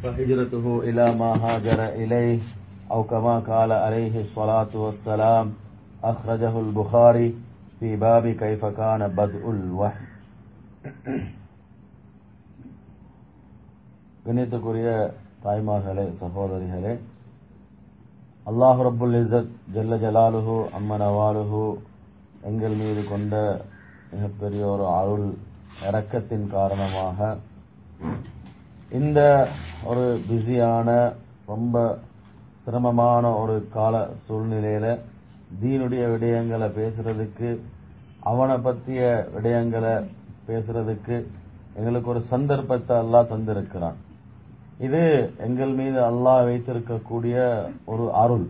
فهجرته إلى ما هاجر إليه أو كما قال عليه الصلاة والسلام أخرجه البخاري في باب كيف كان بدء الوحي கணியத்துக்குரிய தாய்மார்களே சகோதரிகளே அல்லாஹ் ரப்புல் இஸ்ஸத் ஜல்ல ஜலாலுஹு அம்மனவாலுஹு எங்கள் மீது கொண்ட மிகப்பெரிய ஒரு அருள் இரக்கத்தின் காரணமாக இந்த ஒரு பிஸியான ரொம்ப சிரமமான ஒரு கால சூழ்நிலையில தீனுடைய விடயங்களை பேசுறதுக்கு அவனை பற்றிய விடயங்களை பேசுறதுக்கு எங்களுக்கு ஒரு சந்தர்ப்பத்தை அல்லாஹ் தந்திருக்கிறான் இது எங்கள் மீது அல்லாஹ் வைத்திருக்கக்கூடிய ஒரு அருள்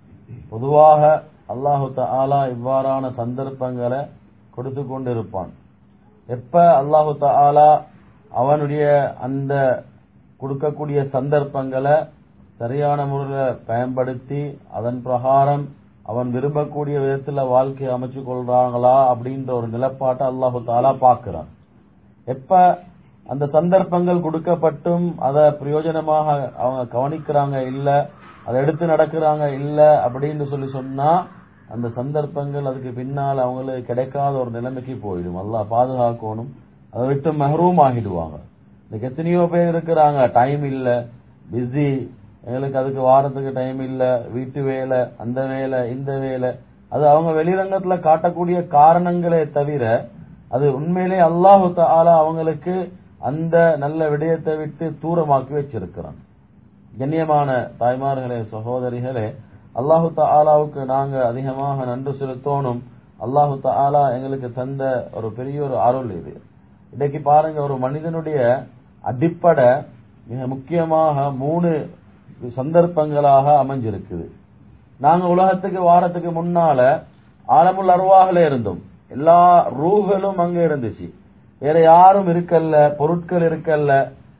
பொதுவாக அல்லாஹு தாலா இவ்வாறான சந்தர்ப்பங்களை கொடுத்து கொண்டிருப்பான் எப்ப அல்லாஹு தாலா அவனுடைய அந்த கொடுக்கக்கூடிய சந்தர்ப்பங்களை சரியான முறையில் பயன்படுத்தி அதன் பிரகாரம் அவன் விரும்பக்கூடிய விதத்துல வாழ்க்கையை அமைச்சு கொள்றாங்களா அப்படின்ற ஒரு நிலப்பாட்டை அல்லாஹு தாலா பார்க்கிறான் எப்ப அந்த சந்தர்ப்பங்கள் கொடுக்கப்பட்டும் அதை பிரயோஜனமாக அவங்க கவனிக்கிறாங்க இல்ல அதை எடுத்து நடக்கிறாங்க இல்ல அப்படின்னு சொல்லி சொன்னா அந்த சந்தர்ப்பங்கள் அதுக்கு பின்னால் அவங்களுக்கு கிடைக்காத ஒரு நிலைமைக்கு போயிடும் அல்லாஹ் பாதுகாக்கணும் அதை விட்டு மஹரூம் ஆகிடுவாங்க இன்னைக்கு எத்தனையோ பேர் இருக்கிறாங்க டைம் இல்ல பிஸி எங்களுக்கு அதுக்கு வாரத்துக்கு டைம் இல்ல வீட்டு வேலை அந்த வேலை இந்த வேலை அது அவங்க வெளிரங்கத்துல காட்டக்கூடிய காரணங்களே தவிர அது உண்மையிலே அல்லாஹு தாலா அவங்களுக்கு அந்த நல்ல விடயத்தை விட்டு தூரமாக்கி வச்சிருக்கிறான் கண்ணியமான தாய்மார்களே சகோதரிகளே அல்லாஹு தாலாவுக்கு நாங்க அதிகமாக நன்றி செலுத்தணும் அல்லாஹு தாலா எங்களுக்கு தந்த ஒரு பெரிய ஒரு அருள் இது இன்னைக்கு பாருங்க ஒரு மனிதனுடைய அடிப்படை மிக முக்கியமாக மூணு சந்தர்ப்பங்களாக அமைஞ்சிருக்குது நாங்க உலகத்துக்கு வாரத்துக்கு முன்னால ஆலமுல் அருவாகல இருந்தோம் எல்லா ரூகளும் அங்க இருந்துச்சு வேற யாரும் இருக்கல்ல பொருட்கள் இருக்கல்ல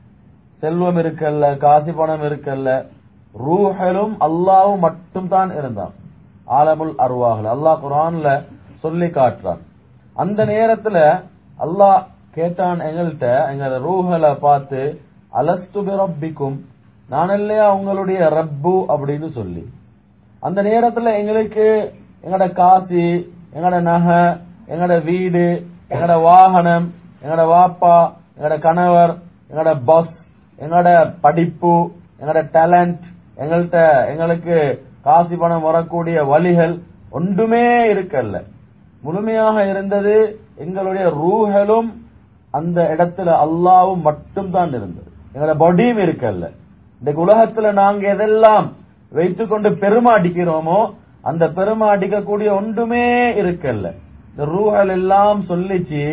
செல்வம் இருக்கல்ல காசி பணம் இருக்கல்ல ரூஹலும் அல்லாவும் மட்டும் தான் இருந்தான் ஆலமுல் அருவாகல அல்லாஹ் குரான்ல சொல்லி காட்டுறான் அந்த நேரத்துல அல்லாஹ் கேட்டான் எங்கள்கிட்ட எங்க ரூஹலை பார்த்து அலஸ்து ரப்பிக்கும் நான் இல்லையா உங்களுடைய ரப்பு அப்படின்னு சொல்லி அந்த நேரத்துல எங்களுக்கு எங்கட காசி எங்கட நகை எங்கட வீடு எங்கட வாகனம் எங்கட வாப்பா எங்கட கணவர் எங்கட பஸ் எங்கட படிப்பு எங்கட டேலண்ட் எங்கள்கிட்ட எங்களுக்கு காசி பணம் வரக்கூடிய வழிகள் ஒன்றுமே இருக்கல்ல முழுமையாக இருந்தது எங்களுடைய ரூஹலும் அந்த இடத்துல அல்லாவும் மட்டும் தான் இருந்தது எங்களோட பாடியும் இருக்கல்ல இந்த உலகத்துல நாங்க எதெல்லாம் வைத்துக்கொண்டு பெருமை அடிக்கிறோமோ அந்த பெருமை அடிக்கக்கூடிய ஒன்றுமே இருக்கல்ல இந்த ரூஹல் எல்லாம் சொல்லிச்சு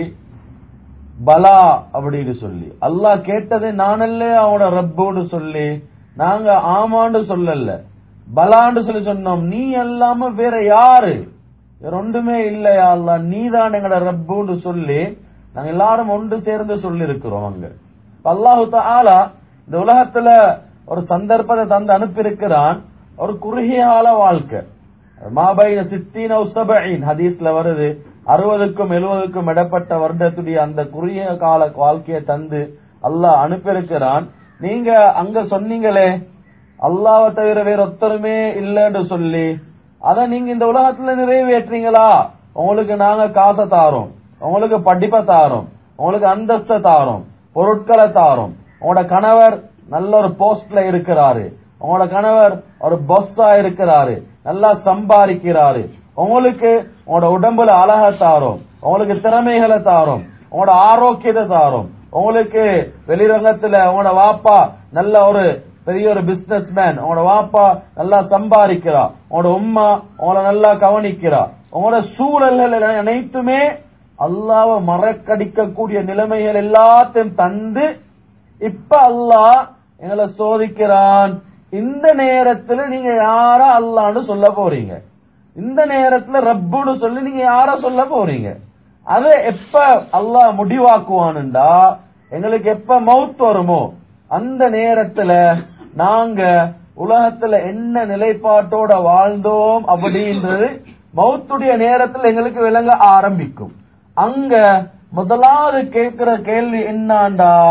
பலா அப்படின்னு சொல்லி அல்லாஹ் கேட்டது நானல்ல அவனோட ரப்புன்னு சொல்லி நாங்க ஆமான்னு சொல்லல பலான்னு சொல்லி சொன்னோம் நீ அல்லாம வேற யாரு வேற ஒன்றுமே இல்லையா அல்லா நீ தான் எங்கட ரப்புன்னு சொல்லி நாங்க எல்லாரும் ஒன்று சேர்ந்து சொல்லி இருக்கிறோம் அங்க அல்லாஹு தாலா இந்த உலகத்துல ஒரு சந்தர்ப்பத்தை தந்து அனுப்பியிருக்கிறான் ஒரு குறுகிய கால வாழ்க்கை மாபைன சித்தீன உஸ்தபீன் ஹதீஸ்ல வருது அறுபதுக்கும் எழுபதுக்கும் இடப்பட்ட வருடத்துடைய அந்த குறுகிய கால வாழ்க்கையை தந்து அல்லாஹ் அனுப்பியிருக்கிறான் நீங்க அங்க சொன்னீங்களே அல்லாவை தவிர வேற ஒத்தருமே இல்லைன்னு சொல்லி அத நீங்க இந்த உலகத்துல நிறைவேற்றீங்களா உங்களுக்கு நாங்க காசை தாரோம் உங்களுக்கு படிப்பை தாரோம் உங்களுக்கு அந்தஸ்தை தாரோம் பொருட்களை தாரோம் உங்களோட கணவர் நல்ல ஒரு போஸ்ட்ல இருக்கிறாரு உங்களோட கணவர் ஒரு பொஸ்ஸா இருக்கிறாரு நல்லா சம்பாதிக்கிறாரு உங்களுக்கு உங்களோட உடம்புல அழக தாரோம் உங்களுக்கு திறமைகளை தாரோம் உங்களோட ஆரோக்கியத்தை தாரோம் உங்களுக்கு வெளிரங்கத்துல உங்களோட வாப்பா நல்ல ஒரு பெரிய ஒரு பிசினஸ் மேன் உங்களோட வாப்பா நல்லா சம்பாதிக்கிறா உங்களோட உம்மா உங்களை நல்லா கவனிக்கிறா உங்களோட சூழல்கள் அனைத்துமே அல்லாவ மறக்கடிக்கக்கூடிய நிலைமைகள் எல்லாத்தையும் தந்து இப்ப அல்லாஹ் எங்களை சோதிக்கிறான் இந்த நேரத்துல நீங்க யார அல்லான்னு சொல்ல போறீங்க இந்த நேரத்துல ரப்புன்னு சொல்லி நீங்க யார சொல்ல போறீங்க அதை எப்ப அல்லாஹ் முடிவாக்குவானுண்டா எங்களுக்கு எப்ப மவுத் வருமோ அந்த நேரத்துல நாங்க உலகத்துல என்ன நிலைப்பாட்டோட வாழ்ந்தோம் அப்படின்றது மௌத்துடைய நேரத்துல எங்களுக்கு விளங்க ஆரம்பிக்கும் அங்க முதலாவது கேட்கிற கேள்வி என்னாண்டா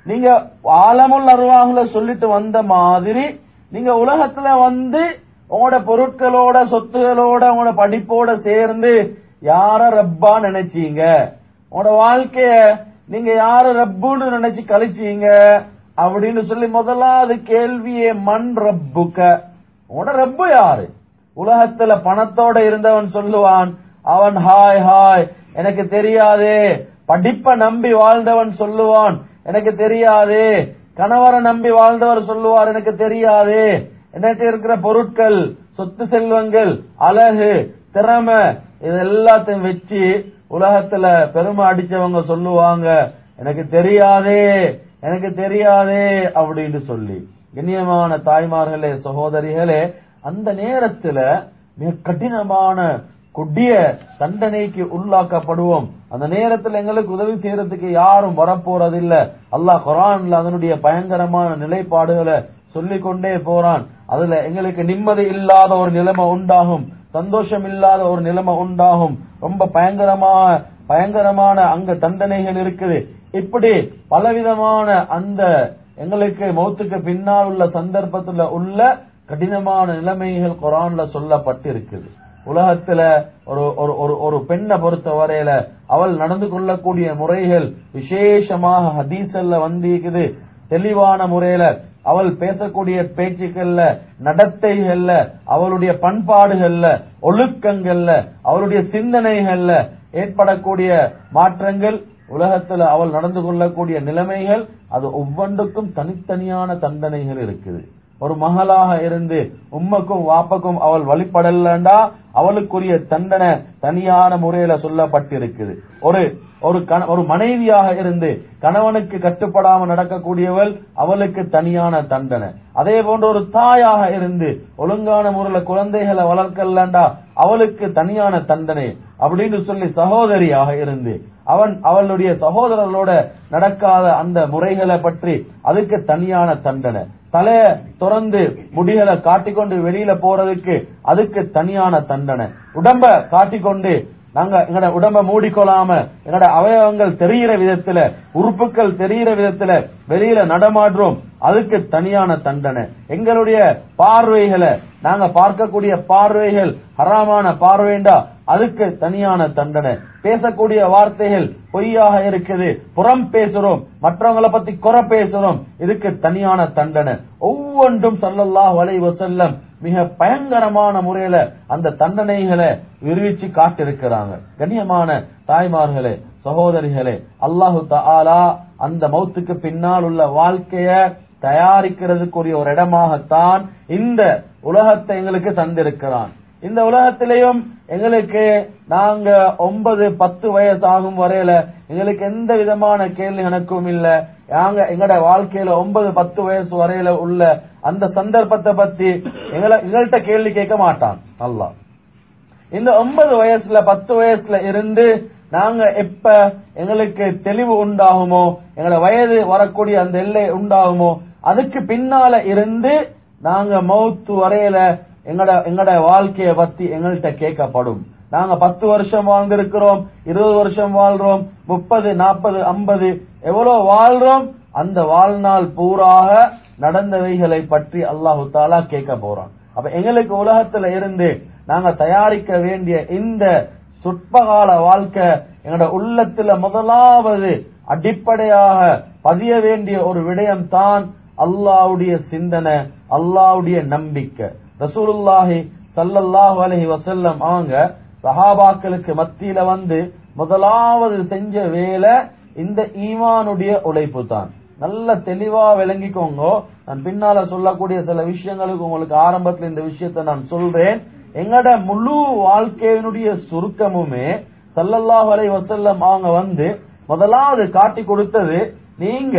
நீங்க ஆலமுல் அருவாகுல சொல்லிட்டு வந்த மாதிரி நீங்க உலகத்துல வந்து உங்களோட பொருட்களோட சொத்துகளோட உங்களோட படிப்போட சேர்ந்து யார ரப்பா நினைச்சீங்க உங்களோட வாழ்க்கைய நீங்க யார ரப்புன்னு நினைச்சு கழிச்சீங்க அப்படின்னு சொல்லி முதலாவது கேள்வியே மண் ரப்புக்க உங்களோட ரப்பு யாரு உலகத்துல பணத்தோட இருந்தவன் சொல்லுவான் அவன் ஹாய் ஹாய் எனக்கு தெரியாதே படிப்ப நம்பி வாழ்ந்தவன் சொல்லுவான் எனக்கு தெரியாதே கணவரை நம்பி வாழ்ந்தவர் சொல்லுவார் எனக்கு தெரியாதே எனக்கு இருக்கிற பொருட்கள் சொத்து செல்வங்கள் அழகு திறமை இது எல்லாத்தையும் வச்சு உலகத்துல பெருமை அடிச்சவங்க சொல்லுவாங்க எனக்கு தெரியாதே எனக்கு தெரியாதே அப்படின்னு சொல்லி கண்ணியமான தாய்மார்களே சகோதரிகளே அந்த நேரத்துல மிக கடினமான கொடிய தண்டனைக்கு உள்ளாக்கப்படுவோம் அந்த நேரத்தில் எங்களுக்கு உதவி செய்யறதுக்கு யாரும் வரப்போறதில்ல அல்லாஹ் குரான்ல அதனுடைய பயங்கரமான நிலைப்பாடுகளை சொல்லிக் கொண்டே போறான் அதுல எங்களுக்கு நிம்மதி இல்லாத ஒரு நிலைமை உண்டாகும் சந்தோஷம் இல்லாத ஒரு நிலைமை உண்டாகும் ரொம்ப பயங்கரமான பயங்கரமான அங்க தண்டனைகள் இருக்குது இப்படி பலவிதமான அந்த எங்களுக்கு மௌத்துக்கு பின்னால் உள்ள சந்தர்ப்பத்துல உள்ள கடினமான நிலைமைகள் குரான்ல சொல்லப்பட்டு இருக்குது உலகத்துல ஒரு ஒரு ஒரு ஒரு பெண்ணை பொறுத்த வரையில அவள் நடந்து கொள்ளக்கூடிய முறைகள் விசேஷமாக ஹதீசல்ல வந்திருக்குது தெளிவான முறையில அவள் பேசக்கூடிய பேச்சுக்கள்ல நடத்தைகள்ல அவளுடைய பண்பாடுகள்ல ஒழுக்கங்கள்ல அவளுடைய சிந்தனைகள்ல ஏற்படக்கூடிய மாற்றங்கள் உலகத்துல அவள் நடந்து கொள்ளக்கூடிய நிலைமைகள் அது ஒவ்வொன்றுக்கும் தனித்தனியான தண்டனைகள் இருக்குது ஒரு மகளாக இருந்து உம்மக்கும் வாப்பக்கும் அவள் வழிபடலண்டா அவளுக்குரிய தண்டனை தனியான முறையில சொல்லப்பட்டிருக்குது ஒரு ஒரு கண- ஒரு மனைவியாக இருந்து கணவனுக்கு கட்டுப்படாம நடக்கக்கூடியவள் அவளுக்கு தனியான தண்டனை அதே போன்ற ஒரு தாயாக இருந்து ஒழுங்கான முறையில குழந்தைகளை வளர்க்கலண்டா அவளுக்கு தனியான தண்டனை அப்படின்னு சொல்லி சகோதரியாக இருந்து அவன் அவளுடைய சகோதரர்களோட நடக்காத அந்த முறைகளை பற்றி அதுக்கு தனியான தண்டனை தலைய திறந்து முடிகளை காட்டிக்கொண்டு வெளியில போறதுக்கு அதுக்கு தனியான தண்டனை உடம்ப காட்டிக்கொண்டு நாங்க எங்கட உடம்ப மூடிக்கொள்ளாம எங்கட அவயவங்கள் தெரிகிற விதத்துல உறுப்புகள் தெரிகிற விதத்துல வெளியில நடமாடுறோம் அதுக்கு தனியான தண்டனை எங்களுடைய பார்வைகளை நாங்க பார்க்கக்கூடிய பார்வைகள் ஹராமான பார்வைண்டா அதுக்கு தனியான தண்டனை பேசக்கூடிய வார்த்தைகள் பொய்யாக இருக்குது புறம் பேசுறோம் மற்றவங்கள பத்தி குறை பேசுறோம் இதுக்கு தனியான தண்டனை ஒவ்வொன்றும் ஸல்லல்லாஹு அலைஹி வஸல்லம் மிக பயங்கரமான முறையில அந்த தண்டனைகளை விரிவிச்சு காட்டிருக்கிறாங்க கண்ணியமான தாய்மார்களே சகோதரிகளே அல்லாஹு தஆலா அந்த மௌத்துக்கு பின்னால் உள்ள வாழ்க்கைய தயாரிக்கிறதுக்குரிய ஒரு இடமாகத்தான் இந்த உலகத்தை எங்களுக்கு தந்திருக்கிறான் இந்த உலகத்திலேயும் எங்களுக்கு நாங்க ஒன்பது பத்து வயசு ஆகும் வரையில எங்களுக்கு எந்த விதமான கேள்வி கணக்கும் இல்ல நாங்க எங்கட வாழ்க்கையில ஒன்பது பத்து வயசு வரையில உள்ள அந்த சந்தர்ப்பத்தை பத்தி எங்களை எங்கள்கிட்ட கேள்வி கேட்க மாட்டான் அல்லாஹ் இந்த ஒன்பது வயசுல பத்து வயசுல இருந்து நாங்க எப்ப எங்களுக்கு தெளிவு உண்டாகுமோ எங்களோட வயது வரக்கூடிய அந்த எல்லை உண்டாகுமோ அதுக்கு பின்னால இருந்து நாங்க மௌத்து வரையில எங்கட எங்கட வாழ்க்கைய பத்தி எங்கள்கிட்ட கேட்கப்படும் நாங்க பத்து வருஷம் வாழ்ந்திருக்கிறோம் இருபது வருஷம் வாழ்றோம் முப்பது நாற்பது ஐம்பது எவ்வளவு வாழ்றோம் அந்த வாழ்நாள் பூராக நடந்தவைகளை பற்றி அல்லாஹு தாலா கேட்க போறான் அப்ப எங்களுக்கு உலகத்துல இருந்து நாங்க தயாரிக்க வேண்டிய இந்த சொற்பகால வாழ்க்கை எங்களோட உள்ளத்துல முதலாவது அடிப்படையாக பதிய வேண்டிய ஒரு விடயம் தான் அல்லாவுடைய சிந்தனை அல்லாவுடைய நம்பிக்கை ரசூலுல்லாஹி ஸல்லல்லாஹு அலைஹி வஸல்லம் அவங்க சஹாபாக்களுக்கு மத்தியில வந்து முதலாவது செஞ்ச வேலை இந்த ஈமானுடைய உழைப்பு தான் நல்ல தெளிவா விளங்கிக்கோங்க நான் பின்னால சொல்லக்கூடிய சில விஷயங்களுக்கு உங்களுக்கு ஆரம்பத்துல இந்த விஷயத்தை நான் சொல்றேன் எங்கட முழு வாழ்க்கையினுடைய சுருக்கமுமே ஸல்லல்லாஹு அலைஹி வஸல்லம் அவங்க வந்து முதலாவது காட்டி கொடுத்தது நீங்க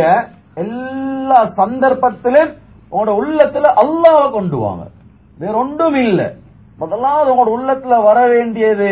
எல்லா சந்தர்ப்பத்திலும் உங்களோட உள்ளத்துல அல்லாஹ்வை கொண்டு வாங்க வேற ஒன்றும் இல்ல முதலாவது உங்களோட உள்ளத்துல வர வேண்டியது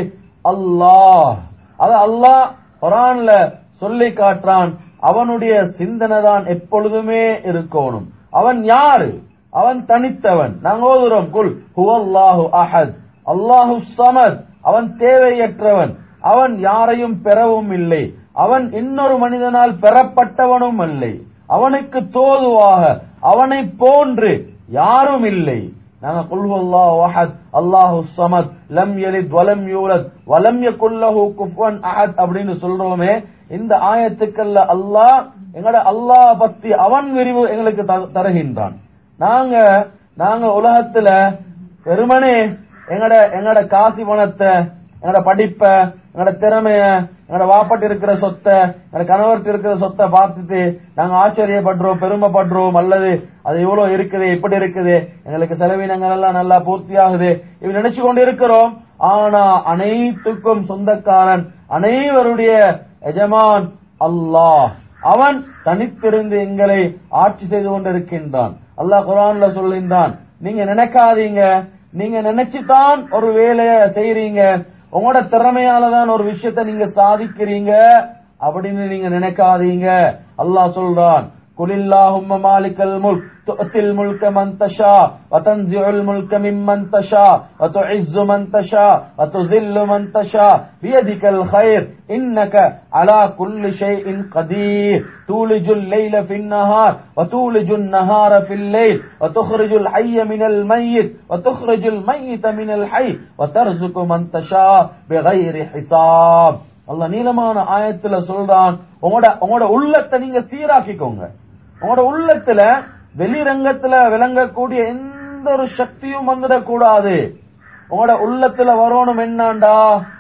அல்லாஹ் அது அல்லாஹ் குரான்ல சொல்லி காட்டுறான் அவனுடைய சிந்தனை தான் எப்பொழுதுமே இருக்கணும் அவன் யாரு அவன் தனித்தவன் நாங்க ஓதுறோம் குல் ஹுவல்லாஹு அஹத் அல்லாஹு சமத் அவன் தேவையற்றவன் அவன் யாரையும் பெறவும் இல்லை அவன் இன்னொரு மனிதனால் பெறப்பட்டவனும் இல்லை அவனுக்கு தோதுவாக அவனை போன்று யாரும் இல்லை நாங்க குல் அல்லாஹ் அஹத் அல்லாஹு சமத் லம் யலித் வலம் யூலத் வலம் யகுல் லஹு குஃபுவன் அஹத் அப்படின்னு சொல்றோமே இந்த ஆயத்துக்கல்ல அல்லாஹ் எங்கட அல்லாஹ் பத்தி அவன் விரிவு எங்களுக்கு த- தருகின்றான் நாங்க நாங்க உலகத்துல வெறுமனே எங்கட எங்கட காசி பணத்தை எங்கட படிப்ப எங்கட திறமைய எங்கட வாப்பட்டு இருக்கிற சொத்தை எங்கட கணவர்கிட்ட இருக்கிற சொத்தை பார்த்துட்டு நாங்க ஆச்சரியப்படுறோம் பெருமைப்படுறோம் அல்லது அது இவ்வளவு இருக்குது இப்படி இருக்குது எங்களுக்கு செலவினங்கள் எல்லாம் நல்லா பூர்த்தியாகுது இப்படி நினைச்சு கொண்டு இருக்கிறோம் ஆனா அனைத்துக்கும் சொந்தக்காரன் அனைவருடைய எஜமான் அல்லாஹ் அவன் தனித்திருந்து எங்களை ஆட்சி செய்து கொண்டிருக்கின்றான் அல்லாஹ் குரான்ல சொல்கின்றான் நீங்க நினைக்காதீங்க நீங்க நினைச்சுதான் ஒரு வேலைய செய்றீங்க உங்களோட திறமையால தான் ஒரு விஷயத்தை நீங்க சாதிக்கிறீங்க அப்படின்னு நீங்க நினைக்காதீங்க அல்லாஹ் சொல்றான் قل اللهم مالك الملك تؤتي الملك من تشاء وتنزع الملك ممن تشاء وتعز من تشاء وتذل من تشاء بيدك الخير إنك على كل شيء قدير تولج الليل في النهار وتولج النهار في الليل وتخرج الحي من الميت وتخرج الميت من الحي وترزق من تشاء بغير حساب அல்லாஹ் நீளமான ஆயத்துல சொல்றான் உங்களோட உங்களோட உள்ளத்தை நீங்க சீராக்கிக்கோங்க உங்களோட உள்ளத்துல வெளிரங்கத்துல விளங்கக்கூடிய எந்த ஒரு சக்தியும் வந்துடக்கூடாது உங்களோட உள்ளத்துல வரணும் என்னண்டா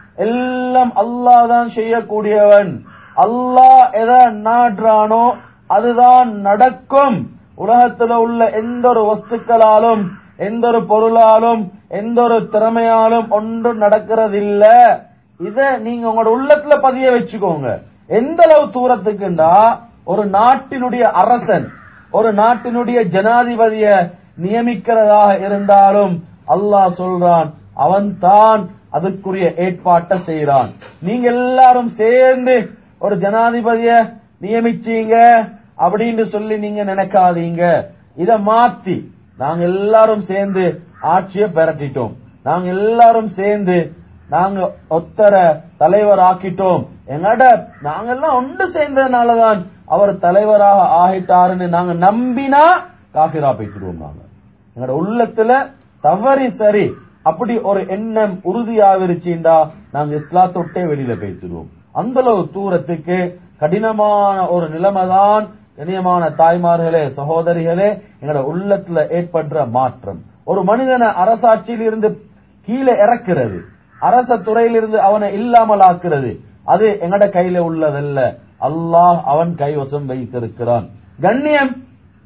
எல்லாம் அல்லாஹ் தான் செய்யக்கூடியவன் அல்லாஹ் எதை நாடுறானோ அதுதான் நடக்கும் உலகத்துல உள்ள எந்த ஒரு வஸ்துக்களாலும் எந்த ஒரு பொருளாலும் எந்த ஒரு திறமையாலும் ஒன்றும் நடக்கிறதில்ல இத நீங்க உங்களோட உள்ளத்துல பதிய வச்சுக்கோங்க எந்த அளவு தூரத்துக்குண்டா ஒரு நாட்டினுடைய அரசன் ஒரு நாட்டினுடைய ஜனாதிபதிய நியமிக்கிறதாக இருந்தாலும் அல்லாஹ் சொல்றான் அவன் தான் அதுக்குரிய ஏற்பாட்டை செய்யறான் நீங்க எல்லாரும் சேர்ந்து ஒரு ஜனாதிபதிய நியமிச்சீங்க அப்படின்னு சொல்லி நீங்க நினைக்காதீங்க இத மாத்தி நாங்க எல்லாரும் சேர்ந்து ஆட்சியை பெறட்டிட்டோம் நாங்க எல்லாரும் சேர்ந்து நாங்க ஒத்தர தலைவர் ஆக்கிட்டோம் எங்கட நாங்க எல்லாம் ஒன்று சேர்ந்ததுனாலதான் அவர் தலைவராக ஆகிட்டாருன்னு நாங்க நம்பினா காபிரா போய்க்கிடுவோம் நாங்க எங்கட உள்ளத்துல தவறி சரி அப்படி ஒரு எண்ணம் உறுதியாவிருச்சுண்டா நாங்க இஸ்லாத்தொட்டே வெளியில பேசிடுவோம் அந்த அளவு தூரத்துக்கு கடினமான ஒரு நிலைமைதான் இனியமான தாய்மார்களே சகோதரிகளே எங்கட உள்ளத்துல ஏற்படுற மாற்றம் ஒரு மனிதனை அரசாட்சியில் இருந்து கீழே இறக்குறது அரச துறையிலிருந்து அவனை இல்லாமல் ஆக்குறது அது எங்கட கையில உள்ளதல்ல அல்லாஹ் அவன் கைவசம் வைத்திருக்கிறான் கண்ணியம்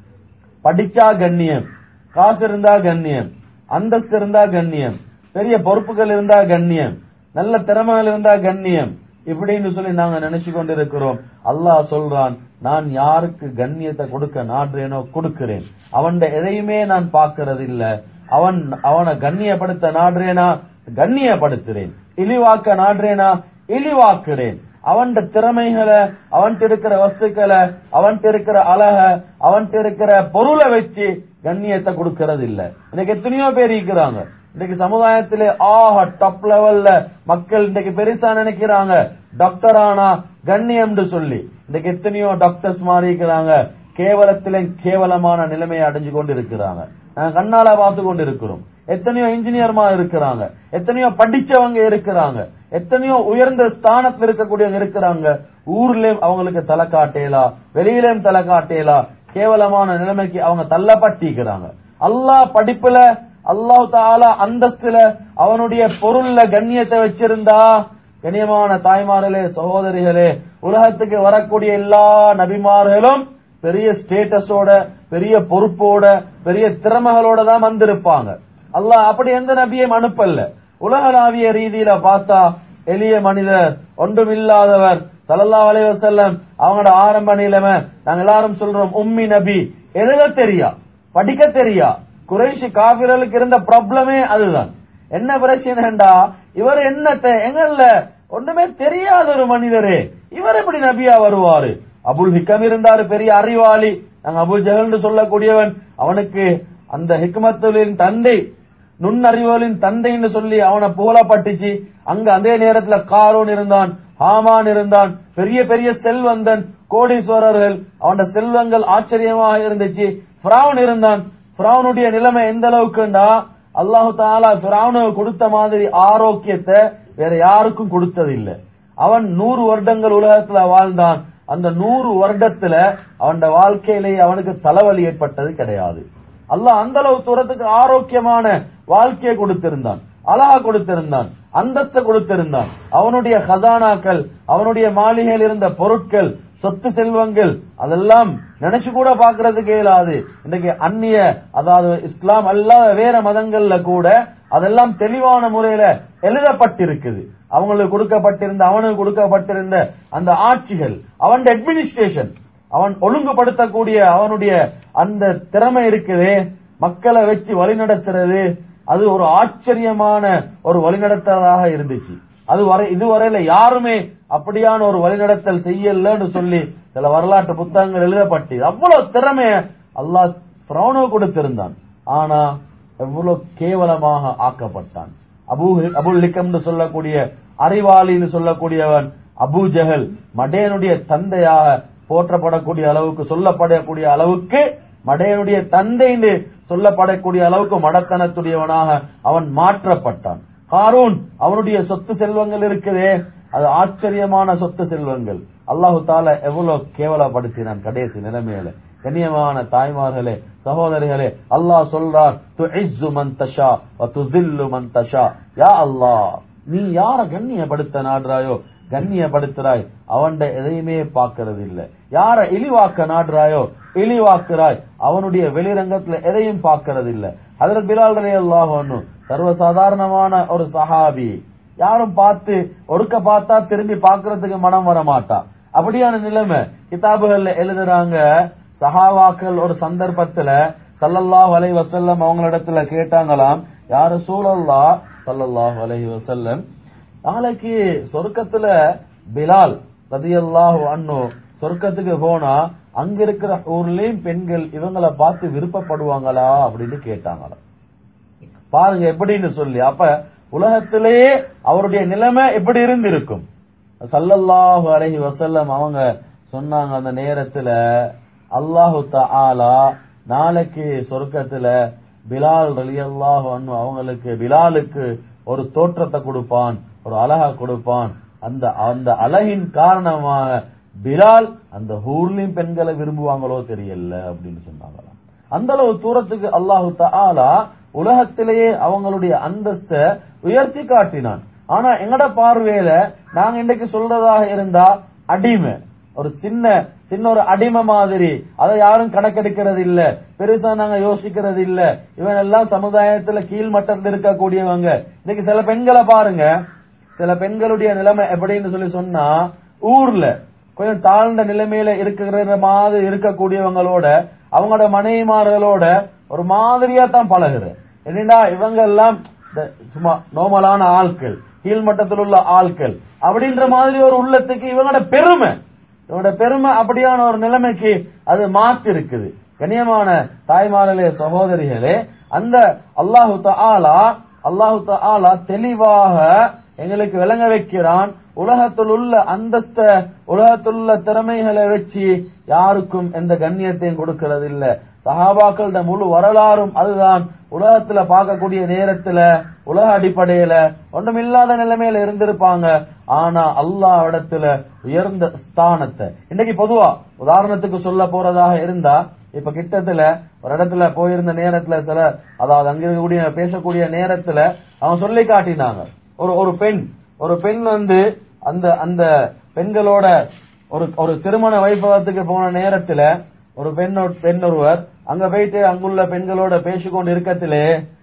படிச்சா கண்ணியம் காசு இருந்தா கண்ணியம் அந்தஸ்து இருந்தா கண்ணியம் பெரிய பொறுப்புகள் இருந்தா கண்ணியம் நல்ல திறமைகள் இருந்தா கண்ணியம் இப்படின்னு சொல்லி நாங்க நினைச்சு கொண்டிருக்கிறோம் அல்லாஹ் சொல்றான் நான் யாருக்கு கண்ணியத்தை கொடுக்க நாடுறேனோ கொடுக்கிறேன் அவன் எதையுமே நான் பார்க்கறது இல்ல அவன் அவனை கண்ணியப்படுத்த நாடுறேனா கண்ணியப்படுத்துறேன் இழிவாக்க நாடுறேனா இழிவாக்குறேன் அவன் திறமைகளை அவன்கிட்ட இருக்கிற வஸ்துக்களை அவன்கிட்ட இருக்கிற அழக அவன்கிட்ட இருக்கிற பொருளை வச்சு கண்ணியத்தை கொடுக்கறது இல்ல இன்னைக்கு எத்தனையோ பேர் இருக்கிறாங்க இன்னைக்கு சமுதாயத்திலே ஆஹா டாப் லெவல்ல மக்கள் இன்னைக்கு பெருசா நினைக்கிறாங்க டாக்டர் ஆனா கண்ணியம்னு சொல்லி இன்னைக்கு எத்தனையோ டாக்டர்ஸ் மாறி இருக்கிறாங்க கேவலத்திலே கேவலமான நிலைமையை அடைஞ்சு கொண்டு இருக்கிறாங்க நாங்க கண்ணால பார்த்து கொண்டு இருக்கிறோம் எத்தனையோ இன்ஜினியர்மா இருக்கிறாங்க எத்தனையோ படிச்சவங்க இருக்கிறாங்க எத்தனையோ உயர்ந்த ஸ்தானத்துல இருக்கக்கூடியவங்க இருக்கிறாங்க ஊர்லயும் அவங்களுக்கு தலை காட்டேலா வெளியிலயும் தலை காட்டேலா கேவலமான நிலைமைக்கு அவங்க தள்ளப்பட்டிருக்கிறாங்க அல்லாஹ் படிப்புல அல்லாஹ் தாலா அந்தஸ்துல அவனுடைய பொருள்ல கண்ணியத்தை வச்சிருந்தா கண்ணியமான தாய்மார்களே சகோதரிகளே உலகத்துக்கு வரக்கூடிய எல்லா நபிமார்களும் பெரிய ஸ்டேட்டஸோட பெரிய பொறுப்போட பெரிய திறமைகளோட தான் வந்திருப்பாங்க அல்லாஹ் அப்படி எந்த நபியும் அனுப்பல உலகளாவிய ரீதியில பார்த்தா எளிய மனிதர் ஒன்றுமில்லாதவர் சல்லல்லா அலைஹி வஸல்லம் அவங்களோட ஆரம்ப நிலைமை நாங்க எல்லாரும் சொல்றோம் உம்மி நபி எழுத தெரியா படிக்க தெரியா குறைஷி காபிரலுக்கு இருந்த ப்ராப்ளமே அதுதான் என்ன பிரச்சனைண்டா இவர் என்னத்தை எங்கல்ல ஒண்ணுமே தெரியாத ஒரு மனிதரே இவர் எப்படி நபியா வருவாரு அபுல் ஹிக்கம் இருந்தாரு பெரிய அறிவாளி நாங்க அபுல் ஜஹல் சொல்லக்கூடியவன் அவனுக்கு அந்த ஹிக்மத்துலின் தந்தை நுண்ணறிவுகளின் தந்தைன்னு சொல்லி அவனை புகழப்பட்டுச்சு அங்க அதே நேரத்துல காரோன் இருந்தான் ஹாமான் இருந்தான் பெரிய பெரிய செல்வந்தன் கோடீஸ்வரர்கள் அவன் செல்வங்கள் ஆச்சரியமாக இருந்துச்சு பிராவன் இருந்தான் பிராவனுடைய நிலைமை எந்த அளவுக்குண்டா அல்லாஹு தாலா பிராவனுக்கு கொடுத்த மாதிரி ஆரோக்கியத்தை வேற யாருக்கும் கொடுத்ததில்லை அவன் நூறு வருடங்கள் உலகத்துல வாழ்ந்தான் அந்த நூறு வருடத்துல அவன் வாழ்க்கையிலேயே அவனுக்கு தலைவலி ஏற்பட்டது கிடையாது அல்லாஹ் அந்த அளவு தூரத்துக்கு ஆரோக்கியமான வாழ்க்கையை கொடுத்திருந்தான் அழகா கொடுத்திருந்தான் அந்தத்தை கொடுத்திருந்தான் அவனுடைய ஹசானாக்கள் அவனுடைய மாளிகையில் இருந்த பொருட்கள் சொத்து செல்வங்கள் அதெல்லாம் நினைச்சு கூட பாக்குறதுக்கு இயலாது இன்னைக்கு அந்நிய அதாவது இஸ்லாம் அல்லாத வேற மதங்கள்ல கூட அதெல்லாம் தெளிவான முறையில எழுதப்பட்டிருக்குது அவங்களுக்கு கொடுக்கப்பட்டிருந்த அவனுக்கு கொடுக்கப்பட்டிருந்த அந்த ஆட்சிகள் அவன் அட்மினிஸ்ட்ரேஷன் அவன் ஒழுங்குபடுத்தக்கூடிய அவனுடைய அந்த திறமை இருக்குதே மக்களை வச்சு வழிநடத்துறது அது ஒரு ஆச்சரியமான ஒரு வழிநடத்தலாக இருந்துச்சு அது வரை இதுவரையில யாருமே அப்படியான ஒரு வழிநடத்தல் செய்யலன்னு சொல்லி சில வரலாற்று புத்தகங்கள் எழுதப்பட்டு அவ்வளவு திறமைய அல்லாஹ் பிரௌனோ கொடுத்திருந்தான் ஆனா எவ்வளவு கேவலமாக ஆக்கப்பட்டான் அபு அபுல் லிக்கம் சொல்லக்கூடிய அறிவாளின்னு சொல்லக்கூடியவன் அபு ஜஹல் மடேனுடைய தந்தையாக போற்றப்படக்கூடிய அளவுக்கு சொல்லப்படக்கூடிய அளவுக்கு மடையனுடைய தந்தை என்று சொல்லப்படக்கூடிய அளவுக்கு மடத்தனத்துடையவனாக அவன் மாற்றப்பட்டான் காரூன் அவனுடைய சொத்து செல்வங்கள் இருக்குதே அது ஆச்சரியமான சொத்து செல்வங்கள் அல்லாஹு தால எவ்வளவு கேவலப்படுத்தினான் கடைசி நிலைமையில கண்ணியமான தாய்மார்களே சகோதரிகளே அல்லாஹ் சொல்றார் துஇஸ்ஸு மன் தஷா வ துஸில்லு மன் தஷா யா அல்லாஹ் நீ யார கண்ணியப்படுத்த நாடுறாயோ கண்ணியப்படுத்துறாய் அவன்ட எதையுமே பார்க்கறது இல்ல யார இழிவாக்க நாடுறாயோ இழிவாக்குறாய் அவனுடைய வெளிரங்கத்துல எதையும் பார்க்கறது இல்ல அதில் பிலால் ரலி அல்லாஹ் சர்வசாதாரணமான ஒரு சஹாபி யாரும் பார்த்து ஒருக்க பார்த்தா திரும்பி பார்க்கறதுக்கு மனம் வர மாட்டா அப்படியான நிலைமை கிதாபுகள்ல எழுதுறாங்க சஹாவாக்கள் ஒரு சந்தர்ப்பத்துல சல்லல்லாஹு அலைஹி வஸல்லம் அவங்களிடத்துல கேட்டாங்களாம் யாரு சூழல்லா சல்லல்லாஹு அலைஹி வஸல்லம் நாளைக்கு சொர்க்கத்துல பிலால் ரதியல்லாஹு அன்னு சொர்க்கத்துக்கு போனா அங்க இருக்கிற ஊர்லயும் பெண்கள் இவங்களை பார்த்து விருப்பப்படுவாங்களா அப்படின்னு கேட்டாங்களாம் பாருங்க எப்படின்னு சொல்லி அப்ப உலகத்திலேயே அவருடைய நிலைமை எப்படி இருந்திருக்கும் சல்லல்லாஹு அலைஹி வசல்லம் அவங்க சொன்னாங்க அந்த நேரத்துல அல்லாஹு தஆலா நாளைக்கு சொர்க்கத்துல பிலால் ரலியல்லாஹு அன்ஹு அவங்களுக்கு பிலாலுக்கு ஒரு தோற்றத்தை கொடுப்பான் ஒரு அழகா கொடுப்பான் அந்த அந்த அழகின் காரணமாக பிலால் அந்த ஊர்லயும் பெண்களை விரும்புவாங்களோ தெரியல அப்படின்னு சொன்னாங்களாம் அந்த அளவு தூரத்துக்கு அல்லாஹு தஆலா உலகத்திலேயே அவங்களுடைய அந்தஸ்தை உயர்த்தி காட்டினான் ஆனா எங்கட பார்வையில நாங்க இன்னைக்கு சொல்றதாக இருந்தா அடிமை ஒரு சின்ன சின்ன ஒரு அடிமை மாதிரி அதை யாரும் கணக்கெடுக்கிறது இல்ல பெருசா நாங்க யோசிக்கிறது இல்ல இவன் எல்லாம் சமுதாயத்துல கீழ்மட்டத்தில் இருக்கக்கூடியவங்க இன்னைக்கு சில பெண்களை பாருங்க சில பெண்களுடைய நிலைமை எப்படின்னு சொல்லி சொன்னா ஊர்ல கொஞ்சம் தாழ்ந்த நிலைமையில இருக்கிற மாதிரி இருக்கக்கூடியவங்களோட அவங்களோட மனைவிமார்களோட ஒரு மாதிரியா தான் பழகுற என்னடா இவங்க எல்லாம் இந்த சும்மா நோமலான ஆட்கள் கீழ்மட்டத்தில் உள்ள ஆட்கள் அப்படின்ற மாதிரி ஒரு உள்ளத்துக்கு இவங்களோட பெருமை இவங்களோட பெருமை அப்படியான ஒரு நிலைமைக்கு அது மாத்தி இருக்குது கண்ணியமான தாய்மார்களே சகோதரிகளே அந்த அல்லாஹு தஆலா அல்லாஹு தஆலா தெளிவாக எங்களுக்கு விளங்க வைக்கிறான் உலகத்தில் உள்ள அந்தஸ்த உலகத்தில் உள்ள திறமைகளை வச்சு யாருக்கும் எந்த கண்ணியத்தையும் கொடுக்கிறது இல்ல சஹாபாக்களோட முழு வரலாறும் அதுதான் உலகத்துல பார்க்கக்கூடிய நேரத்துல உலக அடிப்படையில ஒன்றுமில்லாத நிலைமையில இருந்திருப்பாங்க ஆனா அல்லாஹ் இடத்துல உயர்ந்த ஸ்தானத்தை இன்னைக்கு பொதுவா உதாரணத்துக்கு சொல்ல போறதாக இருந்தா இப்ப கிட்டத்துல ஒரு இடத்துல போயிருந்த நேரத்துல சில அதாவது அங்க இருக்கக்கூடிய பேசக்கூடிய நேரத்துல அவங்க சொல்லி காட்டினாங்க ஒரு ஒரு பெண் ஒரு பெண் வந்து அந்த அந்த பெண்களோட ஒரு ஒரு திருமண வைபவத்துக்கு போன நேரத்துல ஒரு பெண் பெண் ஒருவர் அங்க போயிட்டு அங்குள்ள பெண்களோட பேசிக்கொண்டு இருக்கத்திலே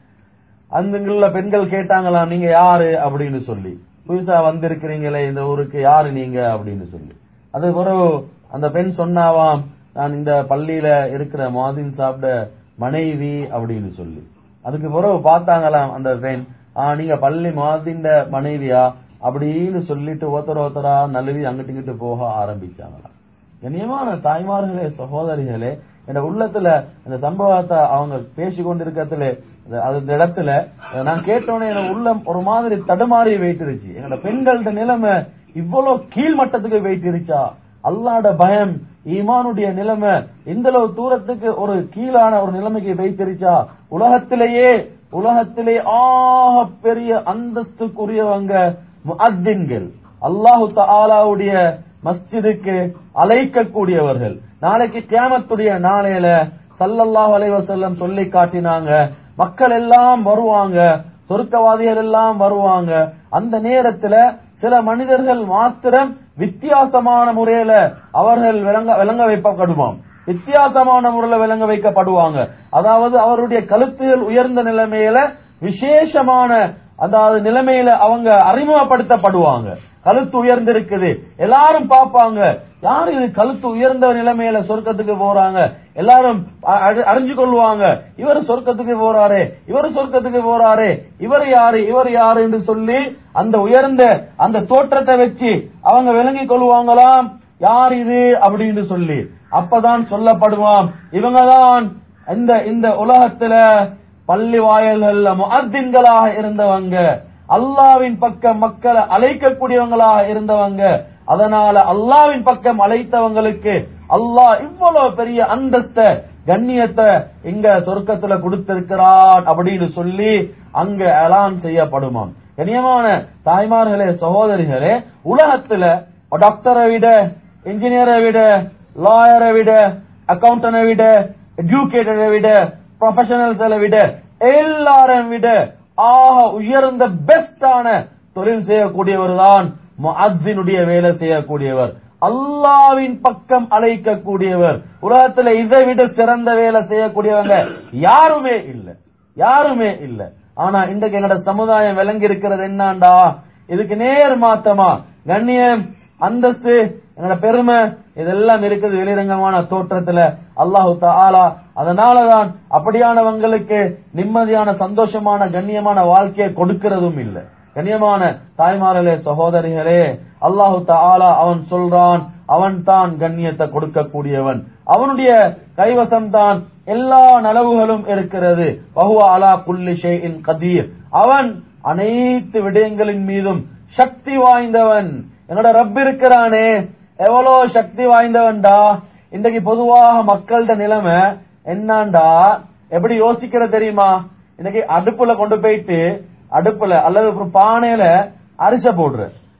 அங்குள்ள பெண்கள் கேட்டாங்களாம் நீங்க யாரு அப்படின்னு சொல்லி புதுசா வந்திருக்கிறீங்களே இந்த ஊருக்கு யாரு நீங்க அப்படின்னு சொல்லி அது பிறகு அந்த பெண் சொன்னாவாம் நான் இந்த பள்ளியில இருக்கிற மாதின் சாப்பிட மனைவி அப்படின்னு சொல்லி அதுக்கு பிறகு பார்த்தாங்களாம் அந்த பெண் ஆ நீங்க பள்ளி மாதின் மனைவியா அப்படின்னு சொல்லிட்டு ஒருத்தர் ஒருத்தரா நழுவி அங்கிட்டு இங்கிட்டு போக ஆரம்பிச்சாங்களாம் கண்ணியமான தாய்மார்களே சகோதரிகளே இந்த உள்ளத்துல இந்த சம்பவத்தை அவங்க பேசி கொண்டிருக்கிறதுல அது இந்த இடத்துல நான் கேட்டோன்னே என் உள்ளம் ஒரு மாதிரி தடுமாறி வைத்திருச்சு எங்களோட பெண்கள்ட நிலைமை இவ்வளவு கீழ்மட்டத்துக்கு வைத்திருச்சா அல்லாட பயம் ஈமானுடைய நிலைமை இந்த அளவு தூரத்துக்கு ஒரு கீழான ஒரு நிலைமைக்கு வைத்திருச்சா உலகத்திலேயே உலகத்திலே ஆக பெரிய அந்தஸ்துக்குரியவங்க முஅத்தின்கள் அல்லாஹு தஆலாவுடைய மஸ்ஜிதுக்கு அழைக்கக்கூடியவர்கள் நாளைக்கு கியாமத்துடைய நாளையில சல்லல்லாஹு அலைஹி வஸல்லம் சொல்லி காட்டினாங்க மக்கள் எல்லாம் வருவாங்க சொர்க்கவாதிகள் எல்லாம் வருவாங்க அந்த நேரத்துல சில மனிதர்கள் மாத்திரம் வித்தியாசமான முறையில அவர்கள் விளங்க விளங்க வைக்கப்படுவாம் வித்தியாசமான முறையில விளங்க வைக்கப்படுவாங்க அதாவது அவருடைய கழுத்துகள் உயர்ந்த நிலைமையில விசேஷமான அதாவது நிலைமையில அவங்க அறிமுகப்படுத்தப்படுவாங்க கழுத்து உயர்ந்திருக்குது எல்லாரும் பார்ப்பாங்க யாரு இது கழுத்து உயர்ந்த நிலைமையில சொர்க்கத்துக்கு போறாங்க எல்லாரும் அ- அ- அறிஞ்சு கொள்வாங்க இவர் சொர்க்கத்துக்கு போறாரு இவர் சொர்க்கத்துக்கு போறாரு இவர் யாரு இவர் யாரு என்று சொல்லி அந்த உயர்ந்த அந்த தோற்றத்தை வச்சு அவங்க விளங்கிக் கொள்வாங்களாம் யார் இது அப்படின்னு சொல்லி அப்பதான் சொல்லப்படுவாம் இவங்கதான் இந்த இந்த உலகத்துல பள்ளி வாயல்கள்ல முஅத்தின்களாக இருந்தவங்க அல்லாவின் பக்கம் மக்களை அழைக்கக்கூடியவங்களாக இருந்தவங்க அதனால அல்லாவின் பக்கம் அழைத்தவங்களுக்கு அல்லாஹ் இவ்வளவு பெரிய அந்தஸ்த கண்ணியத்தை இங்க சொர்க்கத்துல கொடுத்திருக்கிறான் அப்படின்னு சொல்லி அங்க அலான் செய்யப்படுமாம் கண்ணியமான தாய்மார்களே சகோதரிகளே உலகத்துல டாக்டரை விட இன்ஜினியரை விட லாயரை விட அக்கௌண்டனை விட எஜுகேட்டரை விட ப்ரொஃபஷனல்ஸை விட எல்லாரையும் விட ஆக உயர்ந்த பெஸ்டான தொழில் செய்யக்கூடியவர் தான் முஅத்தினுடைய வேலை செய்யக்கூடியவர் அல்லாவின் பக்கம் அழைக்கக்கூடியவர் உலகத்துல இதை விட சிறந்த வேலை செய்யக்கூடியவங்க யாருமே இல்ல யாருமே இல்ல ஆனா இன்றைக்கு எங்கட சமுதாயம் விளங்கி இருக்கிறது என்னாண்டா இதுக்கு நேர் மாத்தமா கண்ணியம் அந்தஸ்து எங்களோட பெருமை இதெல்லாம் இருக்குது வெளிரங்கமான தோற்றத்துல அல்லாஹு தஆலா அதனாலதான் அப்படியானவங்களுக்கு நிம்மதியான சந்தோஷமான கண்ணியமான வாழ்க்கையை கொடுக்கிறதும் இல்லை கண்ணியமான தாய்மார்களே சகோதரிகளே அல்லாஹு தஆலா அவன் சொல்றான் அவன் தான் கண்ணியத்தை கொடுக்கக்கூடியவன் அவனுடைய கைவசம் தான் எல்லா நலவுகளும் இருக்கிறது வஹுவ அலா குல்லி ஷைஇன் கதீர் அவன் அனைத்து விடயங்களின் மீதும் சக்தி வாய்ந்தவன் என்னோட ரப் இருக்கிறானே எவ்வளவு சக்தி வாய்ந்தவன்டா இன்றைக்கு பொதுவாக மக்கள்கிட்ட நிலைமை என்னாண்டா எப்படி யோசிக்கிற தெரியுமா இன்னைக்கு அடுப்புல கொண்டு போயிட்டு அடுப்புல அல்லது ஒரு பானையில அரிசை போடுற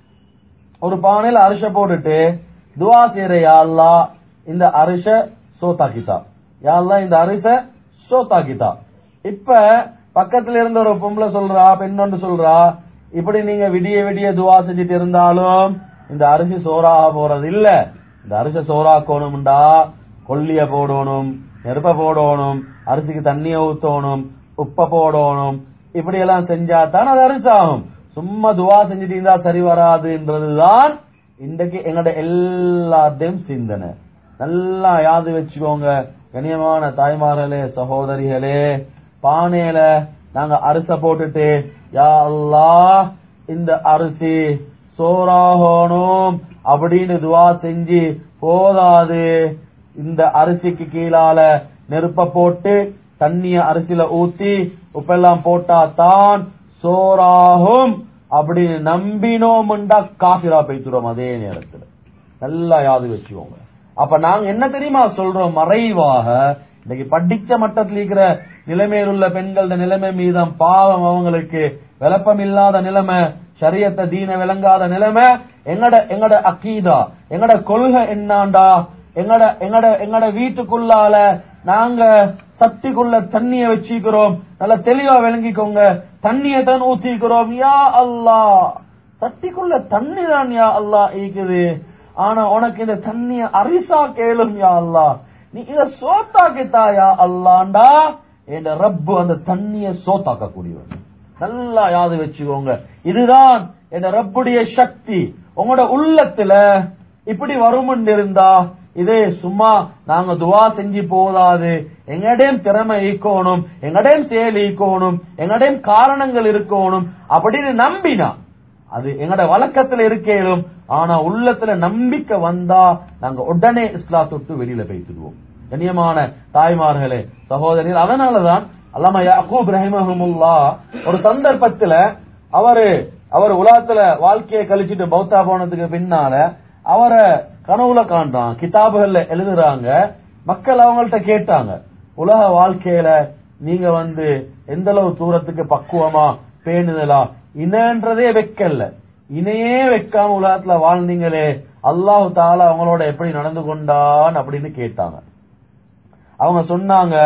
ஒரு பானையில அரிசை போட்டுட்டு துவா செய்யற யா அல்லாஹ் இந்த அரிச சோத்தாக்கித்தா யா அல்லாஹ் இந்த அரிச சோத்தாக்கித்தா இப்ப பக்கத்துல இருந்த ஒரு பொம்பளை சொல்றா பெண்ணொன்று சொல்றா இப்படி நீங்க விடிய விடிய துவா செஞ்சுட்டு இருந்தாலும் இந்த அரிசி சோறாக போறது இல்ல இந்த அரிசி சோறாக்கணும்டா கொல்லிய போடணும் நெருப்ப போடணும் அரிசிக்கு தண்ணிய ஊத்தணும் உப்ப போடணும் இப்படி எல்லாம் செஞ்சா தான் அது அரிசாகும் சும்மா துவா செஞ்சுட்டு இருந்தா சரி வராதுன்றதுதான் இன்றைக்கு எங்கட எல்லாத்தையும் சிந்தனை நல்லா யாது வச்சுக்கோங்க கண்ணியமான தாய்மார்களே சகோதரிகளே பானையில நாங்க அரிசை போட்டுட்டு யா அல்லாஹ் இந்த அரிசி சோறாகணும் அப்படின்னு துவா செஞ்சு போதாது இந்த அரிசிக்கு கீழால நெருப்ப போட்டு தண்ணிய அரிசியில ஊத்தி உப்பெல்லாம் போட்டா தான் சோறாகும் அப்படின்னு நம்பினோம்டா காஃபிரா பேசுறோம் அதே நேரத்துல நல்லா யாது வச்சுக்கோங்க அப்ப நாங்க என்ன தெரியுமா சொல்றோம் மறைவாக இன்னைக்கு படிச்ச மட்டத்தில் இருக்கிற நிலைமையில் உள்ள பெண்களோட நிலைமை மீதம் பாவம் அவங்களுக்கு விளப்பம் இல்லாத நிலைமை சரியத்தை தீன விளங்காத நிலைமை எங்கட எங்கட அக்கீதா எங்கட கொள்கை என்னாண்டா எங்கட எங்கட எங்கட வீட்டுக்குள்ளால நாங்க சட்டிக்குள்ள தண்ணிய வச்சுக்கிறோம் நல்லா தெளிவா விளங்கிக்கோங்க தண்ணிய தான் ஊத்திக்கிறோம் யா அல்லாஹ் சட்டிக்குள்ள தண்ணி தான் யா அல்லாஹ் ஈக்குது ஆனா உனக்கு இந்த தண்ணிய அரிசா கேளும் யா அல்லாஹ் நீ இத சோத்தாக்கித்தா யா அல்லாண்டா என் ரப்பு அந்த தண்ணிய சோத்தாக்க கூடியவன் நல்லா யாது வச்சுக்கோங்க இதுதான் என் ரப்புடைய சக்தி உங்களோட உள்ளத்துல இப்படி வருமுன் இருந்தா இதே சும்மா நாங்க துவா செஞ்சு போதாது எங்கடையும் திறமை ஈக்கணும் எங்கடையும் செயல் ஈக்கணும் எங்கடையும் காரணங்கள் இருக்கணும் அப்படின்னு நம்பினா அது எங்கட வழக்கத்துல இருக்கேலும் ஆனா உள்ளத்துல நம்பிக்கை வந்தா நாங்க உடனே இஸ்லாத்தொட்டு வெளியில பேசிடுவோம் கண்ணியமான தாய்மார்களே சகோதரிகள் அதனாலதான் அல்லாம யாக்கூப் ரஹிமஹமுல்லா ஒரு சந்தர்ப்பத்துல அவரு அவர் உலகத்துல வாழ்க்கையை கழிச்சிட்டு பௌத்தா போனதுக்கு பின்னால அவரை கனவுல காண்றான் கிதாபுகள்ல எழுதுறாங்க மக்கள் அவங்கள்ட்ட கேட்டாங்க உலக வாழ்க்கையில நீங்க வந்து எந்த அளவு தூரத்துக்கு பக்குவமா பேணுதலா இனன்றதே வைக்கல இணையே வைக்காம உலகத்துல வாழ்ந்தீங்களே அல்லாஹு தாலா அவங்களோட எப்படி நடந்து கொண்டான் அப்படின்னு கேட்டாங்க அவங்க சொன்னாங்க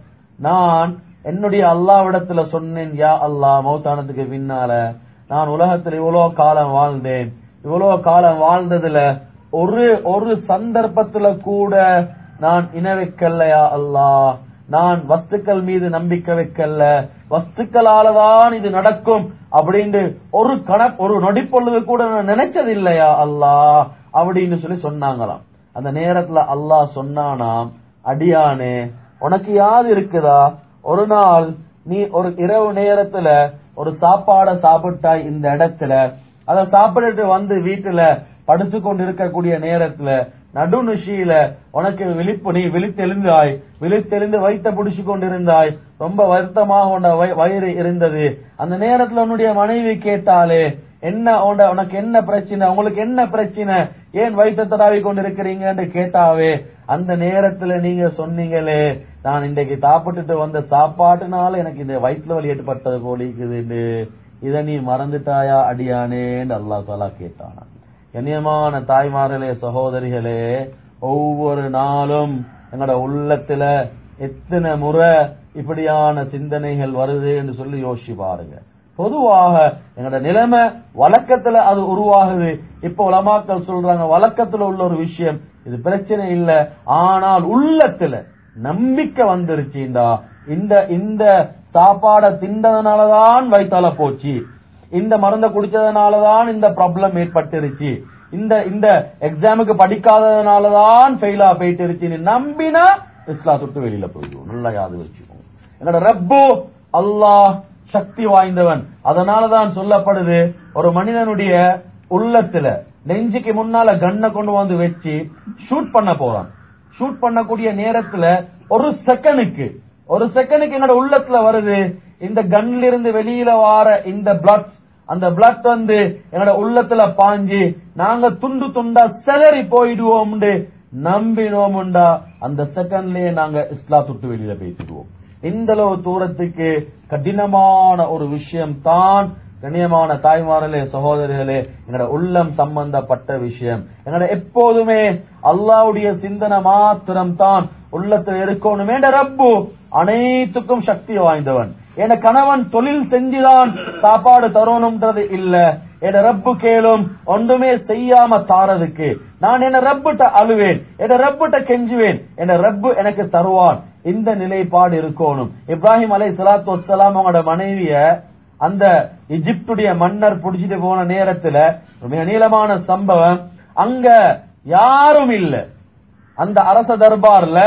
நான் என்னுடைய அல்லாவிடத்துல சொன்னேன் யா அல்லாஹ் மௌத்தானத்துக்கு பின்னால நான் உலகத்துல இவ்வளவு காலம் வாழ்ந்தேன் இவ்வளவு காலம் வாழ்ந்ததுல ஒரு ஒரு சந்தர்ப்பத்துல கூட நான் இன வைக்கலையா அல்லாஹ் நான் வஸ்துக்கள் மீது நம்பிக்கை வைக்கல வஸ்துக்களாலதான் இது நடக்கும் அப்படின்னு ஒரு கண ஒரு நொடிப்பொழுது கூட நான் நினைச்சது இல்லையா அல்லாஹ் அப்படின்னு சொல்லி சொன்னாங்களாம் அந்த நேரத்துல அல்லாஹ் சொன்னானாம் அடியானே உனக்கு யாது இருக்குதா ஒரு நாள் நீ ஒரு இரவு நேரத்துல ஒரு சாப்பாட சாப்பிட்டாய் இந்த இடத்துல அத சாப்பிட்டுட்டு வந்து வீட்டுல படுத்து கொண்டு இருக்கக்கூடிய நேரத்துல நடுநிஷியில உனக்கு விழிப்பு நீ விழித்தெழுந்தாய் விழித்தெழுந்து வயிற்ற பிடிச்சு கொண்டிருந்தாய் ரொம்ப வருத்தமாக உன்ட வய- வயிறு இருந்தது அந்த நேரத்துல உன்னுடைய மனைவி கேட்டாலே என்ன உன்ட உனக்கு என்ன பிரச்சனை உங்களுக்கு என்ன பிரச்சனை ஏன் வயிற்ற தடாவி கொண்டிருக்கிறீங்கன்னு கேட்டாவே அந்த நேரத்துல நீங்க சொன்னீங்களே நான் இன்றைக்கு சாப்பிட்டுட்டு வந்த சாப்பாட்டுனால எனக்கு இந்த வயிற்றுல வலி ஏற்பட்டது போலிக்குதுன்னு இத நீ மறந்துட்டாயா அடியானேன்னு அல்லாஹ் தாலா கேட்டானா கண்ணியமான தாய்மார்களே சகோதரிகளே ஒவ்வொரு நாளும் எங்களோட உள்ளத்துல எத்தனை முறை இப்படியான சிந்தனைகள் வருது என்று சொல்லி யோசிச்சு பாருங்க பொதுவாக எங்களோட நிலைமை வழக்கத்துல அது உருவாகுது இப்ப உலமாக்கள் சொல்றாங்க வழக்கத்துல உள்ள ஒரு விஷயம் இது பிரச்சனை இல்ல ஆனால் உள்ளத்துல நம்பிக்கை வந்துருச்சுண்டா இந்த இந்த சாப்பாட தின்றதுனாலதான் வயித்தால போச்சு இந்த மருந்த குடிச்சதுனாலதான் இந்த ப்ராப்ளம் ஏற்பட்டுருச்சு இந்த இந்த எக்ஸாமுக்கு படிக்காததுனாலதான் ஃபெயிலா போயிட்டுருச்சுன்னு நம்பினா இஸ்லாம் விட்டு வெளியில போயிடுவோம் நல்லா யாது வச்சுக்கோங்க என்னோட ரப்பு அல்லாஹ் சக்தி வாய்ந்தவன் அதனாலதான் சொல்லப்படுது ஒரு மனிதனுடைய உள்ளத்துல நெஞ்சுக்கு முன்னால கண்ணை கொண்டு வந்து வச்சு ஷூட் பண்ண போறான் ஷூட் பண்ணக்கூடிய நேரத்துல ஒரு செகண்டுக்கு ஒரு செகண்டுக்கு என்னோட உள்ளத்துல வருது இந்த கன்ல இருந்து வெளியில வார இந்த பிளட் அந்த பிளட் வந்து என்னோட உள்ளத்துல பாஞ்சு நாங்க துண்டு துண்டா செலறி போயிடுவோம்னு நம்பினோம்டா அந்த செகண்ட்லயே நாங்க இஸ்லாம் விட்டு வெளியில பேசிடுவோம் இந்த அளவு தூரத்துக்கு கடினமான ஒரு விஷயம் தான் கண்ணியமான தாய்மார்களே சகோதரிகளே எங்களோட உள்ளம் சம்பந்தப்பட்ட விஷயம் எங்களோட எப்போதுமே அல்லாவுடைய சிந்தனை மாத்திரம் தான் உள்ளத்தில் இருக்கணுமே என்ற ரப்பு அனைத்துக்கும் சக்தி வாய்ந்தவன் என கணவன் தொழில் செஞ்சுதான் சாப்பாடு தரணும்ன்றது இல்ல என ரப்பு கேளும் ஒன்றுமே செய்யாம தாரதுக்கு நான் என்ன ரப்புட்ட அழுவேன் என்ன ரப்புட்ட கெஞ்சுவேன் என்ன ரப்பு எனக்கு தருவான் இந்த நிலைப்பாடு இருக்கணும் இப்ராஹிம் அலை சலாத்து வசலாம் அவங்களோட மனைவிய அந்த எஜிப்துடைய மன்னர் புடிச்சிட்டு போன நேரத்துல ஒரு மிக நீளமான சம்பவம் அங்க யாரும் இல்ல அந்த அரச தர்பார்ல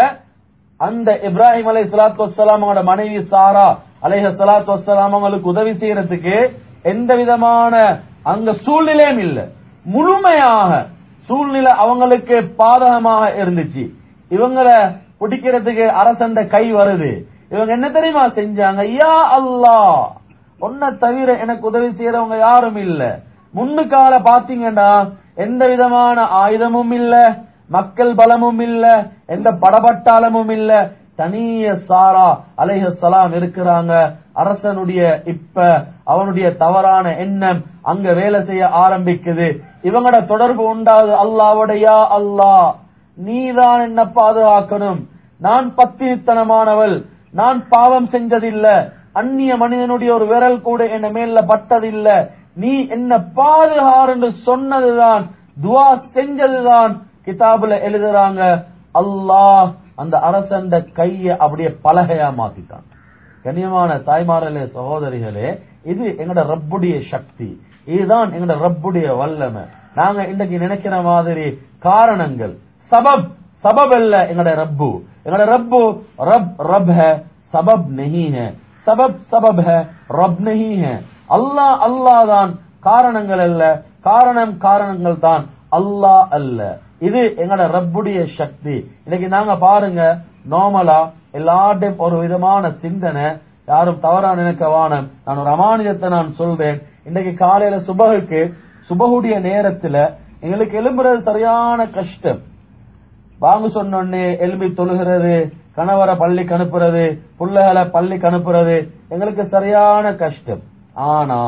அந்த இப்ராஹிம் அலை சலாத்து வசலாம் அவங்களோட மனைவி சாரா அலைஹ சலாத்து வசலாம் அவங்களுக்கு உதவி செய்யறதுக்கு எந்த விதமான அங்க சூழ்நிலையும் இல்ல முழுமையாக சூழ்நிலை அவங்களுக்கு பாதகமாக இருந்துச்சு இவங்கள பிடிக்கிறதுக்கு அரசண்ட கை வருது இவங்க என்ன தெரியுமா செஞ்சாங்க யா அல்லாஹ் உன்னை தவிர எனக்கு உதவி செய்யறவங்க யாரும் இல்ல முன்னுக்கால பாத்தீங்கன்னா எந்த விதமான ஆயுதமும் இல்ல மக்கள் பலமும் இல்ல எந்த படபட்டாளமும் இல்ல தனிய சாரா அலைஹலாம் இருக்கிறாங்க அரசனுடைய இப்ப அவனுடைய தவறான எண்ணம் அங்க வேலை செய்ய ஆரம்பிக்குது இவங்களோட தொடர்பு உண்டாது அல்லாவுடையா அல்லாஹ் நீதான் என்ன பாதுகாக்கணும் நான் பத்தினித்தனமானவள் நான் பாவம் செஞ்சதில்ல அந்நிய மனிதனுடைய ஒரு விரல் கூட என்ன மேல பட்டதில்ல நீ என்ன பாதுகாருன்னு சொன்னதுதான் துவா செஞ்சதுதான் கிதாபுல எழுதுறாங்க அல்லாஹ் அந்த அரசண்ட கைய அப்படியே பலகையா மாத்திட்டான் கண்ணியமான தாய்மார்களே சகோதரிகளே இது எங்கட ரப்புடைய சக்தி இதுதான் எங்கட ரப்புடைய வல்லமை நாங்க இன்னைக்கு நினைக்கிற மாதிரி காரணங்கள் சபப் சபப் அல்ல எங்கட ரப்பு எங்கட ரப்பு ரப் ரப் है सबब नहीं है सबब सबब है रब नहीं है அல்லாஹ் அல்லாஹ் தான் காரணங்கள் அல்ல காரணம் காரணங்கள் தான் அல்லாஹ் அல்ல இது எங்கட ரப்புடைய சக்தி இன்னைக்கு நாங்க பாருங்க நார்மலா எல்லாட்டையும் ஒரு விதமான சிந்தனை யாரும் தவறா நினைக்க வானம் நான் ஒரு அமானியத்தை நான் சொல்றேன் இன்னைக்கு காலையில சுபகுக்கு சுபகுடைய நேரத்துல எங்களுக்கு எழும்புறது சரியான கஷ்டம் வாங்க சொன்னோடனே எலும்பி தொழுகிறது கணவரை பள்ளிக்கு அனுப்புறது புள்ளைகளை பள்ளிக்கு அனுப்புறது எங்களுக்கு சரியான கஷ்டம் ஆனா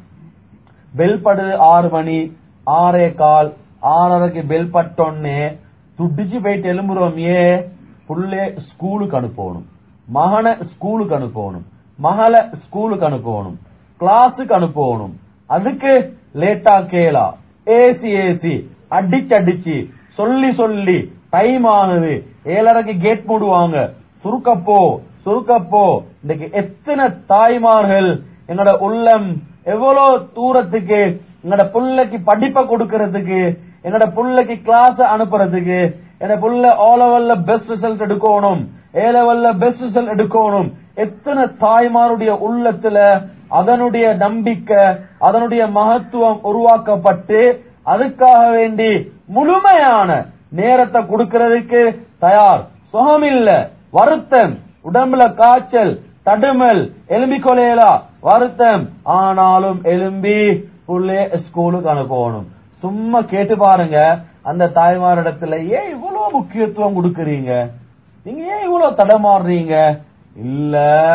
பெல் படுது ஆறு மணி ஆறே கால் ஆறரைக்கு பெல் பட்டோன்னே துடிச்சு போயிட்டு எழும்புறோம் ஏ புள்ளே ஸ்கூலுக்கு அனுப்பணும் மகனை ஸ்கூலுக்கு அனுப்பணும் மகளை ஸ்கூலுக்கு அனுப்பணும் கிளாஸுக்கு அனுப்பணும் அதுக்கு லேட்டா கேளா ஏசி ஏசி அடிச்சு அடிச்சு சொல்லி சொல்லி டைம் ஆகுது ஏழரைக்கு கேட் மூடுவாங்க சுருக்கப்போ சுருக்கப்போ இன்னைக்கு எத்தனை தாய்மார்கள் எங்களோட உள்ளம் எவ்வளவு தூரத்துக்கு எங்களோட புள்ளைக்கு படிப்பை கொடுக்கறதுக்கு எங்களோட புள்ளைக்கு கிளாஸ் அனுப்புறதுக்கு எங்க புள்ள ஓ லெவல்ல பெஸ்ட் ரிசல்ட் எடுக்கணும் ஏ லெவல்ல பெஸ்ட் ரிசல்ட் எடுக்கணும் எத்தனை தாய்மாருடைய உள்ளத்துல அதனுடைய நம்பிக்கை அதனுடைய மகத்துவம் உருவாக்கப்பட்டு அதுக்காக வேண்டி முழுமையான நேரத்தை கொடுக்கறதுக்கு தயார் சுகமில்ல வருத்தம் உடம்புல காய்ச்சல் தடுமல் எலும்பி கொலையலா வருத்தம் ஆனாலும் எலும்பி புள்ளே ஸ்கூலுக்கு அனுப்பணும் சும்மா கேட்டு பாருங்க அந்த தாய்மாரிடத்துல ஏன் இவ்வளவு முக்கியத்துவம் கொடுக்கறீங்க நீங்க ஏன் இவ்வளவு தடமாறுறீங்க இல்ல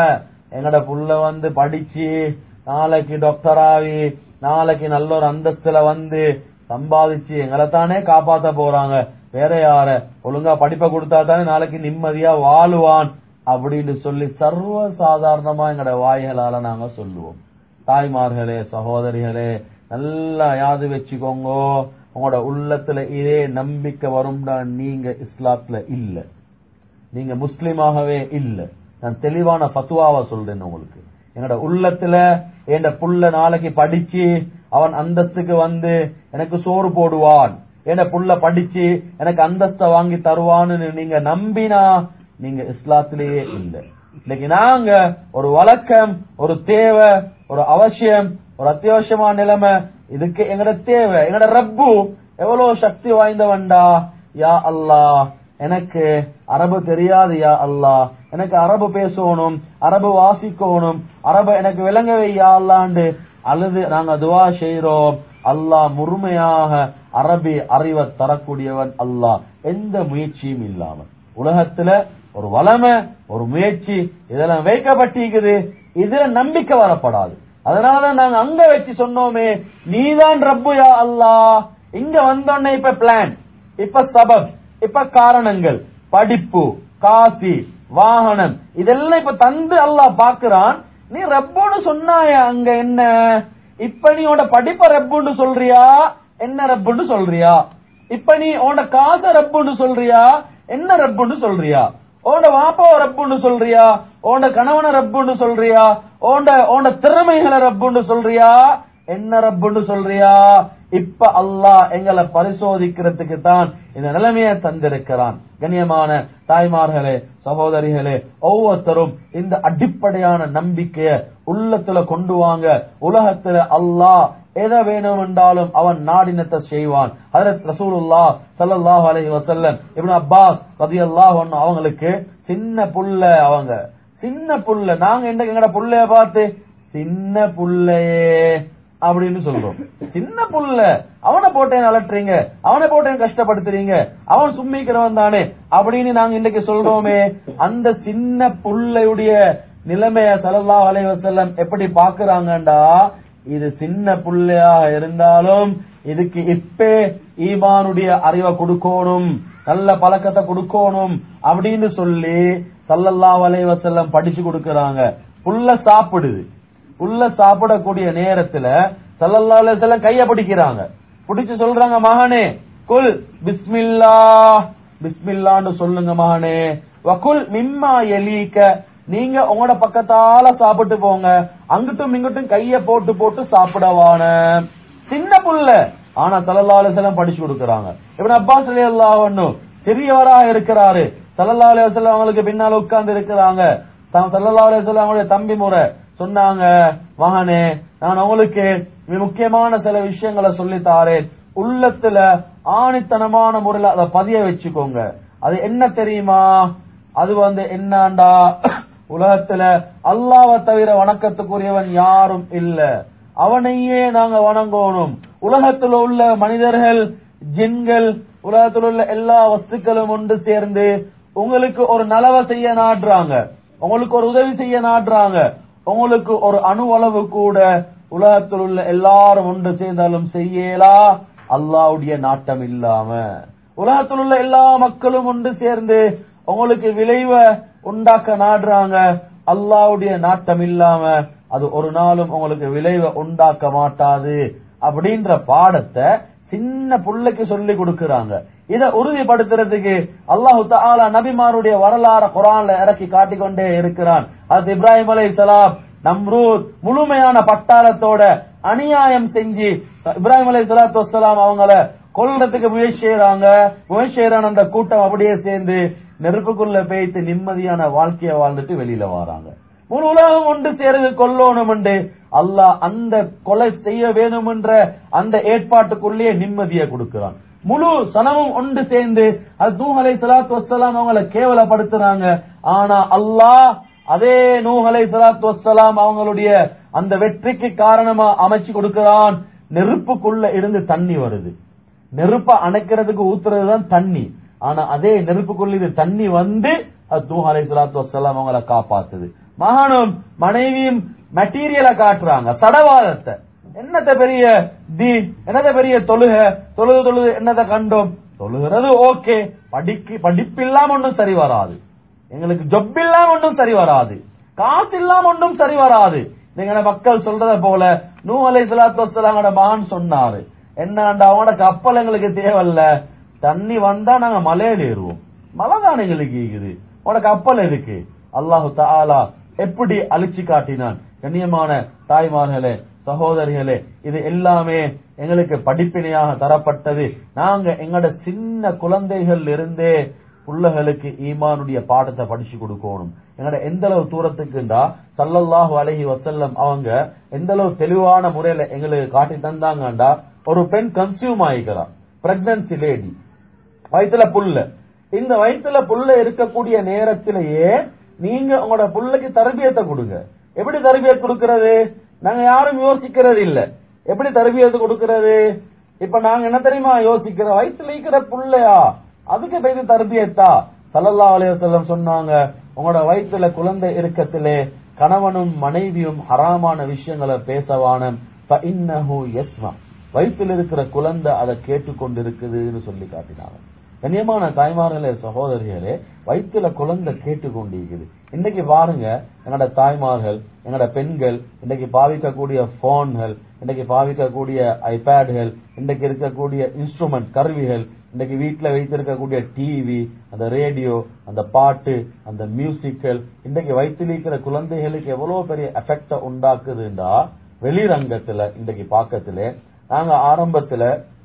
எங்கட புள்ள வந்து படிச்சு நாளைக்கு டாக்டர் ஆகி நாளைக்கு நல்ல ஒரு அந்தஸ்துல வந்து சம்பாதிச்சு எங்களை தானே காப்பாத்த போறாங்க வேற யார ஒழுங்கா படிப்பை கொடுத்தா தானே நாளைக்கு நிம்மதியா வாழுவான் அப்படின்னு சொல்லி சர்வ சாதாரணமா எங்கட வாய்களால நாங்க சொல்லுவோம் தாய்மார்களே சகோதரிகளே நல்லா யாது வச்சுக்கோங்க உங்களோட உள்ளத்துல இதே நம்பிக்கை வரும்டா நீங்க இஸ்லாத்துல இல்ல நீங்க முஸ்லிமாகவே இல்ல நான் தெளிவான பத்துவாவை சொல்றேன் உங்களுக்கு என்னோட உள்ளத்துல என் புள்ள நாளைக்கு படிச்சு அவன் அந்தஸ்துக்கு வந்து எனக்கு சோறு போடுவான் என் புள்ள படிச்சு எனக்கு அந்தஸ்தை வாங்கி தருவான்னு நீங்க நம்பினா நீங்க இஸ்லாத்திலேயே இல்ல இன்னைக்கு நாங்க ஒரு வழக்கம் ஒரு தேவை ஒரு அவசியம் ஒரு அத்தியாவசியமான நிலைமை இதுக்கு எங்கட தேவை எங்கட ரப்பு எவ்வளவு சக்தி வாய்ந்தவன்டா யா அல்லாஹ் எனக்கு அரபு தெரியாது யா அல்லாஹ் எனக்கு அரபு பேசணும் அரபு வாசிக்கணும் அரபு எனக்கு விளங்கவே யா அல்லாண்டு அழுது நாங்க துவா செய்யறோம் அல்லாஹ் முழுமையாக அரபி அறிவை தரக்கூடியவன் அல்லாஹ் எந்த முயற்சியும் இல்லாம உலகத்துல ஒரு வளமை ஒரு முயற்சி இதெல்லாம் வைக்கப்பட்டிருக்குது இதுல நம்பிக்கை வரப்படாது அதனால நாங்க அங்க வச்சு சொன்னோமே நீதான் ரப்பு யா அல்லாஹ் இங்க வந்தோடனே இப்ப பிளான் இப்ப சபப் இப்ப காரணங்கள் படிப்பு காசி வாகனம் இதெல்லாம் இப்ப தந்து அல்லாஹ் பாக்குறான் நீ ரப்புன்னு சொன்னாய அங்க என்ன இப்ப நீ உன்னோட படிப்ப ரப்புன்னு சொல்றியா என்ன ரப்புன்னு சொல்றியா இப்ப நீ உன்னோட காசை ரப்புன்னு சொல்றியா என்ன ரப்புன்னு சொல்றியா உன்னோட வாப்பாவ ரப்புன்னு சொல்றியா உன்னோட கணவனை ரப்புன்னு சொல்றியா உன்னோட உன்னோட திறமைகளை ரப்புன்னு சொல்றியா என்ன ரப்புன்னு சொல்றியா இப்ப அல்லாஹ் எங்களை பரிசோதிக்கிறதுக்கு தான் இந்த நிலைமையை தந்திருக்கிறான் கண்ணியமான தாய்மார்களே சகோதரிகளே ஒவ்வொருத்தரும் இந்த அடிப்படையான நம்பிக்கைய உள்ளத்துல கொண்டு வாங்க உலகத்துல அல்லாஹ் எதை வேணும் என்றாலும் அவன் நாடினத்தை செய்வான் ஹதரத் ரசூலுல்லா ஸல்லல்லாஹு அலைஹி வஸல்லம் இப்னு அப்பாஸ் ரலியல்லாஹு அன்ஹு அவங்களுக்கு சின்ன புள்ள அவங்க சின்ன புள்ள நாங்க என்ன எங்கட புள்ளைய பார்த்து சின்ன புள்ளையே அப்படின்னு சொல்றோம் சின்ன புள்ள அவனை போட்டேன் அலட்டுறீங்க அவனை போட்டேன் கஷ்டப்படுத்துறீங்க அவன் சும்மிக்கிறவன் தானே அப்படின்னு நாங்க இன்னைக்கு சொல்றோமே அந்த சின்ன புள்ளையுடைய நிலைமைய ஸல்லல்லாஹு அலைஹி வஸல்லம் எப்படி பாக்குறாங்கடா இது சின்ன புள்ளையாக இருந்தாலும் இதுக்கு இப்பே ஈமானுடைய அறிவை கொடுக்கணும் நல்ல பழக்கத்தை கொடுக்கணும் அப்படின்னு சொல்லி சல்லல்லாஹு அலைஹி வஸல்லம் படிச்சு கொடுக்கறாங்க புள்ள சாப்பிடுது புள்ள சாப்பிடக்கூடிய நேரத்துல சல்லல்லாஹு அலைஹி வஸல்லம் கைய பிடிக்கிறாங்க பிடிச்சு சொல்றாங்க மகனே குல் பிஸ்மில்லா பிஸ்மில்லான்னு சொல்லுங்க மகனே வகுல் மிம்மா எலீக்க நீங்க உங்களோட பக்கத்தால சாப்பிட்டு போங்க அங்கிட்டும் இங்கிட்டும் கைய போட்டு போட்டு சாப்பிடவான சின்ன புள்ள ஆனா சல்லல்லாஹு அலைஹி வஸல்லம் படிச்சு கொடுக்கறாங்க இப்னு அப்பாஸ் ரலியல்லாஹு அன்ஹு பெரியவராக இருக்கிறாரு சல்லல்லாஹு அலைஹி வஸல்லம் அவங்களுக்கு பின்னால உட்கார்ந்து இருக்கிறாங்க சல்லல்லாஹு அலைஹி வஸல்லம் அவங்களுடைய தம்பி முறை சொன்னாங்க மகனே நான் உங்களுக்கு மிக முக்கியமான சில விஷயங்களை சொல்லி தாரேன் உள்ளத்துல ஆணித்தனமான முறையில அதை பதிய வச்சுக்கோங்க அது என்ன தெரியுமா அது வந்து என்னண்டா உலகத்துல அல்லாவை தவிர வணக்கத்துக்குரியவன் யாரும் இல்ல அவனையே நாங்க வணங்கணும் உலகத்துல உள்ள மனிதர்கள் ஜின்கள் உலகத்தில் உள்ள எல்லா வஸ்துக்களும் ஒன்று சேர்ந்து உங்களுக்கு ஒரு நலவை செய்ய நாடுறாங்க உங்களுக்கு ஒரு உதவி செய்ய நாடுறாங்க உங்களுக்கு ஒரு அணுவளவு கூட உலகத்தில் உள்ள எல்லாரும் ஒன்று சேர்ந்தாலும் செய்யலா அல்லாவுடைய நாட்டம் இல்லாம உலகத்தில் உள்ள எல்லா மக்களும் ஒன்று சேர்ந்து உங்களுக்கு விளைவை உண்டாக்க நாடுறாங்க அல்லாவுடைய நாட்டம் இல்லாம அது ஒரு நாளும் உங்களுக்கு விளைவை உண்டாக்க மாட்டாது அப்படின்ற பாடத்தை சின்ன புள்ளைக்கு சொல்லி கொடுக்கறாங்க இத உறுதிப்படுத்துறதுக்கு அல்லாஹு தாலா நபிமாருடைய வரலாற குரான்ல இறக்கி காட்டிக்கொண்டே இருக்கிறான் அது இப்ராஹிம் அலை சலாம் நம்ரூத் முழுமையான பட்டாளத்தோட அநியாயம் செஞ்சு இப்ராஹிம் அலை சலாத்து வசலாம் அவங்கள கொல்றதுக்கு முயற்சி செய்யறாங்க முயற்சி செய்யறான அந்த கூட்டம் அப்படியே சேர்ந்து நெருப்புக்குள்ள பேய்த்து நிம்மதியான வாழ்க்கைய வாழ்ந்துட்டு வெளியில வராங்க முழு உலகம் ஒன்று சேர்ந்து கொல்லணும் என்று அல்லாஹ் அந்த கொலை செய்ய வேணும் என்ற அந்த ஏற்பாட்டுக்குள்ளேயே நிம்மதியை கொடுக்கிறான் முழு சனமும் ஒன்று சேர்ந்து அது நூஹலை சலாத்து வசலாம் அவங்கள கேவலப்படுத்துறாங்க ஆனா அல்லாஹ் அதே நூஹலை சலாத்து வசலாம் அவங்களுடைய அந்த வெற்றிக்கு காரணமா அமைச்சு கொடுக்கிறான் நெருப்புக்குள்ள இருந்து தண்ணி வருது நெருப்ப அணைக்கிறதுக்கு ஊத்துறதுதான் தண்ணி ஆனா அதே நெருப்புக்குள்ள இது தண்ணி வந்து அது நூஹ் அலை சலாத்து வசலாம் அவங்கள காப்பாத்துது மகானும் மனைவியும் மெட்டீரியலை காட்டுறாங்க தடவாதத்தை என்னத்த பெரிய தி என்னத்த பெரிய தொழுக தொழுது தொழுது என்னத்த கண்டோம் தொழுகிறது ஓகே படிக்கு படிப்பு இல்லாம ஒன்றும் சரி வராது எங்களுக்கு ஜொப் இல்லாம ஒன்றும் சரி வராது காசு இல்லாம ஒன்றும் சரி வராது நீங்க மக்கள் சொல்றத போல நூ அலை சலாத்து வசலாங்கட மகான் சொன்னாரு என்னண்டா அவனோட கப்பல் எங்களுக்கு தேவையில்ல தண்ணி வந்தா நாங்க மலையில ஏறுவோம் மலை தான் எங்களுக்கு இருக்குது உனோட கப்பல் எதுக்கு அல்லாஹு தாலா எப்படி அழிச்சு காட்டினான் கண்ணியமான தாய்மார்களே சகோதரிகளே இது எல்லாமே எங்களுக்கு படிப்பினையாக தரப்பட்டது நாங்க எங்கட சின்ன குழந்தைகள் இருந்தே புள்ளகளுக்கு ஈமானுடைய பாடத்தை படிச்சு கொடுக்கணும் எங்கட எந்த அளவு தூரத்துக்குண்டா சல்லல்லாஹு அலஹி வசல்லம் அவங்க எந்த அளவு தெளிவான முறையில எங்களுக்கு காட்டி தந்தாங்கண்டா ஒரு பெண் கன்சியூம் ஆயிக்கிறா பிரெக்னன்சி லேடி வயிற்றுல புல்ல இந்த வயிற்றுல புல்ல இருக்கக்கூடிய நேரத்திலேயே நீங்க உங்களோட புள்ளைக்கு தரபியத்தை கொடுங்க எப்படி தரபியத் கொடுக்கறது நாங்க யாரும் யோசிக்கிறது இல்ல எப்படி தரபியத்து கொடுக்கறது இப்ப நாங்க என்ன தெரியுமா யோசிக்கிறோம் வயிற்றுல இருக்கிற புள்ளையா அதுக்கு போய் தரபியத்தா சல்லல்லா அலையம் சொன்னாங்க உங்களோட வயிற்றுல குழந்தை இருக்கத்திலே கணவனும் மனைவியும் ஹராமான விஷயங்களை பேசவானம் வயிற்றில் இருக்கிற குழந்தை அதை கேட்டுக்கொண்டிருக்குதுன்னு சொல்லி காட்டினாங்க கண்ணியமான தாய்மார்களே சகோதரிகளே வயிற்றுல குழந்தை கேட்டுக்கொண்டிருக்குது இன்னைக்கு பாருங்க எங்களோட தாய்மார்கள் எங்களோட பெண்கள் இன்னைக்கு பாவிக்கக்கூடிய போன்கள் இன்னைக்கு பாவிக்கக்கூடிய ஐபேடுகள் இன்னைக்கு இருக்கக்கூடிய இன்ஸ்ட்ருமெண்ட் கருவிகள் இன்னைக்கு வீட்டுல வைத்திருக்கக்கூடிய டிவி அந்த ரேடியோ அந்த பாட்டு அந்த மியூசிக்கல் இன்னைக்கு வயிற்றில் இருக்கிற குழந்தைகளுக்கு எவ்வளவு பெரிய எஃபெக்ட உண்டாக்குதுண்டா வெளிரங்கத்துல இன்னைக்கு பாக்கத்துல நாங்க ஆரம்பத்துல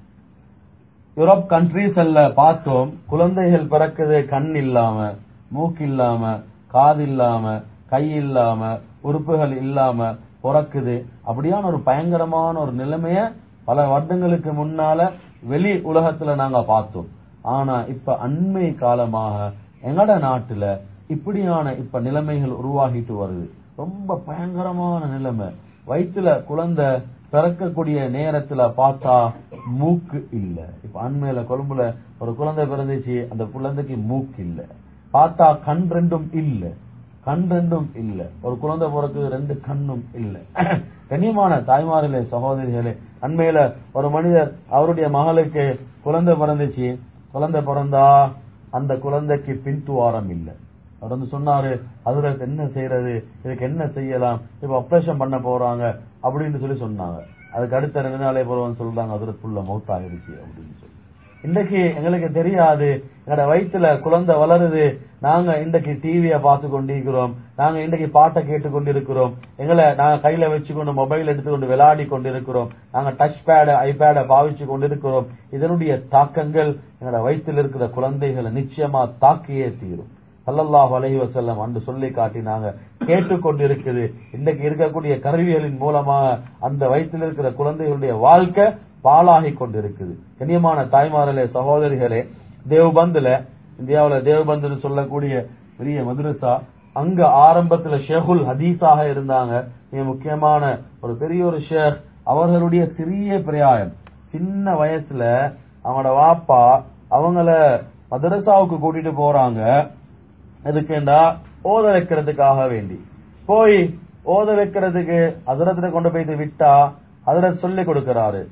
யூரோப் கண்ட்ரீஸ் பார்த்தோம் குழந்தைகள் பிறக்குது கண் இல்லாம மூக்கு இல்லாம காது இல்லாம கை இல்லாம உறுப்புகள் இல்லாம பிறக்குது அப்படியான ஒரு பயங்கரமான ஒரு நிலைமைய பல வருடங்களுக்கு முன்னால வெளி உலகத்துல நாங்க பார்த்தோம் ஆனா இப்ப அண்மை காலமாக எங்கட நாட்டுல இப்படியான இப்ப நிலைமைகள் உருவாகிட்டு வருது ரொம்ப பயங்கரமான நிலைமை வயிற்றுல குழந்தை பிறக்கக்கூடிய நேரத்துல பார்த்தா மூக்கு இல்ல இப்ப அண்மையில கொழும்புல ஒரு குழந்தை பிறந்துச்சு அந்த குழந்தைக்கு மூக்கு இல்ல பார்த்தா கண் ரெண்டும் இல்ல கண் ரெண்டும் இல்ல ஒரு குழந்தை பிறகு ரெண்டு கண்ணும் இல்ல கண்ணியமான தாய்மார்களே சகோதரிகளே அண்மையில ஒரு மனிதர் அவருடைய மகளுக்கு குழந்தை பிறந்துச்சு குழந்தை பிறந்தா அந்த குழந்தைக்கு பின்துவாரம் இல்லை அவர் வந்து சொன்னாரு அதுல என்ன செய்யறது இதுக்கு என்ன செய்யலாம் இப்ப ஆபரேஷன் பண்ண போறாங்க அப்படின்னு சொல்லி சொன்னாங்க அதுக்கு அடுத்த ரெண்டு நாளே போறவங்க சொல்றாங்க அதுல புள்ள மவுத் ஆகிருச்சு அப்படின்னு சொல்லி இன்றைக்கு எங்களுக்கு தெரியாது எங்களோட வயிற்றுல குழந்தை வளருது நாங்க இன்றைக்கு டிவிய பார்த்து கொண்டிருக்கிறோம் நாங்க இன்றைக்கு பாட்டை கேட்டு கொண்டிருக்கிறோம் எங்களை நாங்க கையில வச்சுக்கொண்டு மொபைல் எடுத்துக்கொண்டு விளையாடி கொண்டிருக்கிறோம் நாங்க டச் பேட ஐபேட பாவிச்சு கொண்டிருக்கிறோம் இதனுடைய தாக்கங்கள் எங்களோட வயிற்றில் இருக்கிற குழந்தைகளை நிச்சயமா தாக்கியே தீரும் சல்லல்லாஹு அலைஹி வஸல்லம் அன்று சொல்லி காட்டினாங்க கேட்டுக்கொண்டிருக்குது இன்னைக்கு இருக்கக்கூடிய கருவிகளின் மூலமாக அந்த வயிற்றில் இருக்கிற குழந்தைகளுடைய வாழ்க்கை பாழாகி கொண்டிருக்குது கண்ணியமான தாய்மார்களே சகோதரிகளே தேவ்பந்துல இந்தியாவுல தேவ்பந்துன்னு சொல்லக்கூடிய பெரிய மதுரசா அங்க ஆரம்பத்துல ஷேகுல் ஹதீஸாக இருந்தாங்க மிக முக்கியமான ஒரு பெரிய ஒரு ஷேக் அவர்களுடைய சிறிய பிரயாயம் சின்ன வயசுல அவங்களோட வாப்பா அவங்கள மதரசாவுக்கு கூட்டிட்டு போறாங்க எதுக்குண்டா ஓத வைக்கிறதுக்காக வேண்டி போய் ஓத வைக்கிறதுக்கு அதிரத்துல கொண்டு போய் விட்டா அதிர சொல்லி கொடுக்கிறாரு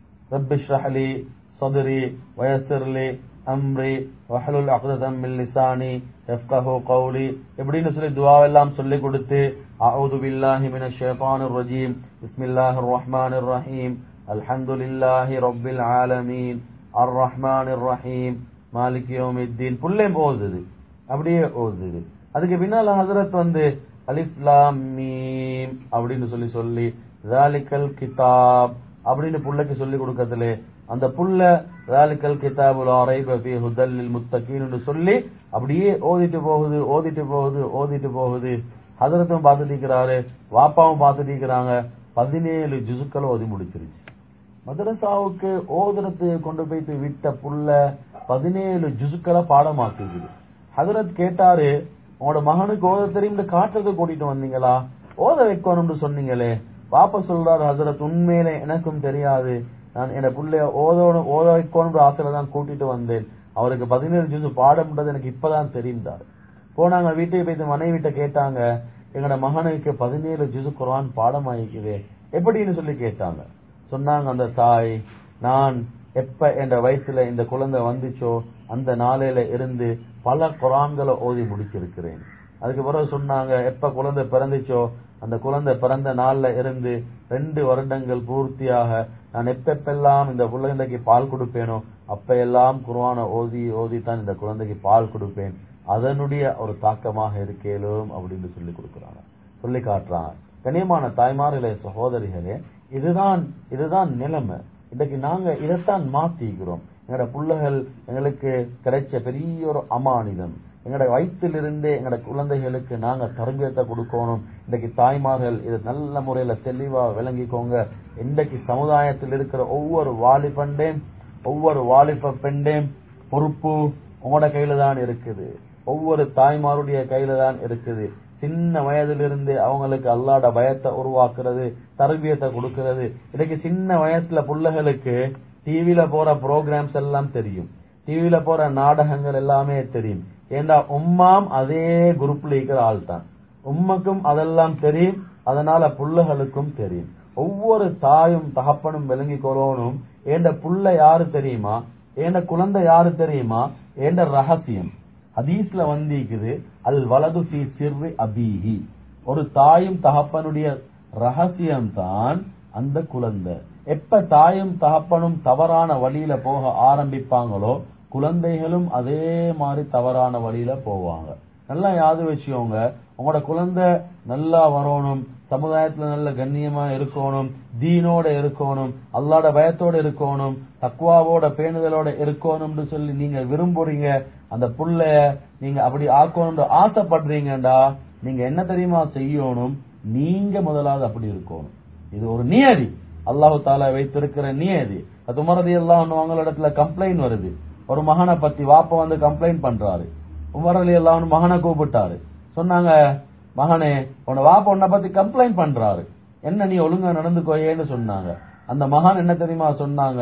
رب اشرح لي صدري ويسر لي அம்ரி வஹலுல் அக்ததம் மின் லிசானி யஃப்கஹு கௌலி இப்படின்னு சொல்லி துவாவெல்லாம் சொல்லி கொடுத்து அஊது பில்லாஹி மினஷ் ஷைத்தானிர் ரஜீம் பிஸ்மில்லாஹிர் ரஹ்மானிர் ரஹீம் அல்ஹம்துலில்லாஹி ரப்பில் ஆலமீன் அர் ரஹ்மானிர் ரஹீம் மாலிக் யௌமித்தீன் புள்ளையும் ஓதுது அப்படியே ஓதுது அதுக்கு பின்னால ஹசரத் வந்து அலிஃப் லாம் மீம் அப்படின்னு சொல்லி சொல்லி ஜாலிக்கல் கிதாப் அப்படின்னு புள்ளைக்கு சொல்லி கொடுக்கறதுல அந்த புள்ள ஜாலிக்கல் கிதாபுல் ரைப ஃபீ ஹுதல்லில் முத்தகீன்னு சொல்லி அப்படியே ஓதிட்டு போகுது ஓதிட்டு போகுது ஓதிட்டு போகுது ஹசரத்தும் பார்த்துட்டு இருக்கிறாரு வாப்பாவும் பார்த்துட்டு இருக்கிறாங்க பதினேழு ஜுசுக்களை ஓதி முடிச்சிருச்சு மதரசாவுக்கு ஓதுறதுக்கு கொண்டு போயிட்டு விட்ட புள்ள பதினேழு ஜுசுக்களை பாடமாக்குது ஹசரத் கேட்டாரு உங்களோட மகனுக்கு ஓத தெரியும் காட்டுறதுக்கு கூட்டிட்டு வந்தீங்களா ஓத வைக்கணும்னு சொன்னீங்களே பாப்பா சொல்றாரு ஹசரத் உண்மையிலே எனக்கும் தெரியாது நான் என் புள்ளைய ஓதணும் ஓத வைக்கணும்ன்ற ஆசையில தான் கூட்டிட்டு வந்தேன் அவருக்கு பதினேழு ஜூஸ் பாடம்ன்றது எனக்கு இப்பதான் தெரிந்தார் போனாங்க வீட்டுக்கு போயிட்டு மனைவிட்ட கேட்டாங்க எங்களோட மகனுக்கு பதினேழு ஜூஸ் குரான் பாடமாயிக்குது எப்படின்னு சொல்லி கேட்டாங்க சொன்னாங்க அந்த தாய் நான் எப்ப என்ற வயசுல இந்த குழந்தை வந்துச்சோ அந்த நாளையில இருந்து பல குரான்களை ஓதி முடிச்சிருக்கிறேன் அதுக்கு பிறகு சொன்னாங்க எப்ப குழந்தை பிறந்துச்சோ அந்த குழந்தை பிறந்த நாள்ல இருந்து ரெண்டு வருடங்கள் பூர்த்தியாக நான் எப்பெப்பெல்லாம் இந்த குழந்தைக்கு பால் கொடுப்பேனோ அப்ப எல்லாம் குர்ஆனை ஓதி ஓதி தான் இந்த குழந்தைக்கு பால் கொடுப்பேன் அதனுடைய ஒரு தாக்கமாக இருக்கேலும் அப்படின்னு சொல்லி கொடுக்குறாங்க சொல்லி காட்டுறாங்க கனியமான தாய்மார்களே சகோதரிகளே இதுதான் இதுதான் நிலைமை இன்னைக்கு நாங்க இதைத்தான் மாத்திக்கிறோம் எங்களோட புள்ளைகள் எங்களுக்கு கிடைச்ச பெரிய ஒரு அமானிதம் எங்களோட வயிற்றிலிருந்தே எங்களோட குழந்தைகளுக்கு நாங்க தரம்பியத்தை கொடுக்கணும் இன்றைக்கு தாய்மார்கள் இதை நல்ல முறையில தெளிவா விளங்கிக்கோங்க இன்றைக்கு சமுதாயத்தில் இருக்கிற ஒவ்வொரு வாலிபண்டேம் ஒவ்வொரு வாலிப பெண்டேம் பொறுப்பு உங்களோட கையில தான் இருக்குது ஒவ்வொரு தாய்மாருடைய கையில தான் இருக்குது சின்ன வயதிலிருந்து அவங்களுக்கு அல்லாட பயத்தை உருவாக்குறது தரபியத்தை கொடுக்கிறது இன்னைக்கு சின்ன வயசுல பிள்ளைகளுக்கு டிவில போற ப்ரோக்ராம்ஸ் எல்லாம் தெரியும் டிவில போற நாடகங்கள் எல்லாமே தெரியும் ஏண்டா உம்மாம் அதே குரூப்ல இருக்கிற ஆள் தான் உம்மக்கும் அதெல்லாம் தெரியும் அதனால புள்ளைகளுக்கும் தெரியும் ஒவ்வொரு தாயும் தகப்பனும் விளங்கி கொள்ளணும் ஏண்ட புள்ள யாரு தெரியுமா ஏண்ட குழந்தை யாரு தெரியுமா ஏண்ட ரகசியம் ஹதீஸ்ல வந்திருக்குது அல் வலது ஃபி சிர்ரி அபீஹி ஒரு தாயும் தகப்பனுடைய ரகசியம் தான் அந்த குழந்தை எப்ப தாயும் தகப்பனும் தவறான வழியில போக ஆரம்பிப்பாங்களோ குழந்தைகளும் அதே மாதிரி தவறான வழியில போவாங்க நல்லா யாது வச்சுக்கோங்க உங்களோட குழந்தை நல்லா வரணும் சமுதாயத்துல நல்ல கண்ணியமா இருக்கணும் தீனோட இருக்கணும் அல்லாட பயத்தோட இருக்கணும் தக்குவாவோட பேணுதலோட இருக்கணும்னு சொல்லி நீங்க விரும்புறீங்க அந்த புள்ளைய நீங்க அப்படி ஆக்கணும்னு ஆசைப்படுறீங்கடா நீங்க என்ன தெரியுமா செய்யணும் நீங்க முதலாவது அப்படி இருக்கணும் இது ஒரு நியதி அல்லாஹு தாலா வைத்திருக்கிற நியதி அது உமரதி எல்லாம் அவங்களிடத்துல கம்ப்ளைண்ட் வருது ஒரு மகனை பத்தி வாப்ப வந்து கம்ப்ளைண்ட் பண்றாரு உமர் அலி எல்லாம் மகனை கூப்பிட்டாரு சொன்னாங்க மகனே உன வாப்ப உன்னை பத்தி கம்ப்ளைண்ட் பண்றாரு என்ன நீ ஒழுங்கா நடந்துக்கோயேன்னு சொன்னாங்க அந்த மகான் என்ன தெரியுமா சொன்னாங்க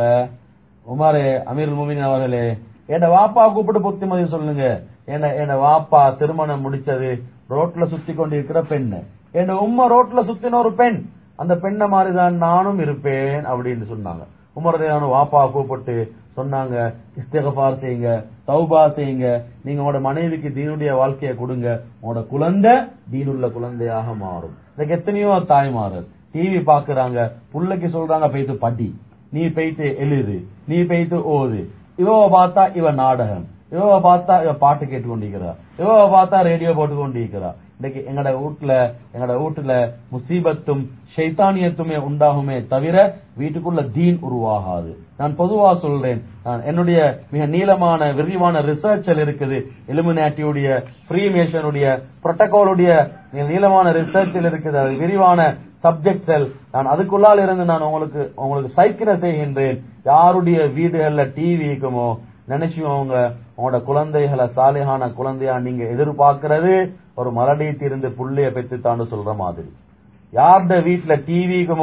உமாரே அமீர் முமின் அவர்களே என் வாப்பா கூப்பிட்டு புத்திமதி சொல்லுங்க என்ன என் வாப்பா திருமணம் முடிச்சது ரோட்ல சுத்தி கொண்டு இருக்கிற பெண்ணு என் உம்மா ரோட்ல சுத்தின ஒரு பெண் அந்த பெண்ணை மாதிரிதான் நானும் இருப்பேன் அப்படின்னு சொன்னாங்க உமரதையான வாப்பா கூப்பிட்டு சொன்னாங்க இஸ்திகபார் செய்யுங்க தௌபா செய்யுங்க நீங்க உங்களோட மனைவிக்கு தீனுடைய வாழ்க்கையை கொடுங்க உங்களோட குழந்தை தீனுள்ள குழந்தையாக மாறும் இதுக்கு எத்தனையோ தாய்மார்கள் டிவி பாக்குறாங்க புள்ளைக்கு சொல்றாங்க போயிட்டு படி நீ போயிட்டு எழுது நீ போயிட்டு ஓது இவ பார்த்தா இவ நாடகம் இவ பார்த்தா இவ பாட்டு கேட்டு கொண்டிருக்கிறா இவ பார்த்தா ரேடியோ போட்டு கொண்டிருக்கிறா இன்னைக்கு எங்கட வீட்டுல எங்கட வீட்டுல முசீபத்தும் ஷைத்தானியத்துமே உண்டாகுமே தவிர வீட்டுக்குள்ள தீன் உருவாகாது நான் பொதுவா சொல்றேன் நான் என்னுடைய மிக நீளமான விரிவான ரிசர்ச்சல் இருக்குது எலிமினாட்டியுடைய ஃப்ரீமேஷனுடைய புரோட்டோகாலுடைய மிக நீளமான ரிசர்ச்சில் இருக்குது அது விரிவான சப்ஜெக்ட்கள் நான் அதுக்குள்ளால் இருந்து நான் உங்களுக்கு உங்களுக்கு சைக்கிர செய்கின்றேன் யாருடைய வீடுகள்ல டிவி இருக்குமோ நினைச்சுக்கோங்க உங்களோட குழந்தைகளை சாலிகான குழந்தையா நீங்க எதிர்பார்க்கிறது ஒரு மலடி திருந்து புள்ளைய பெற்றுத்தான்னு சொல்ற மாதிரி யார்ட வீட்டுல டிவிக்குமோ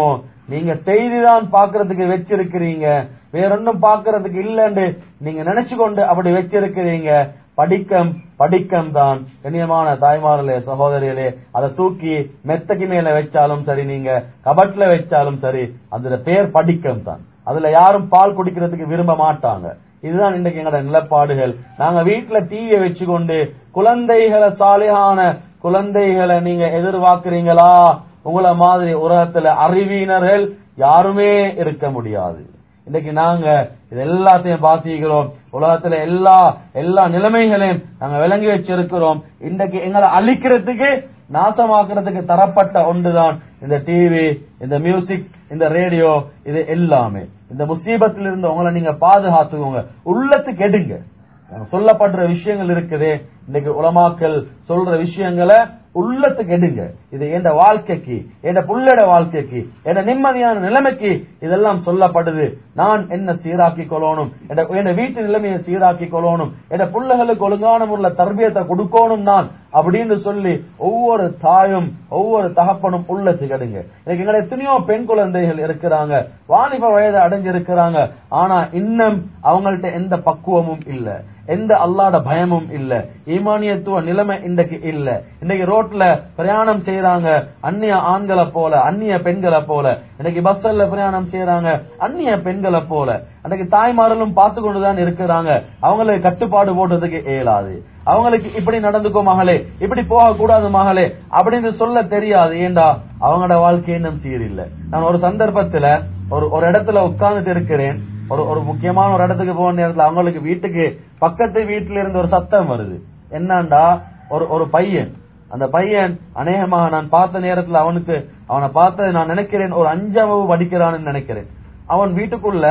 நீங்க செய்திதான் பாக்குறதுக்கு வச்சிருக்கிறீங்க வேறொன்னும் பாக்குறதுக்கு இல்லன்னு நீங்க நினைச்சு கொண்டு அப்படி வச்சிருக்கிறீங்க படிக்கம் படிக்கம் தான் கண்ணியமான தாய்மார்களே சகோதரிகளே அதை தூக்கி மெத்தக்கு மேல வச்சாலும் சரி நீங்க கபட்ல வச்சாலும் சரி அதுல பேர் படிக்கம் தான் அதுல யாரும் பால் குடிக்கிறதுக்கு விரும்ப மாட்டாங்க இதுதான் இன்றைக்கு எங்களோட நிலப்பாடுகள் நாங்க வீட்டுல தீயை வச்சுக்கொண்டு குழந்தைகளை சாலையான குழந்தைகளை நீங்க எதிர்பார்க்கிறீங்களா உங்கள மாதிரி உலகத்துல அறிவியினர்கள் யாருமே இருக்க முடியாது இன்னைக்கு நாங்க இது எல்லாத்தையும் பாத்திக்கிறோம் உலகத்துல எல்லா எல்லா நிலைமைகளையும் நாங்க விளங்கி வச்சிருக்கிறோம் இன்றைக்கு எங்களை அழிக்கிறதுக்கு நாசமாக்குறதுக்கு தரப்பட்ட ஒன்றுதான் இந்த டிவி இந்த மியூசிக் இந்த ரேடியோ இது எல்லாமே இந்த முசீபத்தில் இருந்து உங்களை நீங்க பாதுகாத்துக்கோங்க உள்ளத்துக்கு எடுங்க சொல்லப்படுற விஷயங்கள் இருக்குது இன்னைக்கு உலமாக்கள் சொல்ற விஷயங்களை உள்ளத்துக்கு எடுங்க இது என் வாழ்க்கைக்கு என் புள்ளட வாழ்க்கைக்கு என் நிம்மதியான நிலைமைக்கு இதெல்லாம் சொல்லப்படுது நான் என்ன சீராக்கி கொள்ளணும் என் வீட்டு நிலைமையை சீராக்கி கொள்ளணும் என் புள்ளைகளுக்கு ஒழுங்கான முறையில் தர்பியத்தை கொடுக்கணும் நான் அப்படின்னு சொல்லி ஒவ்வொரு தாயும் ஒவ்வொரு தகப்பனும் உள்ளத்துக்கு எடுங்க இன்னைக்கு எங்களை எத்தனையோ பெண் குழந்தைகள் இருக்கிறாங்க வாலிப வயது அடைஞ்சிருக்கிறாங்க ஆனா இன்னும் அவங்கள்ட்ட எந்த பக்குவமும் இல்ல எந்த அல்லாட பயமும் இல்ல ஈமானியத்துவ நிலைமை இன்றைக்கு இல்ல இன்னைக்கு ரோட்ல பிரயாணம் செய்யறாங்க அந்நிய ஆண்களை போல அந்நிய பெண்களை போல இன்னைக்கு பஸ்ல பிரயாணம் செய்யறாங்க அந்நிய பெண்களை போல அன்னைக்கு தாய்மார்களும் பார்த்து கொண்டுதான் இருக்கிறாங்க அவங்களுக்கு கட்டுப்பாடு போடுறதுக்கு இயலாது அவங்களுக்கு இப்படி நடந்துக்கோ மகளே இப்படி போக கூடாது மகளே அப்படின்னு சொல்ல தெரியாது ஏண்டா அவங்களோட வாழ்க்கை இன்னும் சீரில்லை நான் ஒரு சந்தர்ப்பத்துல ஒரு ஒரு இடத்துல உட்கார்ந்துட்டு இருக்கிறேன் ஒரு ஒரு முக்கியமான ஒரு இடத்துக்கு போன நேரத்துல அவங்களுக்கு வீட்டுக்கு பக்கத்து வீட்டுல இருந்து ஒரு சத்தம் வருது என்னண்டா ஒரு ஒரு பையன் அந்த பையன் அநேகமாக நான் பார்த்த நேரத்துல அவனுக்கு அவனை பார்த்த நான் நினைக்கிறேன் ஒரு அஞ்சாவது படிக்கிறான்னு நினைக்கிறேன் அவன் வீட்டுக்குள்ள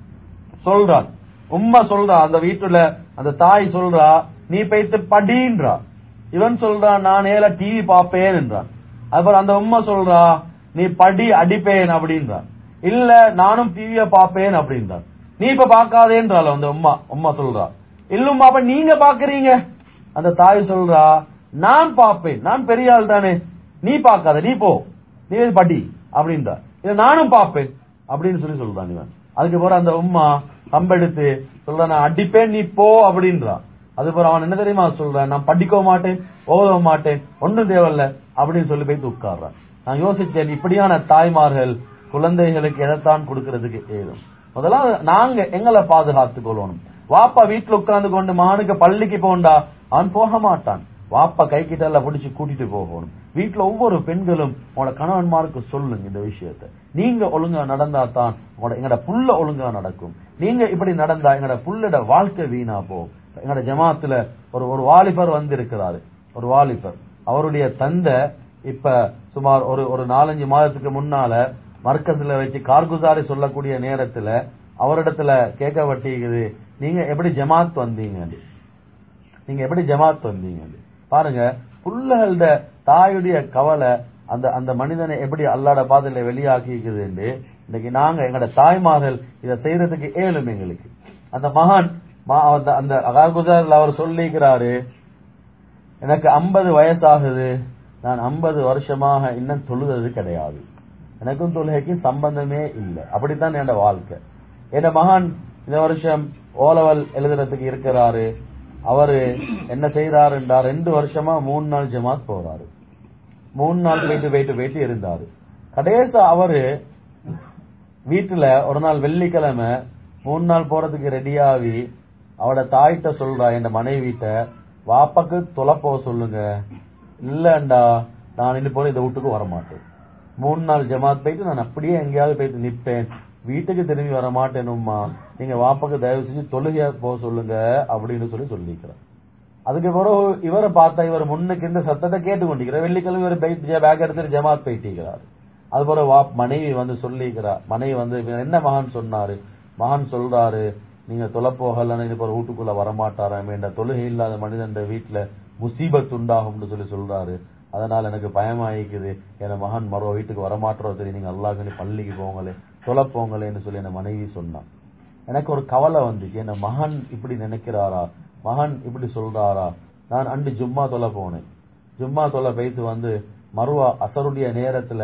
சொல்றான் உம்மா சொல்றா அந்த வீட்டுல அந்த தாய் சொல்றா நீ போய்த்து படின்றா இவன் சொல்றான் நான் ஏல டிவி பாப்பேன் என்றான் அப்புறம் அந்த உம்மா சொல்றா நீ படி அடிப்பேன் அப்படின்றான் இல்ல நானும் டிவிய பாப்பேன் அப்படின்றான் நீ இப்ப பாக்காதேன்றாள் அந்த உம்மா உம்மா சொல்றா இல்லும்மா அப்ப நீங்க பாக்குறீங்க அந்த தாய் சொல்றா நான் பாப்பேன் நான் பெரிய ஆள் தானே நீ பாக்காத நீ போ நீ படி அப்படின்றா இத நானும் பாப்பேன் அப்படின்னு சொல்லி சொல்றான் இவன் அதுக்கு போற அந்த உம்மா கம்பெடுத்து சொல்ற நான் அடிப்பேன் நீ போ அப்படின்றா அதுக்கப்புறம் அவன் என்ன தெரியுமா சொல்றான் நான் படிக்கவும் மாட்டேன் ஓதவும் மாட்டேன் ஒண்ணும் தேவையில்ல அப்படின்னு சொல்லி போய் உட்கார்றான் நான் யோசிச்சேன் இப்படியான தாய்மார்கள் குழந்தைகளுக்கு எதைத்தான் கொடுக்கறதுக்கு ஏதும் முதல்ல நாங்க எங்களை பாதுகாத்துக் கொள்ளணும் வாப்பா வீட்டுல உட்கார்ந்து கொண்டு மகனுக்கு பள்ளிக்கு போண்டா அவன் போக மாட்டான் வாப்பா கை கிட்ட பிடிச்சு கூட்டிட்டு போகணும் வீட்டுல ஒவ்வொரு பெண்களும் உங்களோட கணவன்மாருக்கு சொல்லுங்க இந்த விஷயத்த நீங்க ஒழுங்கா நடந்தா தான் உங்களோட எங்கட புள்ள ஒழுங்கா நடக்கும் நீங்க இப்படி நடந்தா எங்கட புள்ளோட வாழ்க்கை வீணா போகும் எங்கட ஜமாத்துல ஒரு ஒரு வாலிபர் வந்து இருக்கிறாரு ஒரு வாலிபர் அவருடைய தந்தை இப்ப சுமார் ஒரு ஒரு நாலஞ்சு மாதத்துக்கு முன்னால மர்க்கத்துல வச்சு கார்குசாரி சொல்லக்கூடிய நேரத்துல அவரிடத்துல கேட்க வட்டிக்குது நீங்க எப்படி ஜமாத் வந்தீங்க நீங்க எப்படி ஜமாத் வந்தீங்க பாருங்க புள்ளகளோட தாயுடைய கவலை அந்த அந்த மனிதனை எப்படி அல்லாட பாதையில வெளியாக்கிக்குது இன்னைக்கு நாங்க எங்கட தாய்மார்கள் இதை செய்யறதுக்கு ஏழும் எங்களுக்கு அந்த மகான் அந்த கார்குசாரில் அவர் சொல்லிக்கிறாரு எனக்கு ஐம்பது வயசாகுது நான் ஐம்பது வருஷமாக இன்னும் தொழுகிறது கிடையாது எனக்கும் தொழுகைக்கும் சம்பந்தமே இல்லை அப்படித்தான் என்னோட வாழ்க்கை என் மகான் இந்த வருஷம் ஓலவல் எழுதுறதுக்கு இருக்கிறாரு அவரு என்ன செய்யறாருன்றா ரெண்டு வருஷமா மூணு நாள் ஜமாத் போறாரு மூணு நாள் போயிட்டு போயிட்டு போயிட்டு இருந்தாரு கடைசி அவரு வீட்டுல ஒரு நாள் வெள்ளிக்கிழமை மூணு நாள் போறதுக்கு ரெடியாகி அவட தாயிட்ட சொல்றா என் மனைவிட்ட வாப்பாக்கு தொலை போக சொல்லுங்க இல்லண்டா நான் இனி போல இந்த வீட்டுக்கு வரமாட்டேன் மூணு நாள் ஜமாத் போயிட்டு நான் அப்படியே எங்கேயாவது போயிட்டு நிப்பேன் வீட்டுக்கு திரும்பி வர மாட்டேனும்மா நீங்க வாப்பாக்கு தயவு செஞ்சு தொழுகையா போக சொல்லுங்க அப்படின்னு சொல்லி சொல்லிக்கிறேன் அதுக்கு பிறகு இவரை பார்த்தா இவர் முன்னுக்கு இந்த சத்தத்தை கேட்டு கொண்டிருக்கிறார் வெள்ளிக்கிழமை இவர் பேக் எடுத்துட்டு ஜமாத் போயிட்டிருக்கிறார் அது போல வா மனைவி வந்து சொல்லிக்கிறார் மனைவி வந்து என்ன மகன் சொன்னாரு மகன் சொல்றாரு நீங்க தொலை போகலன்னு இது போற வீட்டுக்குள்ள வரமாட்டாராம் என்ற தொழுகை இல்லாத மனிதன் வீட்டுல முசீபத் உண்டாகும்னு சொல்லி சொல்றாரு அதனால எனக்கு பயமாயிக்குது என் மகன் மரோ வீட்டுக்கு வரமாட்டோ தெரியும் நீங்க அல்லாஹ் பள்ளிக்கு போங்களே தொலை போங்களேன்னு சொல்லி என் மனைவி சொன்னான் எனக்கு ஒரு கவலை வந்துச்சு என் மகன் இப்படி நினைக்கிறாரா மகன் இப்படி சொல்றாரா நான் அண்டு ஜும்மா தொலை போனேன் ஜும்மா தொலை போயிட்டு வந்து மறுவா அசருடைய நேரத்துல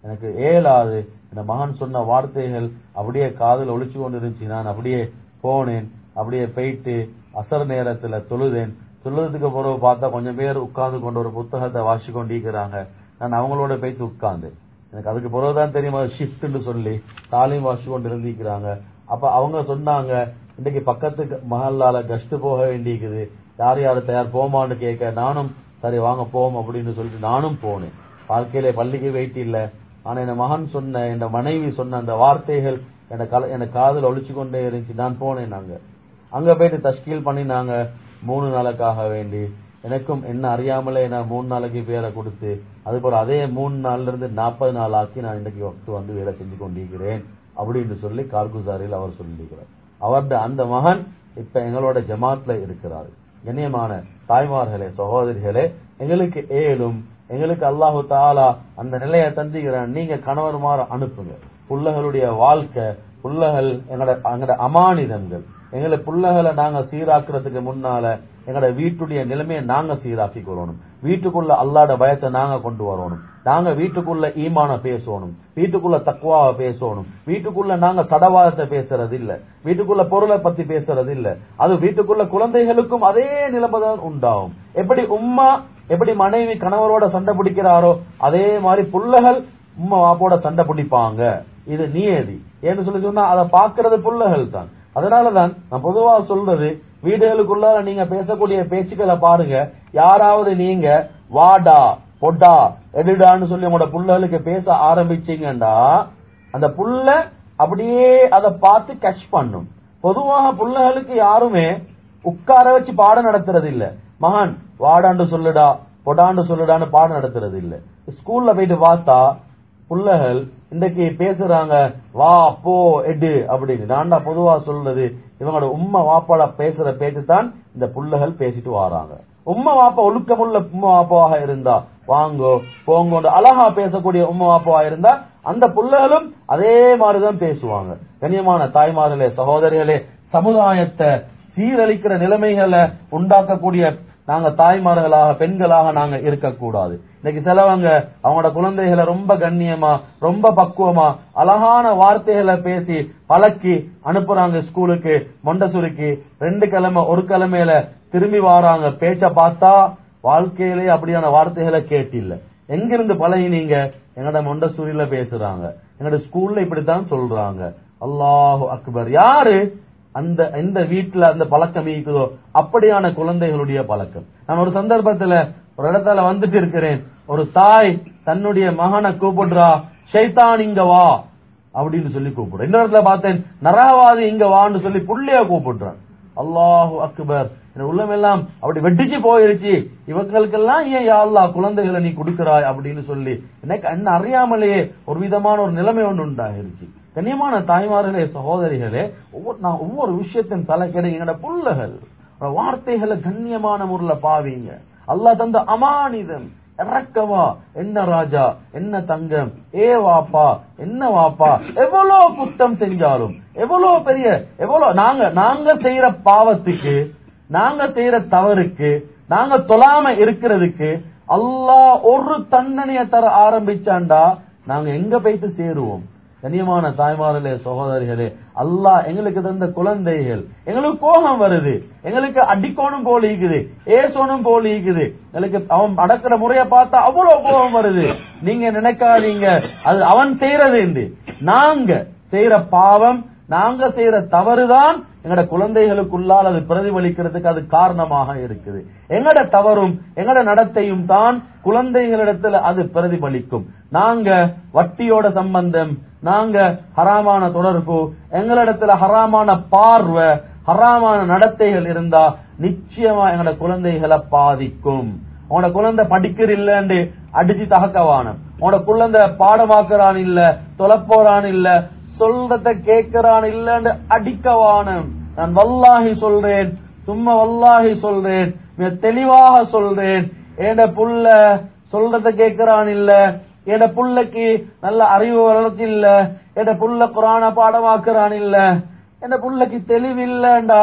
எனக்கு ஏலாது இந்த மகன் சொன்ன வார்த்தைகள் அப்படியே காதில் ஒழிச்சு கொண்டு இருந்துச்சு நான் அப்படியே போனேன் அப்படியே போயிட்டு அசர் நேரத்துல தொழுதேன் தொழுதுக்கு பிறகு பார்த்தா கொஞ்சம் பேர் உட்கார்ந்து கொண்டு ஒரு புத்தகத்தை வாசி கொண்டிருக்கிறாங்க நான் அவங்களோட போயிட்டு உட்கார்ந்து எனக்கு அதுக்கு பிறகுதான் தெரியுமா ஷிஃப்ட்னு சொல்லி தாலிம் வாசி கொண்டு இருந்திருக்கிறாங்க அப்ப அவங்க சொன்னாங்க இன்னைக்கு பக்கத்து மஹல்லால கஷ்டு போக வேண்டியிருக்குது யார் யார் தயார் போமான்னு கேட்க நானும் சரி வாங்க போவோம் அப்படின்னு சொல்லிட்டு நானும் போனேன் வாழ்க்கையில பள்ளிக்கு வெயிட் இல்ல ஆனா என் மகன் சொன்ன என் மனைவி சொன்ன அந்த வார்த்தைகள் என் கல என் காதுல ஒழிச்சு கொண்டே இருந்துச்சு நான் போனேன் நாங்க அங்க போயிட்டு தஷ்கீல் பண்ணினாங்க மூணு நாளுக்காக வேண்டி எனக்கும் என்ன அறியாமலே நான் மூணு நாளைக்கு பேரை கொடுத்து அதுபோல அதே மூணு நாள்ல இருந்து நாற்பது நாள் ஆக்கி நான் இன்னைக்கு வக்து வந்து வேலை செஞ்சு கொண்டிருக்கிறேன் அப்படின்னு சொல்லி கார்குசாரில் அவர் சொல்லியிருக்கிறார் அவருடைய அந்த மகன் இப்ப எங்களோட ஜமாத்ல இருக்கிறார் கண்ணியமான தாய்மார்களே சகோதரிகளே எங்களுக்கு ஏலும் எங்களுக்கு அல்லாஹு தாலா அந்த நிலையை தந்துகிறான் நீங்க கணவர்மார அனுப்புங்க புள்ளகளுடைய வாழ்க்கை புள்ளகள் எங்களோட எங்களோட அமானிதங்கள் எங்களை புள்ளகளை நாங்க சீராக்குறதுக்கு முன்னால எங்களோட வீட்டுடைய நிலைமையை நாங்க சீராக்கி கொள்ளணும் வீட்டுக்குள்ள அல்லாட பயத்தை நாங்க கொண்டு வரணும் நாங்க வீட்டுக்குள்ள ஈமான பேசணும் வீட்டுக்குள்ள தக்குவாவை பேசணும் வீட்டுக்குள்ள நாங்க தடவாதத்தை பேசுறது இல்ல வீட்டுக்குள்ள பொருளை பத்தி பேசுறது இல்ல அது வீட்டுக்குள்ள குழந்தைகளுக்கும் அதே நிலைமை தான் உண்டாகும் எப்படி உம்மா எப்படி மனைவி கணவரோட சண்டை பிடிக்கிறாரோ அதே மாதிரி புள்ளகள் உம்மா வாப்போட சண்டை பிடிப்பாங்க இது நியதி ஏன்னு சொல்லி சொன்னா அதை பாக்குறது புள்ளகள் தான் அதனாலதான் நான் பொதுவா சொல்றது வீடுகளுக்குள்ள நீங்க பேசக்கூடிய பேச்சுக்களை பாருங்க யாராவது நீங்க வாடா பொட்டா எடுடான்னு சொல்லி உங்களோட புள்ளகளுக்கு பேச ஆரம்பிச்சீங்கடா அந்த புள்ள அப்படியே அதை பார்த்து கட்ச் பண்ணும் பொதுவாக புள்ளகளுக்கு யாருமே உட்கார வச்சு பாடம் நடத்துறது இல்ல மகான் வாடாண்டு சொல்லுடா பொடாண்டு சொல்லுடான்னு பாடம் நடத்துறது இல்ல ஸ்கூல்ல போயிட்டு பார்த்தா புள்ளகள் இன்றைக்கு பேசுறாங்க வா போ எடு அப்படின்னு நான்டா பொதுவா சொல்றது இவங்களோட உம்மா வாப்பாட பேசுற பேச்சு தான் இந்த புள்ளகள் பேசிட்டு வராங்க உம்மா வாப்பா ஒழுக்கமுள்ள உம்மா வாப்பாவாக இருந்தா வாங்கோ போங்கோண்டு அழகா பேசக்கூடிய உம்மா வாப்பாவா இருந்தா அந்த புள்ளகளும் அதே மாதிரிதான் பேசுவாங்க கண்ணியமான தாய்மார்களே சகோதரிகளே சமுதாயத்தை சீரழிக்கிற நிலைமைகளை உண்டாக்கக்கூடிய நாங்க தாய்மார்களாக பெண்களாக நாங்க இருக்கக்கூடாது இன்னைக்கு சிலவங்க அவங்களோட குழந்தைகளை ரொம்ப கண்ணியமா ரொம்ப பக்குவமா அழகான வார்த்தைகளை பேசி பழக்கி அனுப்புறாங்க ஸ்கூலுக்கு மொண்டசுருக்கு ரெண்டு கிழமை ஒரு கிழமையில திரும்பி வாராங்க பேச்ச பார்த்தா வாழ்க்கையிலே அப்படியான வார்த்தைகளை கேட்டில்ல எங்கிருந்து பழகினீங்க எங்கட மொண்டசூரியில பேசுறாங்க எங்கட ஸ்கூல்ல இப்படித்தான் சொல்றாங்க அல்லாஹு அக்பர் யாரு அந்த எந்த வீட்டுல அந்த பழக்கம் இருக்குதோ அப்படியான குழந்தைகளுடைய பழக்கம் நான் ஒரு சந்தர்ப்பத்துல ஒரு இடத்துல வந்துட்டு இருக்கிறேன் ஒரு தாய் தன்னுடைய மகனை கூப்பிடுறா ஷைத்தான் இங்க வா அப்படின்னு சொல்லி கூப்பிடுறேன் இன்னொரு இடத்துல பார்த்தேன் நரகவாதி இங்க வான்னு சொல்லி புள்ளைய கூப்பிடுறான் அல்லாஹு அக்பர் என் உள்ளமெல்லாம் அப்படி வெட்டிச்சு போயிருச்சு இவங்களுக்கெல்லாம் ஏன் யா அல்லாஹ் குழந்தைகளை நீ கொடுக்கிறாய் அப்படின்னு சொல்லி எனக்கு என்ன அறியாமலேயே ஒரு விதமான ஒரு நிலைமை ஒன்று உண்டாயிருச்சு கண்ணியமான தாய்மார்களே சகோதரிகளே ஒவ்வொரு நான் ஒவ்வொரு விஷயத்தின் தலைக்கடை எங்கட புள்ளகள் வார்த்தைகளை கண்ணியமான முறையில பாவீங்க அல்லாஹ் தந்த அமானிதம் இறக்கவா என்ன ராஜா என்ன தங்கம் ஏ வாப்பா என்ன வாப்பா எவ்வளவு குத்தம் செஞ்சாலும் எவ்வளவு பெரிய எவ்வளவு நாங்க நாங்க செய்யற பாவத்துக்கு நாங்க செய்யற தவறுக்கு நாங்க தொழாம இருக்கிறதுக்கு அல்லாஹ் ஒரு தண்டனைய தர ஆரம்பிச்சாண்டா நாங்க எங்க போயிட்டு சேருவோம் கண்ணியமான தாய்மார்களே சகோதரிகளே அல்லாஹ் எங்களுக்கு தந்த குழந்தைகள் எங்களுக்கு கோபம் வருது எங்களுக்கு அடிக்கோணும் போல இருக்குது ஏசோனும் போல இருக்குது எங்களுக்கு அவன் அடக்கிற முறைய பார்த்தா அவ்வளவு கோபம் வருது நீங்க நினைக்காதீங்க அது அவன் செய்யறது என்று நாங்க செய்யற பாவம் நாங்க செய்யற தவறுதான் எங்கட குழந்தைகளுக்குள்ளால் அது பிரதிபலிக்கிறதுக்கு அது காரணமாக இருக்குது எங்கட தவறும் எங்கட நடத்தையும் தான் குழந்தைகளிடத்துல அது பிரதிபலிக்கும் நாங்க வட்டியோட சம்பந்தம் நாங்க ஹராமான தொடர்பு எங்களிடத்துல ஹராமான பார்வை ஹராமான நடத்தைகள் இருந்தா நிச்சயமா எங்கட குழந்தைகளை பாதிக்கும் உங்களோட குழந்தை படிக்கிற இல்லன்னு அடிச்சு தகக்கவானம் உங்களோட குழந்தை பாடமாக்குறான் இல்ல தொலைப்போறான் இல்ல சொல்றத கேட்கிறான் இல்லன்னு அடிக்கவானம் நான் வல்லாஹி சொல்றேன் சும்மா வல்லாஹி சொல்றேன் மிக தெளிவாக சொல்றேன் ஏண்ட புள்ள சொல்றத கேட்கிறான் இல்ல என் புள்ளைக்கு நல்ல அறிவு வளர்ச்சி இல்ல என் புள்ள குரான பாடமாக்குறான் இல்ல என் புள்ளைக்கு தெளிவில்லண்டா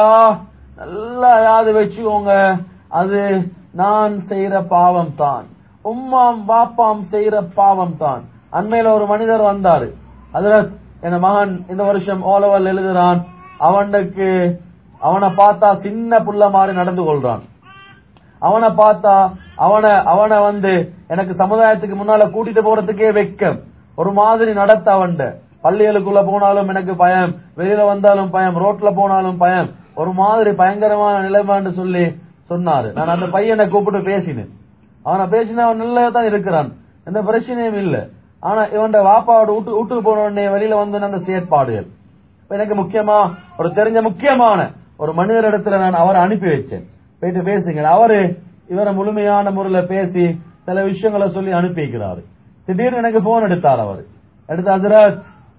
நல்லா யாது வச்சுக்கோங்க அது நான் செய்யற பாவம் தான் உம்மாம் பாப்பாம் செய்யற பாவம் தான் அண்மையில ஒரு மனிதர் வந்தாரு அதுல என் மகன் இந்த வருஷம் ஓலவல் எழுதுறான் அவனுக்கு அவனை பார்த்தா சின்ன புள்ள மாதிரி நடந்து கொள்றான் அவனை பார்த்தா அவனை அவனை வந்து எனக்கு சமுதாயத்துக்கு முன்னால கூட்டிட்டு போறதுக்கே வெக்கம் ஒரு மாதிரி நடத்த அவன்ட பள்ளிகளுக்குள்ள போனாலும் எனக்கு பயம் வெளியில வந்தாலும் பயம் ரோட்ல போனாலும் பயம் ஒரு மாதிரி பயங்கரமான நிலைமைன்னு சொல்லி சொன்னாரு நான் அந்த பையனை கூப்பிட்டு பேசினேன் அவனை பேசினா அவன் நல்லா தான் இருக்கிறான் எந்த பிரச்சனையும் இல்ல ஆனா இவன் வாப்பாவோட விட்டு விட்டு போன உடனே வெளியில வந்து அந்த செயற்பாடுகள் இப்ப எனக்கு முக்கியமா ஒரு தெரிஞ்ச முக்கியமான ஒரு மனிதர் இடத்துல நான் அவரை அனுப்பி வச்சேன் போயிட்டு பேசுங்க அவரு இவரை முழுமையான முறையில பேசி சில விஷயங்களை சொல்லி அனுப்பி வைக்கிறாரு திடீர்னு எனக்கு போன் எடுத்தார் அவர் எடுத்து ஹசரத்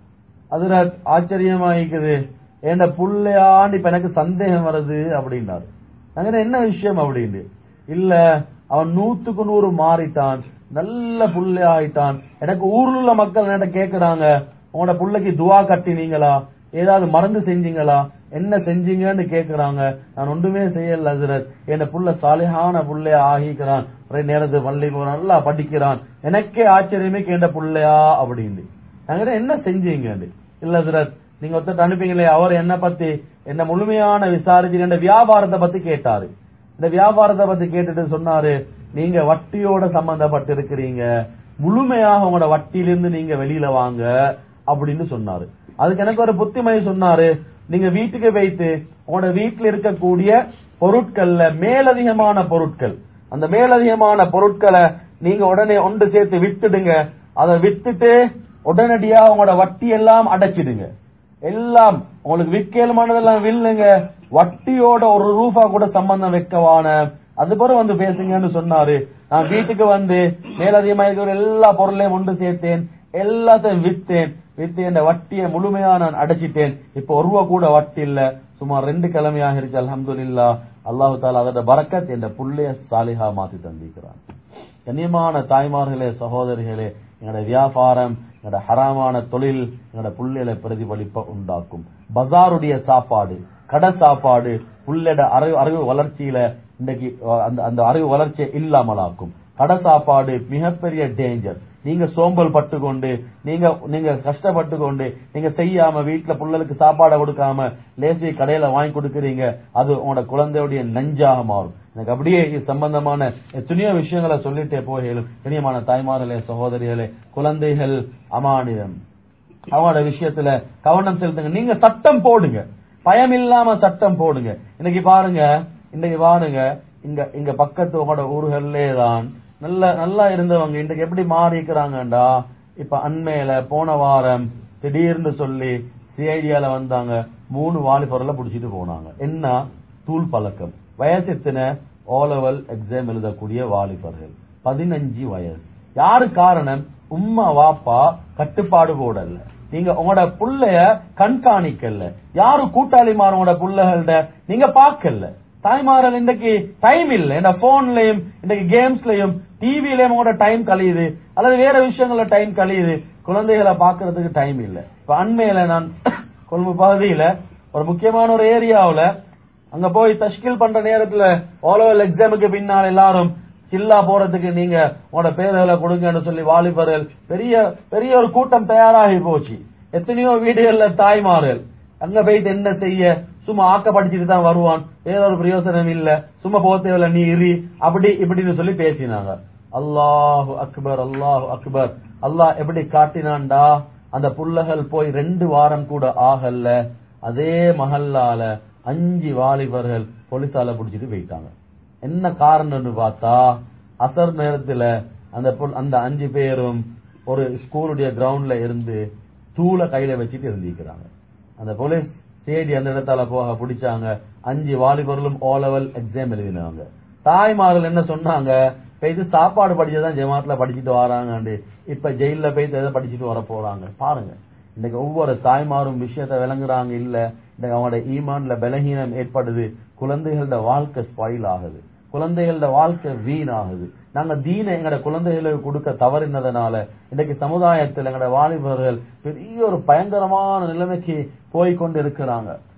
ஹசரத் ஆச்சரியமா இருக்குது என் புள்ளையாண்டு இப்ப எனக்கு சந்தேகம் வருது அப்படின்னாரு நாங்க என்ன விஷயம் அப்படின்னு இல்ல அவன் நூத்துக்கு நூறு மாறிட்டான் நல்ல புள்ளை ஆயிட்டான் எனக்கு ஊர்ல உள்ள மக்கள் என்கிட்ட கேக்குறாங்க உங்களோட புள்ளைக்கு துவா கட்டினீங்களா ஏதாவது மருந்து செஞ்சீங்களா என்ன செஞ்சீங்கன்னு கேக்குறாங்க நான் ஒன்றுமே செய்யல ஹசரத் என் புள்ள சாலிஹான புள்ளையா ஆகிக்கிறான் ஒரே நேரத்து பள்ளி போறான் நல்லா படிக்கிறான் எனக்கே ஆச்சரியமே கேண்ட புள்ளையா அப்படின்னு நாங்க என்ன செஞ்சீங்க இல்ல ஹசரத் நீங்க ஒருத்தர் அனுப்பிங்களே அவர் என்ன பத்தி என்ன முழுமையான விசாரிச்சு என் வியாபாரத்தை பத்தி கேட்டாரு இந்த வியாபாரத்தை பத்தி கேட்டுட்டு சொன்னாரு நீங்க வட்டியோட சம்பந்தப்பட்டு இருக்கிறீங்க முழுமையாக உங்களோட வட்டியிலிருந்து நீங்க வெளியில வாங்க அப்படின்னு சொன்னாரு அதுக்கு எனக்கு ஒரு புத்திமதி சொன்னாரு நீங்க வீட்டுக்கு வைத்து உங்களோட வீட்டுல இருக்கக்கூடிய பொருட்கள்ல மேலதிகமான பொருட்கள் அந்த மேலதிகமான பொருட்களை நீங்க உடனே ஒன்று சேர்த்து வித்துடுங்க அதை வித்துட்டு உடனடியா உங்களோட வட்டி எல்லாம் அடைச்சிடுங்க எல்லாம் உங்களுக்கு விற்கலுமானதெல்லாம் வில்லுங்க வட்டியோட ஒரு ரூபா கூட சம்பந்தம் வைக்கவான அது பிறகு வந்து பேசுங்கன்னு சொன்னாரு நான் வீட்டுக்கு வந்து மேலதிகமா இருக்கிற எல்லா பொருளையும் ஒன்று சேர்த்தேன் எல்லாத்தையும் வித்தேன் வித்து என் வட்டியை முழுமையா நான் அடைச்சிட்டேன் இப்ப ஒரு ரூபா கூட வட்டி இல்ல சுமார் ரெண்டு கிழமையாக இருக்கு அல்ஹம்துலில்லா அல்லாஹு தாலா அதோட பரக்கத் என்ற புள்ளைய சாலிஹா மாத்தி தந்திக்கிறான் கண்ணியமான தாய்மார்களே சகோதரிகளே எங்களோட வியாபாரம் எங்களோட ஹராமான தொழில் எங்களோட புள்ளைகளை பிரதிபலிப்ப உண்டாக்கும் பஜாருடைய சாப்பாடு கடை சாப்பாடு புள்ளட அறிவு அறிவு வளர்ச்சியில இன்றைக்கு அஹ், அந்த அந்த அறிவு வளர்ச்சியை இல்லாமலாக்கும் கடை சாப்பாடு மிகப்பெரிய டேஞ்சர் நீங்க சோம்பல் பட்டு கொண்டு நீங்க நீங்க கஷ்டப்பட்டு கொண்டு நீங்க செய்யாம வீட்டுல புள்ளலுக்கு சாப்பாடை கொடுக்காம லேசி கடையில வாங்கி கொடுக்கறீங்க அது உங்களோட குழந்தையுடைய நஞ்சாக மாறும் எனக்கு அப்படியே இது சம்பந்தமான எத்தனையோ விஷயங்களை சொல்லிட்டே போகலும் இனியமான தாய்மார்களே சகோதரிகளே குழந்தைகள் அமானிதம் அவங்களோட விஷயத்துல கவனம் செலுத்துங்க நீங்க சட்டம் போடுங்க பயம் இல்லாம சட்டம் போடுங்க இன்னைக்கு பாருங்க இன்னைக்கு பாருங்க இங்க இங்க பக்கத்து உங்களோட ஊர்கள்லே தான் நல்ல நல்லா இருந்தவங்க இன்றைக்கு எப்படி மாறி இருக்கிறாங்கடா இப்ப அண்மையில போன வாரம் திடீர்னு சொல்லி சிஐடியால வந்தாங்க மூணு வாலிபர்ல புடிச்சிட்டு போனாங்க என்ன தூள் பழக்கம் வயசு எத்தனை ஓலவல் எக்ஸாம் எழுதக்கூடிய வாலிபர்கள் பதினஞ்சு வயசு யாரு காரணம் உம்மா வாப்பா கட்டுப்பாடு போடல நீங்க உங்களோட புள்ளைய கண்காணிக்கல யாரு கூட்டாளிமார் உங்களோட புள்ளைகள்ட நீங்க பார்க்கல தாய்மார்கள் இன்றைக்கு டைம் இல்ல இந்த போன்லயும் இன்றைக்கு கேம்ஸ்லயும் டிவிலயும் உங்களோட டைம் கழியுது அல்லது வேற விஷயங்கள்ல டைம் கழியுது குழந்தைகளை பாக்குறதுக்கு டைம் இல்ல இப்ப அண்மையில நான் கொழும்பு பகுதியில ஒரு முக்கியமான ஒரு ஏரியாவுல அங்க போய் தஷ்கில் பண்ற நேரத்துல ஓலோவல் எக்ஸாமுக்கு பின்னால் எல்லாரும் சில்லா போறதுக்கு நீங்க உங்களோட பேர்களை கொடுங்கன்னு சொல்லி வாலிபர்கள் பெரிய பெரிய ஒரு கூட்டம் தயாராகி போச்சு எத்தனையோ வீடுகள்ல தாய்மார்கள் அங்க போயிட்டு என்ன செய்ய சும்மா ஆக்க படிச்சுட்டு தான் வருவான் வேற ஒரு பிரயோசனம் இல்ல சும்மா போத்தேவில்ல நீ இரி அப்படி இப்படின்னு சொல்லி பேசினாங்க அல்லாஹு அக்பர் அல்லாஹு அக்பர் அல்லாஹ் எப்படி காட்டினான்டா அந்த புள்ளகள் போய் ரெண்டு வாரம் கூட ஆகல அதே மஹல்லால அஞ்சு வாலிபர்கள் போலீஸால புடிச்சிட்டு போயிட்டாங்க என்ன காரணம்னு பார்த்தா அசர் நேரத்துல அந்த பொ- அந்த அஞ்சு பேரும் ஒரு ஸ்கூலுடைய கிரவுண்ட்ல இருந்து தூளை கையில வச்சுட்டு இருந்திருக்கிறாங்க அந்த போலீஸ் தேடி அந்த இடத்தால போக பிடிச்சாங்க அஞ்சு வாலிபர்களும் ஓ லெவல் எக்ஸாம் எழுதினாங்க தாய்மார்கள் என்ன சொன்னாங்க போயிட்டு சாப்பாடு படிச்சதான் ஜமாத்ல படிச்சுட்டு வராங்க இப்ப ஜெயில போயிட்டு எதை படிச்சுட்டு வர போறாங்க பாருங்க இன்னைக்கு ஒவ்வொரு தாய்மாரும் விஷயத்தை விளங்குறாங்க இல்ல இன்னைக்கு அவங்களோட ஈமான்ல பலகீனம் ஏற்படுது குழந்தைகளோட வாழ்க்கை ஸ்பாயில் ஆகுது குழந்தைகளோட வாழ்க்கை வீணாகுது நாங்க தீனை எங்கட குழந்தைகளுக்கு கொடுக்க தவறினதுனால இன்னைக்கு சமுதாயத்தில் எங்கட வாலிபர்கள் பெரிய ஒரு பயங்கரமான நிலைமைக்கு போய் கொண்டு இருக்கிறாங்க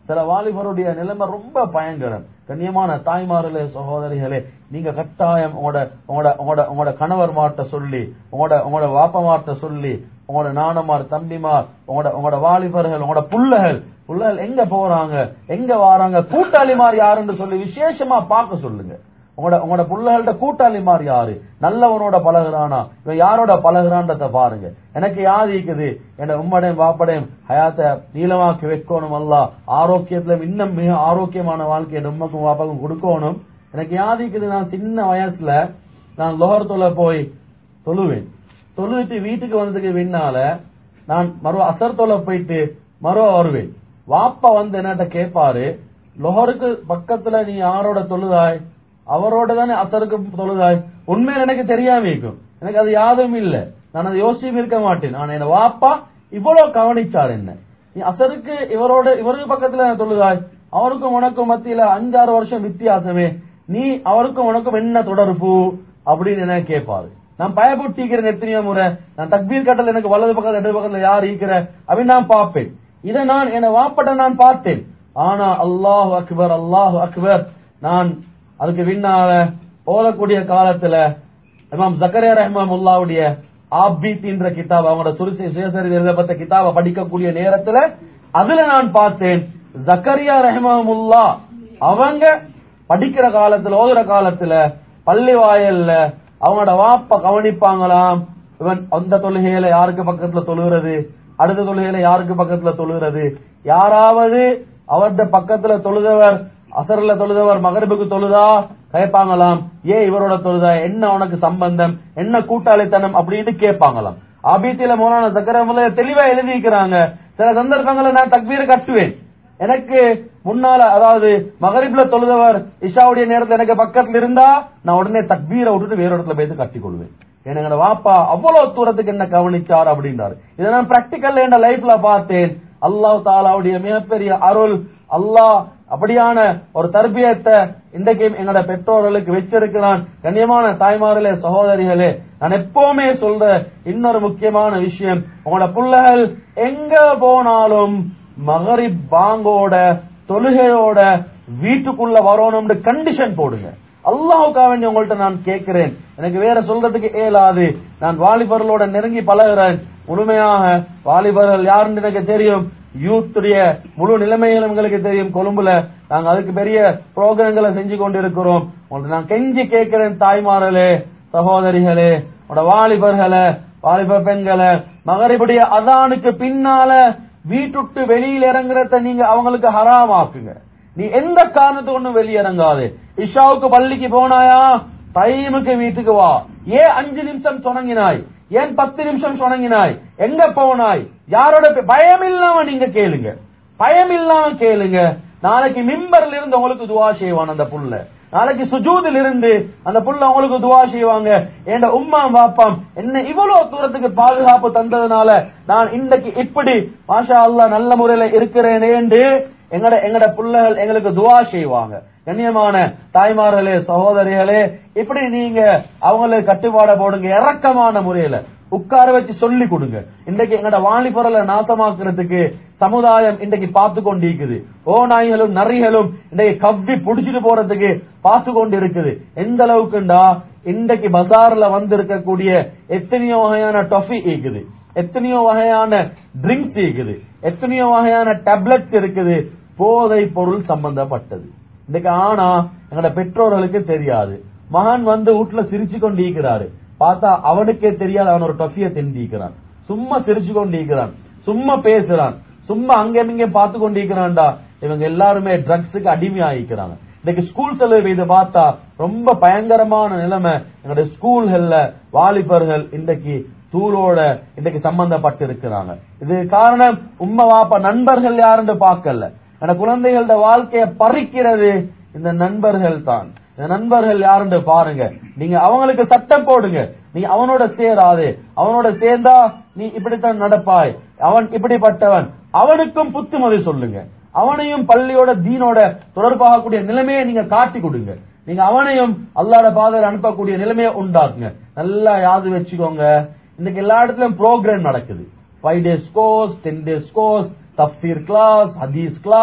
சில வாலிபருடைய நிலைமை ரொம்ப பயங்கரம் கண்ணியமான தாய்மார்களே சகோதரிகளே நீங்க கட்டாயம் உங்களோட உங்களோட உங்களோட உங்களோட கணவர் மாட்ட சொல்லி உங்களோட உங்களோட வாப்ப மாட்ட சொல்லி உங்களோட நானமார் தம்பிமார் உங்களோட உங்களோட வாலிபர்கள் உங்களோட புள்ளகள் புள்ளகள் எங்க போறாங்க எங்க வாராங்க கூட்டாளிமார் யாருன்னு சொல்லி விசேஷமா பார்க்க சொல்லுங்க உங்களோட உங்களோட புள்ளகள்ட்ட கூட்டாளிமார் யாரு நல்லவனோட பழகுறானா இவன் யாரோட பழகுறான்றத பாருங்க எனக்கு யாது இருக்குது என் உம்மடையும் வாப்படையும் ஹயாத்த நீளமாக்கி வைக்கணும் அல்ல ஆரோக்கியத்துல இன்னும் மிக ஆரோக்கியமான வாழ்க்கை என் உம்மக்கும் வாப்பாக்கும் கொடுக்கணும் எனக்கு யாது இருக்குது நான் சின்ன வயசுல நான் லோகர் தொலை போய் தொழுவேன் தொழுவிட்டு வீட்டுக்கு வந்ததுக்கு பின்னால நான் மறு அசர் தொலை போயிட்டு மறுவ வருவேன் வாப்பா வந்து என்னட்ட கேட்பாரு லொஹருக்கு பக்கத்துல நீ யாரோட தொழுதாய் அவரோட தானே அசருக்கு தொழுதாய் உண்மையில எனக்கு தெரியாம இருக்கும் எனக்கு அது யாதும் இல்ல நான் அதை யோசிச்சும் இருக்க மாட்டேன் நான் என் வாப்பா இவ்வளவு கவனிச்சார் என்ன நீ அசருக்கு இவரோட இவருக்கு பக்கத்துல தொழுதாய் அவருக்கும் உனக்கும் மத்தியில அஞ்சாறு வருஷம் வித்தியாசமே நீ அவருக்கும் உனக்கும் என்ன தொடர்பு அப்படின்னு என்ன கேட்பாரு நான் பயப்பட்டிக்கிறேன் எத்தனையோ முறை நான் தக்பீர் கட்டல எனக்கு வலது பக்கத்துல இடது பக்கத்துல யார் ஈக்கிற அப்படின்னு நான் பார்ப்பேன் இதை நான் என வாப்பட்ட நான் பார்த்தேன் ஆனா அல்லாஹ் அக்பர் அல்லாஹ் அக்பர் நான் அதுக்கு பின்னால ஓதக்கூடிய காலத்துல இமாம் ஜக்கரியா ரஹ்மாமுல்லாவுடைய ஆபீத் என்ற கிதாப் அவங்களோட சுருசி சுயசரிதை எழுதப்பட்ட கிதாபை படிக்கக்கூடிய நேரத்துல அதுல நான் பார்த்தேன் ஜக்கரியா ரஹ்மாமுல்லா அவங்க படிக்கிற காலத்துல ஓதுற காலத்துல பள்ளி வாயல்ல அவங்களோட வாப்ப கவனிப்பாங்களாம் இவன் அந்த தொழுகையில யாருக்கு பக்கத்துல தொழுகிறது அடுத்த தொழுகையில யாருக்கு பக்கத்துல தொழுகிறது யாராவது அவர்த பக்கத்துல தொழுதவர் அசர்ல தொழுதவர் மகரிபுக்கு தொழுதா கேட்பாங்களாம் ஏன் இவரோட தொழுதா என்ன உனக்கு சம்பந்தம் என்ன கூட்டாளித்தனம் அப்படின்னு கேட்பாங்களாம் அபித்தில மோலான சக்கரமுல தெளிவா எழுதிக்கிறாங்க சில சந்தர்ப்பங்களை நான் தக்பீர் கட்டுவேன் எனக்கு முன்னால அதாவது மகரிப்ல தொழுதவர் இஷாவுடைய நேரத்துல எனக்கு பக்கத்துல இருந்தா நான் உடனே தக்பீரை விட்டுட்டு வேற இடத்துல போய் கட்டிக் கொள்வேன் எனக்கு வாப்பா அவ்வளவு தூரத்துக்கு என்ன கவனிச்சார் அப்படின்றாரு இதை நான் பிராக்டிக்கல் என் லைஃப்ல பார்த்தேன் அல்லாஹ் தாலாவுடைய மிகப்பெரிய அருள் அல்லாஹ் அப்படியான ஒரு தர்பியத்தை இன்றைக்கு எங்களோட பெற்றோர்களுக்கு வச்சிருக்கிறான் கண்ணியமான தாய்மார்களே சகோதரிகளே நான் எப்பவுமே சொல்ற இன்னொரு முக்கியமான விஷயம் உங்களோட பிள்ளைகள் எங்க போனாலும் மகரிப் பாங்கோட தொழுகையோட வீட்டுக்குள்ள வரணும்னு கண்டிஷன் போடுங்க அல்லாஹுக்காக வேண்டி உங்கள்ட்ட நான் கேட்கிறேன் எனக்கு வேற சொல்றதுக்கு இயலாது நான் வாலிபர்களோட நெருங்கி பழகுறேன் முழுமையாக வாலிபர்கள் யாருன்னு எனக்கு தெரியும் யூத்துடைய முழு நிலைமைகளும் எங்களுக்கு தெரியும் கொழும்புல நாங்க அதுக்கு பெரிய புரோகிரங்களை செஞ்சு கொண்டிருக்கிறோம் உங்கள்ட்ட நான் கெஞ்சி கேட்கிறேன் தாய்மார்களே சகோதரிகளே உங்களோட வாலிபர்களே வாலிப பெண்களை மகரிபுடைய அதானுக்கு பின்னால வீட்டுட்டு வெளியில இறங்குறத நீங்க அவங்களுக்கு ஹராமாக்குங்க நீ எந்த காரணத்தை ஒண்ணும் வெளியிறங்காது இஷாவுக்கு பள்ளிக்கு போனாயா டைமுக்கு வீட்டுக்கு வா ஏன் அஞ்சு நிமிஷம் தொடங்கினாய் ஏன் பத்து நிமிஷம் தொடங்கினாய் எங்க போனாய் யாரோட பே- பயம் இல்லாம நீங்க கேளுங்க பயம் இல்லாம கேளுங்க நாளைக்கு மிம்பர்ல இருந்து உங்களுக்கு துவா செய்வான் அந்த புள்ள நாளைக்கு சுஜூதில் இருந்து அந்த புள்ள உங்களுக்கு துவா செய்வாங்க என் உம்மா பாப்பாம் என்ன இவ்வளவு தூரத்துக்கு பாதுகாப்பு தந்ததுனால நான் இன்றைக்கு இப்படி மாஷா அல்லாஹ் நல்ல முறையில இருக்கிறேனே என்று எங்கட எங்கட புள்ளைகள் எங்களுக்கு துவா செய்வாங்க கண்ணியமான தாய்மார்களே சகோதரிகளே இப்படி நீங்க அவங்களுக்கு கட்டுப்பாட போடுங்க இறக்கமான முறையில உட்கார வச்சு சொல்லி கொடுங்க இன்றைக்கு எங்கட வாலிபரலை நாசமாக்குறதுக்கு சமுதாயம் இன்றைக்கு பார்த்து கொண்டிருக்குது ஓ நாய்களும் நரிகளும் இன்றைக்கு கவ்வி புடிச்சிட்டு போறதுக்கு பார்த்து கொண்டு இருக்குது எந்த அளவுக்குண்டா இன்றைக்கு பஜார்ல வந்து இருக்கக்கூடிய எத்தனையோ வகையான டொஃபி இருக்குது எத்தனையோ வகையான ட்ரிங்க்ஸ் இருக்குது எத்தனையோ வகையான டேப்லெட்ஸ் இருக்குது போதை பொருள் சம்பந்தப்பட்டது இன்னைக்கு ஆனா எங்கட பெற்றோர்களுக்கு தெரியாது மகன் வந்து வீட்டுல சிரிச்சு கொண்டு இருக்கிறாரு பார்த்தா அவனுக்கே தெரியாது அவன் ஒரு டொஃபிய திண்டிக்கிறான் சும்மா சிரிச்சு கொண்டு இருக்கிறான் சும்மா பேசுறான் சும்மா அங்கே இங்கே பார்த்து கொண்டு இருக்கிறான்டா இவங்க எல்லாருமே ட்ரக்ஸுக்கு அடிமையாகிக்கிறாங்க இன்னைக்கு ஸ்கூல் செலவு இதை பார்த்தா ரொம்ப பயங்கரமான நிலைமை எங்களுடைய ஸ்கூல்கள்ல வாலிபர்கள் இன்றைக்கு தூளோட இன்றைக்கு சம்பந்தப்பட்டு இருக்கிறாங்க இது காரணம் உம்மை வாப்பா நண்பர்கள் யாருன்னு பார்க்கல அந்த குழந்தைகளோட வாழ்க்கையை பறிக்கிறது இந்த நண்பர்கள் தான் இந்த நண்பர்கள் யாருன்னு பாருங்க நீங்க அவங்களுக்கு சட்டம் போடுங்க நீ அவனோட சேராது அவனோட சேர்ந்தா நீ இப்படித்தான் நடப்பாய் அவன் இப்படிப்பட்டவன் அவனுக்கும் புத்துமதி சொல்லுங்க அவனையும் பள்ளியோட தீனோட தொடர்பாகக்கூடிய நிலைமையை நீங்க காட்டி கொடுங்க நீங்க அவனையும் அல்லாட பாதையில் அனுப்பக்கூடிய நிலைமையை உண்டாக்குங்க நல்லா யாது வச்சுக்கோங்க இன்னைக்கு எல்லா இடத்துலயும் ப்ரோக்ராம் நடக்குது five days course ten days course தப்சீர் கிளாஸ் ஹதீஸ் கிளாஸ்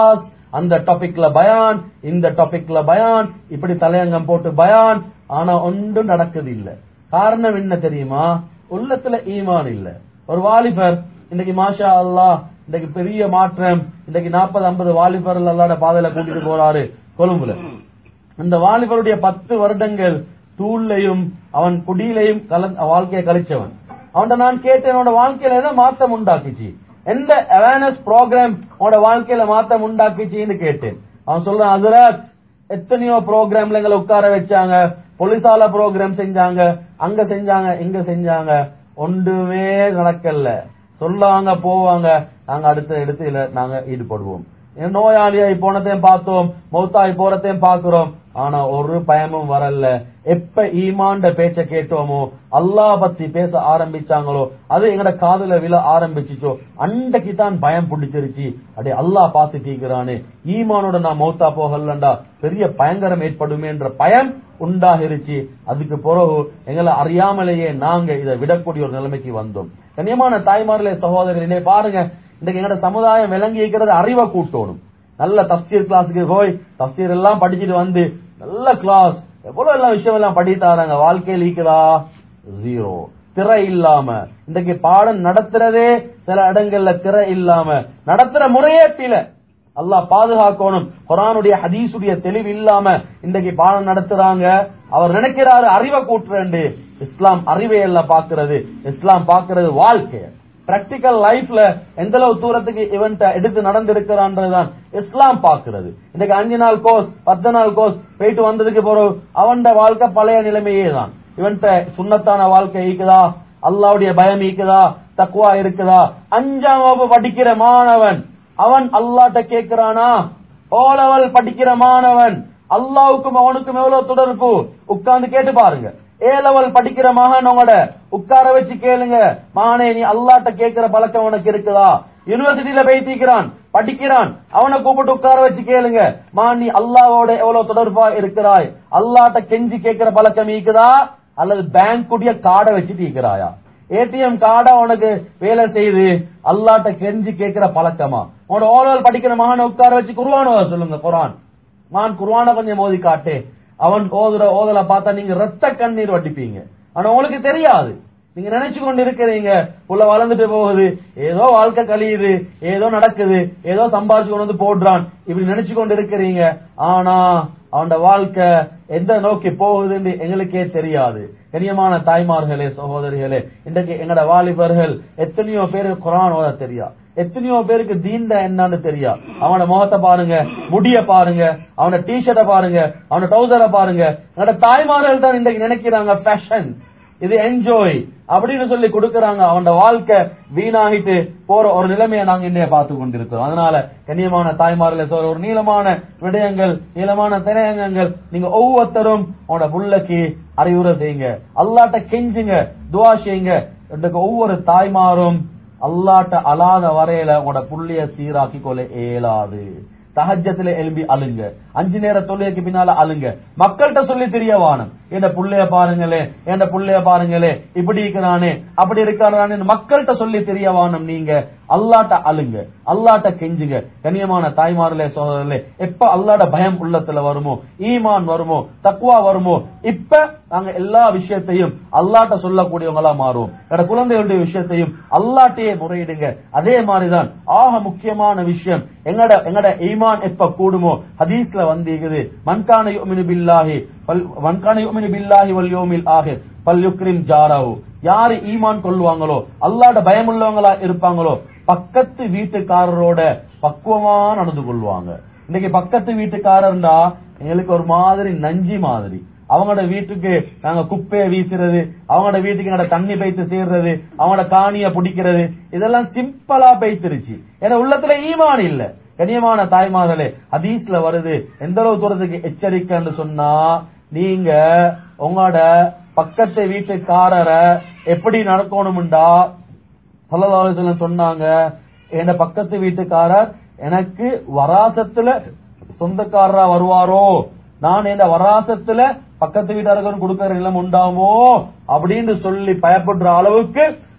அந்த டாபிக்ல பயான் இந்த டாபிக்ல பயான் இப்படி தலையங்கம் போட்டு பயான் ஆனா ஒன்றும் நடக்குது இல்ல காரணம் என்ன தெரியுமா உள்ளத்துல ஈமான் இல்ல ஒரு வாலிபர் இன்னைக்கு மாஷா அல்லாஹ் இன்னைக்கு பெரிய மாற்றம் இன்னைக்கு நாற்பது ஐம்பது வாலிபர் அல்லாட பாதையில கூட்டிட்டு போறாரு கொழும்புல அந்த வாலிபருடைய பத்து வருடங்கள் தூள்லையும் அவன் குடியிலையும் கலந்த வாழ்க்கையை கழிச்சவன் அவன்கிட்ட நான் கேட்டேன் என்னோட வாழ்க்கையில என்ன மாற்றம் உண்டாக்குச்சு எந்த அவேர்னஸ் ப்ரோக்ராம் உன்னோட வாழ்க்கையில மாற்றம் உண்டாக்குச்சுன்னு கேட்டேன் அவன் சொல்றான் ஹசரத் எத்தனையோ ப்ரோக்ராம்ல எங்களை உட்கார வச்சாங்க போலீஸால ப்ரோக்ராம் செஞ்சாங்க அங்க செஞ்சாங்க இங்க செஞ்சாங்க ஒன்றுமே நடக்கல சொல்லாங்க போவாங்க நாங்க அடுத்த இடத்துல நாங்க ஈடுபடுவோம் என் நோயாளியாய் போனதையும் பார்த்தோம் மௌத்தாய் போறதையும் பாக்குறோம் ஆனா ஒரு பயமும் வரல எப்ப ஈமாண்ட பேச்ச கேட்டோமோ அல்லாஹ் பத்தி பேச ஆரம்பிச்சாங்களோ அது எங்கட காதுல விழ ஆரம்பிச்சுச்சோ அன்றைக்கு தான் பயம் பிடிச்சிருச்சு அடே அல்லாஹ் பார்த்து தீக்கிறானே ஈமானோட நான் மௌத்தா போகலண்டா பெரிய பயங்கரம் ஏற்படுமேன்ற பயம் உண்டாகிருச்சு அதுக்கு பிறகு எங்களை அறியாமலேயே நாங்க இதை விடக்கூடிய ஒரு நிலைமைக்கு வந்தோம் கண்ணியமான தாய்மார்களே சகோதரர்களே பாருங்க இன்றைக்கு எங்கட சமுதாயம் விளங்கி இருக்கிறது அறிவை கூட்டணும் நல்ல தப்சீர் கிளாஸுக்கு போய் தப்சீர் எல்லாம் படிச்சுட்டு வந்து நல்ல கிளாஸ் எவ்வளவு எல்லாம் விஷயம் எல்லாம் படித்தாராங்க வாழ்க்கையில் ஈக்குதா ஜீரோ திரை இல்லாம இன்றைக்கு பாடம் நடத்துறதே சில இடங்கள்ல திரை இல்லாம நடத்துற முறையே பில அல்லாஹ் பாதுகாக்கணும் குரானுடைய ஹதீஸுடைய தெளிவு இல்லாம இன்றைக்கு பாடம் நடத்துறாங்க அவர் நினைக்கிறாரு அறிவை கூட்டுறேன் இஸ்லாம் அறிவை எல்லாம் பாக்குறது இஸ்லாம் பாக்குறது வாழ்க்கை பிராக்டிக்கல் லைஃப்ல எந்த அளவு தூரத்துக்கு இவன்ட்ட எடுத்து நடந்திருக்கிறான்றதுதான் இஸ்லாம் பாக்குறது இன்னைக்கு அஞ்சு நாள் கோர்ஸ் பத்து நாள் கோர்ஸ் போயிட்டு வந்ததுக்கு பிறகு அவன் வாழ்க்கை பழைய நிலைமையே தான் இவன்ட்ட சுண்ணத்தான வாழ்க்கை ஈக்குதா அல்லாவுடைய பயம் ஈக்குதா தக்குவா இருக்குதா அஞ்சாம் வகுப்பு படிக்கிற மாணவன் அவன் அல்லாட்ட கேட்கிறானா ஓ லெவல் படிக்கிற மாணவன் அல்லாவுக்கும் அவனுக்கும் எவ்வளவு தொடர்பு உட்கார்ந்து கேட்டு பாருங்க ஏ லெவல் படிக்கிற மகன் உங்களோட உட்கார வச்சு கேளுங்க மகனே நீ அல்லாட்ட கேட்கிற பழக்கம் உனக்கு இருக்குதா யூனிவர்சிட்டியில போய் தீக்கிறான் படிக்கிறான் அவனை கூப்பிட்டு உட்கார வச்சு கேளுங்க மகன் நீ அல்லாவோட எவ்வளவு தொடர்பா இருக்கிறாய் அல்லாட்ட கெஞ்சி கேட்கிற பழக்கம் இருக்குதா அல்லது பேங்க் உடைய கார்டை வச்சு தீக்கிறாயா ஏடிஎம் கார்டை உனக்கு வேலை செய்து அல்லாட்ட கெஞ்சி கேட்கிற பழக்கமா உன்னோட ஓலல் படிக்கிற மகனை உட்கார வச்சு குருவான சொல்லுங்க குரான் நான் குருவான கொஞ்சம் மோதி காட்டு அவன் ஓதுற ஓதல பார்த்தா நீங்க ரத்த கண்ணீர் வட்டிப்பீங்க ஆனா உங்களுக்கு தெரியாது நீங்க நினைச்சு கொண்டு இருக்கிறீங்க உள்ள வளர்ந்துட்டு போகுது ஏதோ வாழ்க்கை கழியுது ஏதோ நடக்குது ஏதோ சம்பாதிச்சு கொண்டு வந்து போடுறான் இப்படி நினைச்சு கொண்டு இருக்கிறீங்க ஆனா அவனோட வாழ்க்கை எந்த நோக்கி போகுதுன்னு எங்களுக்கே தெரியாது கண்ணியமான தாய்மார்களே சகோதரிகளே இன்றைக்கு எங்கட வாலிபர்கள் எத்தனையோ பேருக்கு குரான் ஓத தெரியா எத்தனையோ பேருக்கு தீண்ட என்னன்னு தெரியா அவன முகத்தை பாருங்க முடிய பாருங்க அவன டிஷர்ட்டை பாருங்க அவன டவுசரை பாருங்க எங்கட தாய்மார்கள் தான் இன்றைக்கு நினைக்கிறாங்க ஃபேஷன் இது என்ஜாய் அப்படின்னு சொல்லி கொடுக்கறாங்க அவன் வாழ்க்கை வீணாகிட்டு போற ஒரு நிலைமையை நாங்க இன்னைய பார்த்து கொண்டிருக்கிறோம் அதனால கண்ணியமான தாய்மார்களே சொல்ற ஒரு நீளமான விடயங்கள் நீளமான திரையங்கங்கள் நீங்க ஒவ்வொருத்தரும் உங்களோட புள்ளக்கு அறிவுரை செய்யுங்க அல்லாட்ட கெஞ்சுங்க துவா செய்யுங்க இன்றைக்கு ஒவ்வொரு தாய்மாரும் அல்லாட்ட அலாத வரையில உங்களோட புள்ளிய சீராக்கி கொள்ள இயலாது தஹஜத்துல எழும்பி அழுங்க அஞ்சு நேர தொழுகைக்கு பின்னால அழுங்க மக்கள்கிட்ட சொல்லி தெரிய வானம் என் புள்ளைய பாருங்களே என் புள்ளைய பாருங்களே இப்படி இருக்கிறானே அப்படி இருக்கிறானே மக்கள்கிட்ட சொல்லி தெரிய வானம் நீங்க அல்லாட்ட அழுங்க அல்லாட்ட கெஞ்சுங்க கண்ணியமான தாய்மார்களே சோதரர்களே எப்ப அல்லாட பயம் உள்ளத்துல வருமோ ஈமான் வருமோ தக்குவா வருமோ இப்ப நாங்க எல்லா விஷயத்தையும் அல்லாட்ட சொல்லக்கூடியவங்களா மாறுவோம் எங்க குழந்தைகளுடைய விஷயத்தையும் அல்லாட்டையே முறையிடுங்க அதே மாதிரிதான் ஆக முக்கியமான விஷயம் எங்கட எங்கட ஈமான் எப்ப கூடுமோ ஹதீஸ்ல வந்திருக்குது மன்கான யுமினு பில்லாஹி பல் மன்கான யுமினு பில்லாஹி வல் யோமில் ஆஹிர் பல் யுக்ரிம் ஜாராவு யாரு ஈமான் கொள்வாங்களோ அல்லாட பயமுள்ளவங்களா இருப்பாங்களோ பக்கத்து வீட்டுக்காரரோட பக்குவமா நடந்து கொள்வாங்க இன்னைக்கு பக்கத்து வீட்டுக்காரர்னா எங்களுக்கு ஒரு மாதிரி நஞ்சி மாதிரி அவங்களோட வீட்டுக்கு நாங்க குப்பையை வீசுறது அவங்களோட வீட்டுக்கு எங்கட தண்ணி பைத்து சேர்றது அவங்களோட காணிய பிடிக்கிறது இதெல்லாம் சிம்பிளா பைத்திருச்சு ஏன்னா உள்ளத்துல ஈமான் இல்ல கனியமான தாய்மார்களே ஹதீஸ்ல வருது எந்த அளவு தூரத்துக்கு எச்சரிக்கைன்னு சொன்னா நீங்க உங்களோட பக்கத்து வீட்டுக்காரரை எப்படி நடக்கணும்டா சொல்லலாலோசனை சொன்னாங்க என் பக்கத்து வீட்டுக்காரர் எனக்கு வராசத்துல சொந்தக்காரரா வருவாரோ நான் இந்த வராசத்துல பக்கத்து வீட்டாருக்கு கொடுக்கற நிலம் உண்டாமோ அப்படின்னு சொல்லி பயப்படுற அளவுக்கு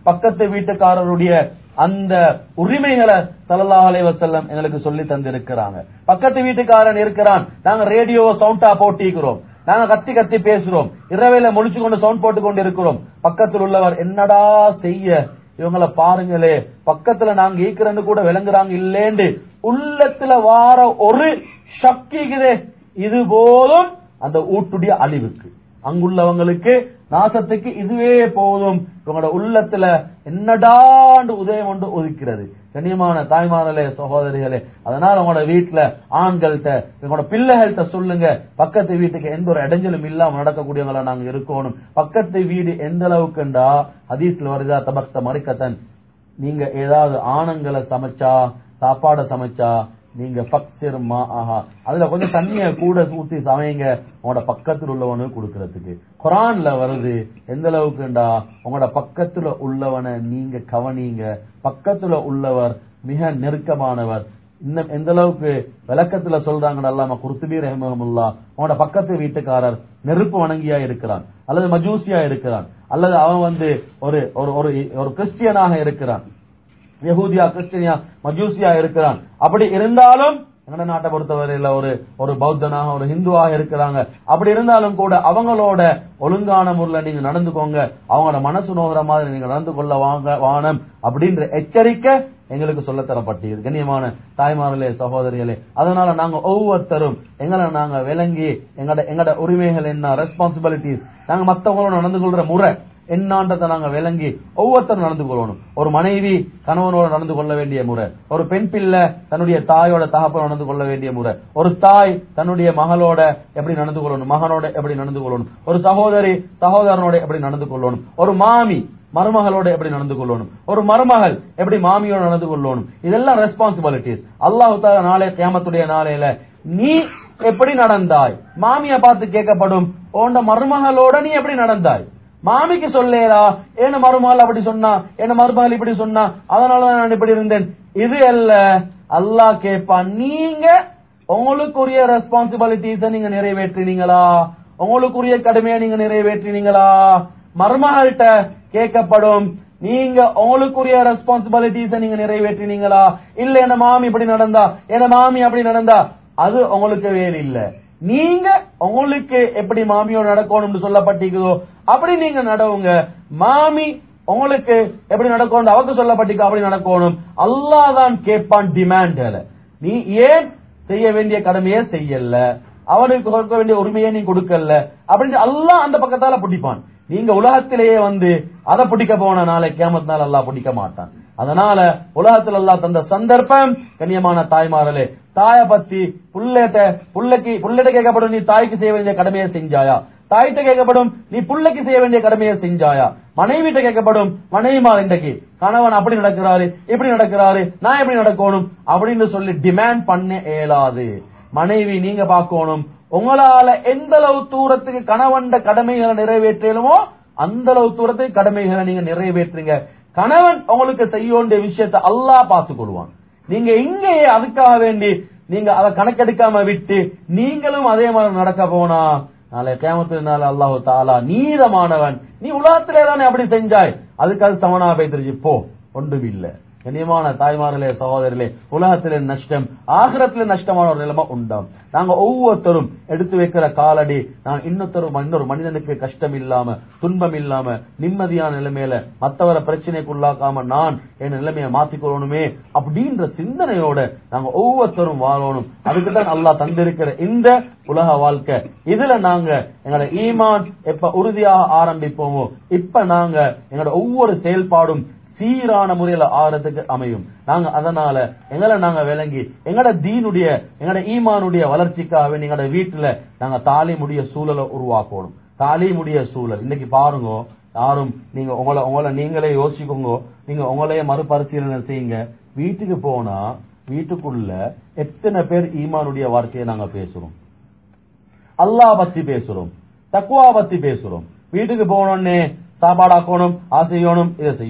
பக்கத்து வீட்டுக்காரருடைய அந்த உரிமைகளை ஸல்லல்லாஹு அலைஹி வஸல்லம் எங்களுக்கு சொல்லி தந்திருக்கிறாங்க பக்கத்து வீட்டுக்காரன் இருக்கிறான் நாங்க ரேடியோவை சவுண்டா போட்டிக்கிறோம் நாங்க கத்தி கத்தி பேசுறோம் இரவையில முழிச்சு கொண்டு சவுண்ட் போட்டு கொண்டு இருக்கிறோம் பக்கத்தில் உள்ளவர் என்னடா செய்ய இவங்கள பாருங்களே பக்கத்துல நாங்க ஈக்கிறன்னு கூட விளங்குறாங்க இல்லேண்டு உள்ளத்துல வார ஒரு சக்திக்குதே இது போதும் அந்த ஊட்டுடைய அழிவுக்கு அங்குள்ளவங்களுக்கு நாசத்துக்கு இதுவே போதும் இவங்களோட உள்ளத்துல என்னடாண்டு உதயம் ஒன்று ஒதுக்கிறது கண்ணியமான தாய்மார்களே சகோதரிகளே அதனால உங்களோட வீட்டுல ஆண்கள்கிட்ட உங்களோட பிள்ளைகள்கிட்ட சொல்லுங்க பக்கத்து வீட்டுக்கு எந்த ஒரு இடைஞ்சலும் இல்லாம நடக்கக்கூடியவங்களா நாங்க இருக்கணும் பக்கத்து வீடு எந்த அளவுக்குண்டா ஹதீஸ்ல வருதா தபக்த மறிக்கத்தன் நீங்க ஏதாவது ஆணங்களை சமைச்சா சாப்பாடை சமைச்சா நீங்க ஃபக்சிர் மா ஆஹா அதுல கொஞ்சம் தண்ணிய கூட ஊத்தி சமைங்க உங்களோட பக்கத்தில் உள்ளவனுக்கு கொடுக்கறதுக்கு குரான்ல வருது எந்த அளவுக்குண்டா உங்களோட பக்கத்துல உள்ளவனை நீங்க கவனிங்க பக்கத்துல உள்ளவர் மிக நெருக்கமானவர் இன்னும் எந்த அளவுக்கு விளக்கத்துல சொல்றாங்க அல்லாம குர்துபி ரஹமஹமுல்லா உங்களோட பக்கத்து வீட்டுக்காரர் நெருப்பு வணங்கியா இருக்கிறான் அல்லது மஜூசியா இருக்கிறான் அல்லது அவன் வந்து ஒரு ஒரு ஒரு ஒரு கிறிஸ்டியனாக இருக்கிறான் யகூதியா கிறிஸ்டினியா மஜூசியா இருக்கிறான் அப்படி இருந்தாலும் எங்க நாட்டை பொறுத்தவரையில ஒரு ஒரு பௌத்தனாக ஒரு ஹிந்துவாக இருக்கிறாங்க அப்படி இருந்தாலும் கூட அவங்களோட ஒழுங்கான முறையில் நீங்க நடந்துக்கோங்க அவங்களோட மனசு நோகிற மாதிரி நீங்க நடந்து கொள்ள வாங்க வானம் அப்படின்ற எச்சரிக்கை எங்களுக்கு சொல்ல தரப்பட்டது கண்ணியமான தாய்மார்களே சகோதரிகளே அதனால நாங்க ஒவ்வொருத்தரும் எங்களை நாங்க விளங்கி எங்கட எங்கட உரிமைகள் என்ன ரெஸ்பான்சிபிலிட்டிஸ் நாங்க மத்தவங்களோட நடந்து கொள்ற முறை என்னான்றதை நாங்க விளங்கி ஒவ்வொருத்தரும் நடந்து கொள்ளணும் ஒரு மனைவி கணவனோட நடந்து கொள்ள வேண்டிய முறை ஒரு பெண் பிள்ளை தன்னுடைய தாயோட தகப்பனோட நடந்து கொள்ள வேண்டிய முறை ஒரு தாய் தன்னுடைய மகளோட எப்படி நடந்து கொள்ளணும் மகனோட எப்படி நடந்து கொள்ளணும் ஒரு சகோதரி சகோதரனோட எப்படி நடந்து கொள்ளணும் ஒரு மாமி மருமகளோட எப்படி நடந்து கொள்ளணும் ஒரு மருமகள் எப்படி மாமியோட நடந்து கொள்ளணும் இதெல்லாம் ரெஸ்பான்சிபிலிட்டிஸ் அல்லாஹு தாலா நாளை கியாமத்துடைய நாளையில நீ எப்படி நடந்தாய் மாமிய பார்த்து கேட்கப்படும் உன்ட மருமகளோட நீ எப்படி நடந்தாய் மாமிக்கு சொல்லேடா என்ன மருமகள் அப்படி சொன்னா என்ன மருமகள் இப்படி சொன்னா அதனாலதான் நான் இப்படி இருந்தேன் இது அல்ல அல்லாஹ் கேட்பான் நீங்க உங்களுக்குரிய ரெஸ்பான்சிபிலிட்டிஸ நீங்க நிறைவேற்றினீங்களா உங்களுக்குரிய கடமையை நீங்க நிறைவேற்றினீங்களா மருமகள்கிட்ட கேட்கப்படும் நீங்க உங்களுக்குரிய ரெஸ்பான்சிபிலிட்டிஸ நீங்க நிறைவேற்றினீங்களா இல்ல என்ன மாமி இப்படி நடந்தா என்ன மாமி அப்படி நடந்தா அது உங்களுக்கு வேலை இல்ல நீங்க உங்களுக்கு எப்படி மாமியோட நடக்கணும்னு சொல்லப்பட்டிருக்குதோ அப்படி நீங்க நடவுங்க மாமி உங்களுக்கு எப்படி நடக்கணும் அவக்கு சொல்லப்பட்டிருக்கோ அப்படி நடக்கணும் அல்லாஹ் தான் கேட்பான் டிமாண்ட்ல நீ ஏன் செய்ய வேண்டிய கடமையை செய்யல அவனுக்கு கொடுக்க வேண்டிய உரிமையை நீ கொடுக்கல அப்படின்னு அல்லாஹ் அந்த பக்கத்தால பிடிப்பான் நீங்க உலகத்திலேயே வந்து அதை பிடிக்க போன நாளை கேமத்தினால அல்லாஹ் பிடிக்க மாட்டான் அதனால உலகத்துல அல்லாஹ் தந்த சந்தர்ப்பம் கண்ணியமான தாய்மார்களே தாய பத்தி புள்ளேட்ட புள்ளைக்கு புள்ளைட்ட கேட்கப்படும் நீ தாய்க்கு செய்ய வேண்டிய கடமையை செஞ்சாயா தாய்கிட்ட கேட்கப்படும் நீ புள்ளைக்கு செய்ய வேண்டிய கடமையை செஞ்சாயா மனைவிட்ட கேட்கப்படும் மனைவிமார் இன்றைக்கு கணவன் அப்படி நடக்கிறாரு இப்படி நடக்கிறாரு நான் எப்படி நடக்கணும் அப்படின்னு சொல்லி டிமாண்ட் பண்ண இயலாது மனைவி நீங்க பார்க்கணும் உங்களால எந்த அளவு தூரத்துக்கு கணவன்ட கடமைகளை நிறைவேற்றலுமோ அந்த அளவு தூரத்துக்கு கடமைகளை நீங்க நிறைவேற்றுங்க கணவன் உங்களுக்கு செய்ய வேண்டிய விஷயத்தை அல்லாஹ் பார்த்துக் கொள்வான் நீங்க இங்கேயே அதுக்காக வேண்டி நீங்க அதை கணக்கெடுக்காம விட்டு நீங்களும் அதே மாதிரி நடக்க போனா நாளை கேமத்தினால அல்லாஹு தாலா நீதமானவன் நீ உலகத்திலே தானே அப்படி செஞ்சாய் அதுக்கு அது சமனா போய் போ ஒன்றும் இல்ல கண்ணியமான தாய்மார்களே சகோதரிகளே உலகத்திலே நஷ்டம் ஆகிரத்திலே நஷ்டமான ஒரு நிலைமை உண்டாம் நாங்க ஒவ்வொருத்தரும் எடுத்து வைக்கிற காலடி நான் இன்னொருத்தரும் இன்னொரு மனிதனுக்கு கஷ்டம் இல்லாம துன்பம் இல்லாம நிம்மதியான நிலைமையில மத்தவரை பிரச்சனைக்குள்ளாக்காம நான் என் நிலைமையை மாத்திக்கொள்ளணுமே அப்படின்ற சிந்தனையோட நாங்க ஒவ்வொருத்தரும் வாழணும் அதுக்கு தான் அல்லாஹ் தந்திருக்கிற இந்த உலக வாழ்க்கை இதுல நாங்க எங்களோட ஈமான் எப்ப உறுதியாக ஆரம்பிப்போமோ இப்ப நாங்க எங்களோட ஒவ்வொரு செயல்பாடும் சீரான முறையில ஆறதுக்கு அமையும் நாங்க அதனால எங்களை நாங்க விளங்கி எங்கட தீனுடைய எங்கட ஈமானுடைய வளர்ச்சிக்காக எங்கட வீட்டுல நாங்க தாலிமுடைய சூழலை உருவாக்கணும் தாலிமுடைய சூழல் இன்னைக்கு பாருங்க யாரும் நீங்க உங்களை உங்களை நீங்களே யோசிக்கோங்க நீங்க உங்களையே மறுபரிசீலனை செய்யுங்க வீட்டுக்கு போனா வீட்டுக்குள்ள எத்தனை பேர் ஈமானுடைய வார்த்தையை நாங்க பேசுறோம் அல்லாஹ் பத்தி பேசுறோம் தக்குவா பத்தி பேசுறோம் வீட்டுக்கு போனோடனே சாப்பாடு ஆக்கணும் அது செய்யணும் இதை செய்யணும்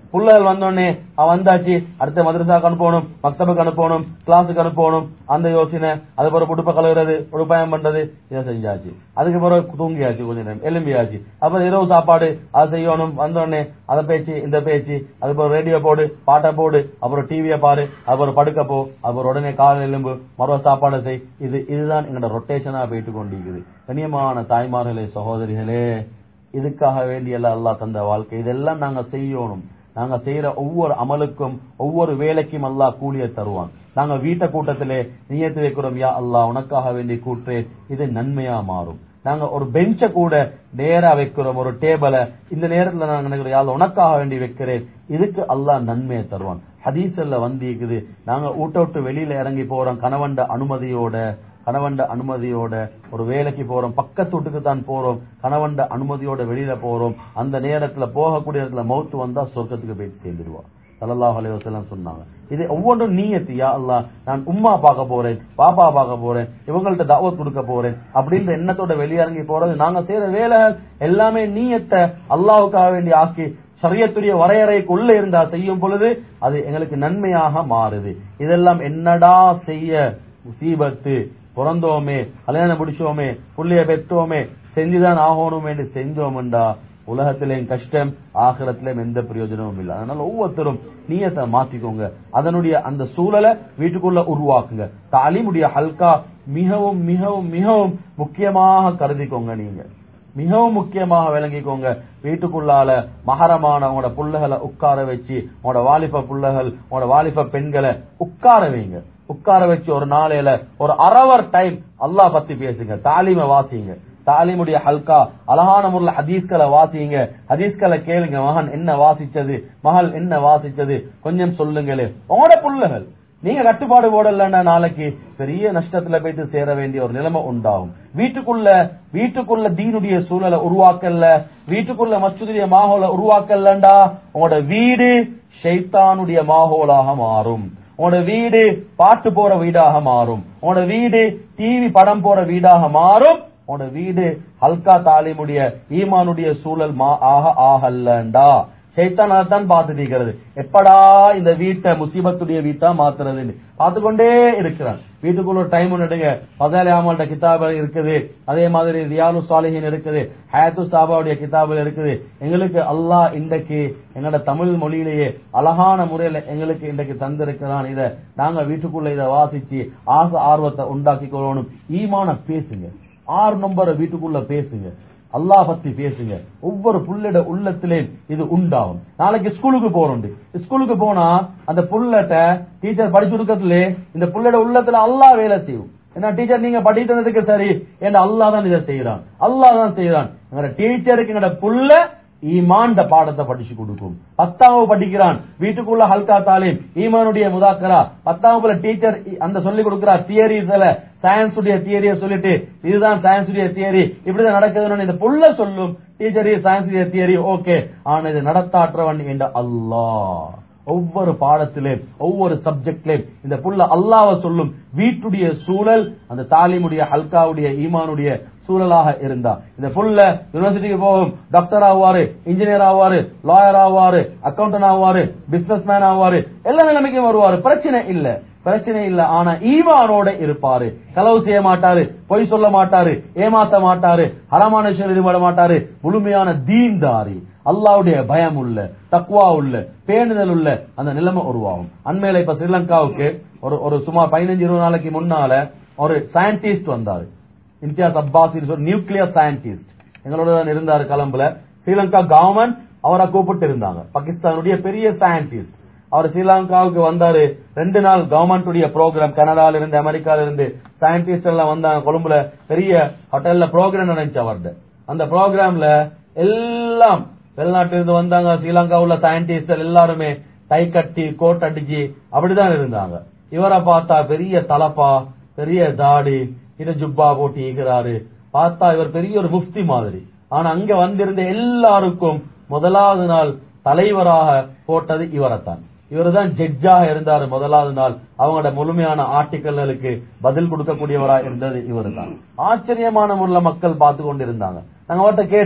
புள்ளகள் வந்தோடனே அவன் வந்தாச்சு அடுத்த மதரசாக்கு அனுப்பணும் மக்தபுக்கு அனுப்பணும் கிளாஸுக்கு அனுப்பணும் அந்த யோசனை அது பிறகு உடுப்ப கழுவுறது உடுப்பாயம் பண்றது இதை செஞ்சாச்சு அதுக்கு பிறகு தூங்கியாச்சு கொஞ்ச நேரம் எலும்பியாச்சு அப்புறம் இரவு சாப்பாடு அதை செய்யணும் வந்தோடனே அதை பேச்சு இந்த பேச்சு அதுக்கப்புறம் ரேடியோ போடு பாட்டை போடு அப்புறம் டிவியை பாரு அப்புறம் படுக்க போ அப்புறம் உடனே காலை எலும்பு மறுவ சாப்பாடு செய் இது இதுதான் எங்களோட ரொட்டேஷனா போயிட்டு கொண்டிருக்குது கண்ணியமான தாய்மார்களே சகோதரிகளே இதுக்காக வேண்டிய அல்லாஹ் தந்த வாழ்க்கை இதெல்லாம் நாங்க செய்யணும் நாங்க செய்யற ஒவ்வொரு அமலுக்கும் ஒவ்வொரு வேலைக்கும் அல்லாஹ் கூலியை தருவான் நாங்க வீட்டை கூட்டத்திலே நியத்து வைக்கிறோம் யா அல்லாஹ் உனக்காக வேண்டி கூற்றேன் இது நன்மையா மாறும் நாங்க ஒரு பெஞ்ச கூட நேரா வைக்கிறோம் ஒரு டேபிள இந்த நேரத்துல நாங்க நினைக்கிறோம் யா அல்லாஹ் உனக்காக வேண்டி வைக்கிறேன் இதுக்கு அல்லாஹ் நன்மையை தருவான் ஹதீஸ்ல வந்து இருக்குது நாங்க ஊட்ட விட்டு வெளியில இறங்கி போறோம் கணவன்ட அனுமதியோட கணவன்ட அனுமதியோட ஒரு வேலைக்கு போறோம் பக்கத்து வீட்டுக்கு தான் போறோம் கணவன்ட அனுமதியோட வெளியில போறோம் அந்த நேரத்துல போகக்கூடிய இடத்துல மௌத்து வந்தா சொர்க்கத்துக்கு போய் சேர்ந்துருவான் சல்லல்லாஹு அலைஹி வஸல்லம் சொன்னாங்க இது ஒவ்வொன்றும் நீயத்து யா அல்லாஹ் நான் உம்மா பார்க்க போறேன் பாப்பா பார்க்க போறேன் இவங்கள்ட்ட தாவத் கொடுக்க போறேன் அப்படின்ற எண்ணத்தோட வெளியிறங்கி போறது நாங்க செய்யற வேலை எல்லாமே நீயத்தை அல்லாஹ்வுக்காக வேண்டி ஆக்கி சரியத்துடைய வரையறைக்குள்ள இருந்தா செய்யும் பொழுது அது எங்களுக்கு நன்மையாக மாறுது இதெல்லாம் என்னடா செய்ய முசீபத்து பிறந்தோமே கல்யாணம் பிடிச்சோமே புள்ளைய பெத்தோமே செஞ்சுதான் ஆகணும் என்று செஞ்சோம்டா உலகத்திலேயும் கஷ்டம் ஆகிரத்திலேயும் எந்த பிரயோஜனமும் இல்லை அதனால ஒவ்வொருத்தரும் நீயத்தை மாத்திக்கோங்க அதனுடைய அந்த சூழலை வீட்டுக்குள்ள உருவாக்குங்க தாலிமுடைய ஹல்கா மிகவும் மிகவும் மிகவும் முக்கியமாக கருதிக்கோங்க நீங்க மிகவும் முக்கியமாக விளங்கிக்கோங்க வீட்டுக்குள்ளால மகரமான உங்களோட புள்ளைகளை உட்கார வச்சு உங்களோட வாலிப புள்ளைகள் உங்களோட வாலிப பெண்களை உட்கார வைங்க உட்கார வச்சு ஒரு நாளையில ஒரு அரவர் டைம் அல்லாஹ் பத்தி பேசுங்க தாலிம வாசிங்க தாலிமுடைய ஹல்கா அழகான முறையில் ஹதீஸ்களை வாசிங்க ஹதீஸ்களை கேளுங்க மகன் என்ன வாசிச்சது மகள் என்ன வாசிச்சது கொஞ்சம் சொல்லுங்களே உங்களோட புள்ளைகள் நீங்க கட்டுப்பாடு போடலன்னா நாளைக்கு பெரிய நஷ்டத்துல போயிட்டு சேர வேண்டிய ஒரு நிலைமை உண்டாகும் வீட்டுக்குள்ள வீட்டுக்குள்ள தீனுடைய சூழலை உருவாக்கல வீட்டுக்குள்ள மச்சுடைய மாஹோல உருவாக்கலண்டா உங்களோட வீடு ஷைத்தானுடைய மாஹோலாக மாறும் உன்னோட வீடு பாட்டு போற வீடாக மாறும் உன்னோட வீடு டிவி படம் போற வீடாக மாறும் உன்னோட வீடு ஹல்கா தாலிமுடைய ஈமானுடைய சூழல் மா ஆக ஆகல்லண்டா சைத்தான் அதைத்தான் பார்த்துட்டு இருக்கிறது எப்படா இந்த வீட்டை முசீபத்துடைய வீட்டா மாத்துறதுன்னு பார்த்து கொண்டே இருக்கிறான் வீட்டுக்குள்ள ஒரு டைம் நடுங்க பதாலி அமல்ட கிதாபு இருக்குது அதே மாதிரி ரியாலு சாலிஹின் இருக்குது ஹயாத்து சாபாவுடைய கிதாபுல இருக்குது எங்களுக்கு அல்லாஹ் இன்றைக்கு எங்களோட தமிழ் மொழியிலேயே அழகான முறையில எங்களுக்கு இன்றைக்கு தந்திருக்கிறான் இத நாங்க வீட்டுக்குள்ள இதை வாசிச்சு ஆசை ஆர்வத்தை உண்டாக்கி கொள்ளணும் ஈமான பேசுங்க ஆறு நம்பரை வீட்டுக்குள்ள பேசுங்க அல்லாஹ் பத்தி பேசுங்க ஒவ்வொரு புள்ளட உள்ளத்திலே இது உண்டாகும் நாளைக்கு ஸ்கூலுக்கு போறோம் ஸ்கூலுக்கு போனா அந்த புள்ளட்ட டீச்சர் படிச்சு கொடுக்கறதுல இந்த புள்ளட உள்ளத்துல அல்லாஹ் வேலை செய்யும் ஏன்னா டீச்சர் நீங்க படிட்டு வந்ததுக்கு சரி ஏன்னா அல்லாஹ் தான் இதை செய்யறான் அல்லாஹ் தான் செய்யறான் எங்க டீச்சருக்கு எங்கட புள்ள ஈமான்ட பாடத்தை படிச்சு கொடுக்கும் பத்தாவது படிக்கிறான் வீட்டுக்குள்ள ஹல்கா தாலீம் ஈமானுடைய முதாக்கரா பத்தாவது டீச்சர் அந்த சொல்லி கொடுக்கிறார் தியரிஸ்ல சயின்ஸ் உடைய தியரிய சொல்லிட்டு இதுதான் சயின்ஸ் உடைய தியரி இப்படிதான் நடக்குதுன்னு இந்த புள்ள சொல்லும் டீச்சர் சயின்ஸ் உடைய தியரி ஓகே ஆனா இது நடத்தாற்றவன் என்ற அல்லாஹ் ஒவ்வொரு பாடத்திலேயும் ஒவ்வொரு சப்ஜெக்ட்லயும் இந்த புள்ள அல்லாஹ்வை சொல்லும் வீட்டுடைய சூழல் அந்த தாலிமுடைய ஹல்காவுடைய ஈமானுடைய சூழலாக இருந்தா இந்த புள்ள யூனிவர்சிட்டிக்கு போகும் டாக்டர் ஆவாரு இன்ஜினியர் ஆவாரு லாயர் ஆவாரு அக்கௌண்டன்ட் ஆவாரு பிசினஸ் மேன் ஆவாரு எல்லா நிலைமைக்கும் வருவாரு பிரச்சனை இல்ல பிரச்சனை இல்ல ஆனா ஈவானோட இருப்பாரு களவு செய்ய மாட்டாரு பொய் சொல்ல மாட்டாரு ஏமாத்த மாட்டாரு ஹரமான விஷயம் ஈடுபட மாட்டாரு முழுமையான தீன்தாரி அல்லாவுடைய பயம் உள்ள தக்குவா உள்ள பேணுதல் உள்ள அந்த நிலைமை உருவாகும் அண்மையில இப்ப ஸ்ரீலங்காவுக்கு ஒரு ஒரு சுமார் பதினஞ்சு இருபது நாளைக்கு முன்னால ஒரு சயின்டிஸ்ட் வந்தாரு இம்தியாஸ் அப்பாஸ் ஒரு நியூக்ளியர் சயின்டிஸ்ட் எங்களோட தான் இருந்தாரு கலம்புல ஸ்ரீலங்கா கவர்மெண்ட் அவரை கூப்பிட்டு இருந்தாங்க பாகிஸ்தானுடைய பெரிய சயின்டிஸ்ட் அவர் ஸ்ரீலங்காவுக்கு வந்தாரு ரெண்டு நாள் கவர்மெண்ட் உடைய ப்ரோக்ராம் கனடால இருந்து அமெரிக்கால இருந்து சயின்டிஸ்ட் எல்லாம் வந்தாங்க கொழும்புல பெரிய ஹோட்டல்ல ப்ரோக்ராம் நடந்துச்சு அவர்கிட்ட அந்த ப்ரோக்ராம்ல எல்லாம் வெளிநாட்டில இருந்து வந்தாங்க ஸ்ரீலங்கா உள்ள சயின்டிஸ்ட் எல்லாருமே டை கட்டி கோட் அடிச்சு அப்படிதான் இருந்தாங்க இவரை பார்த்தா பெரிய தலப்பா பெரிய தாடி இத ஜுப்பா போட்டு ஈகிறாரு பார்த்தா இவர் பெரிய ஒரு முஃப்தி மாதிரி ஆனா அங்க வந்திருந்த எல்லாருக்கும் முதலாவது நாள் தலைவராக போட்டது இவரைத்தான் இவர் தான் ஜட்ஜாக இருந்தாரு முதலாவது நாள் அவங்களோட முழுமையான ஆர்டிக்கல்களுக்கு பதில் கொடுக்கக்கூடியவரா இருந்தது இவர் தான் ஆச்சரியமான முறையில் மக்கள் பார்த்து கொண்டிருந்தாங்க நாங்க அவர்கிட்ட கேட்டோம்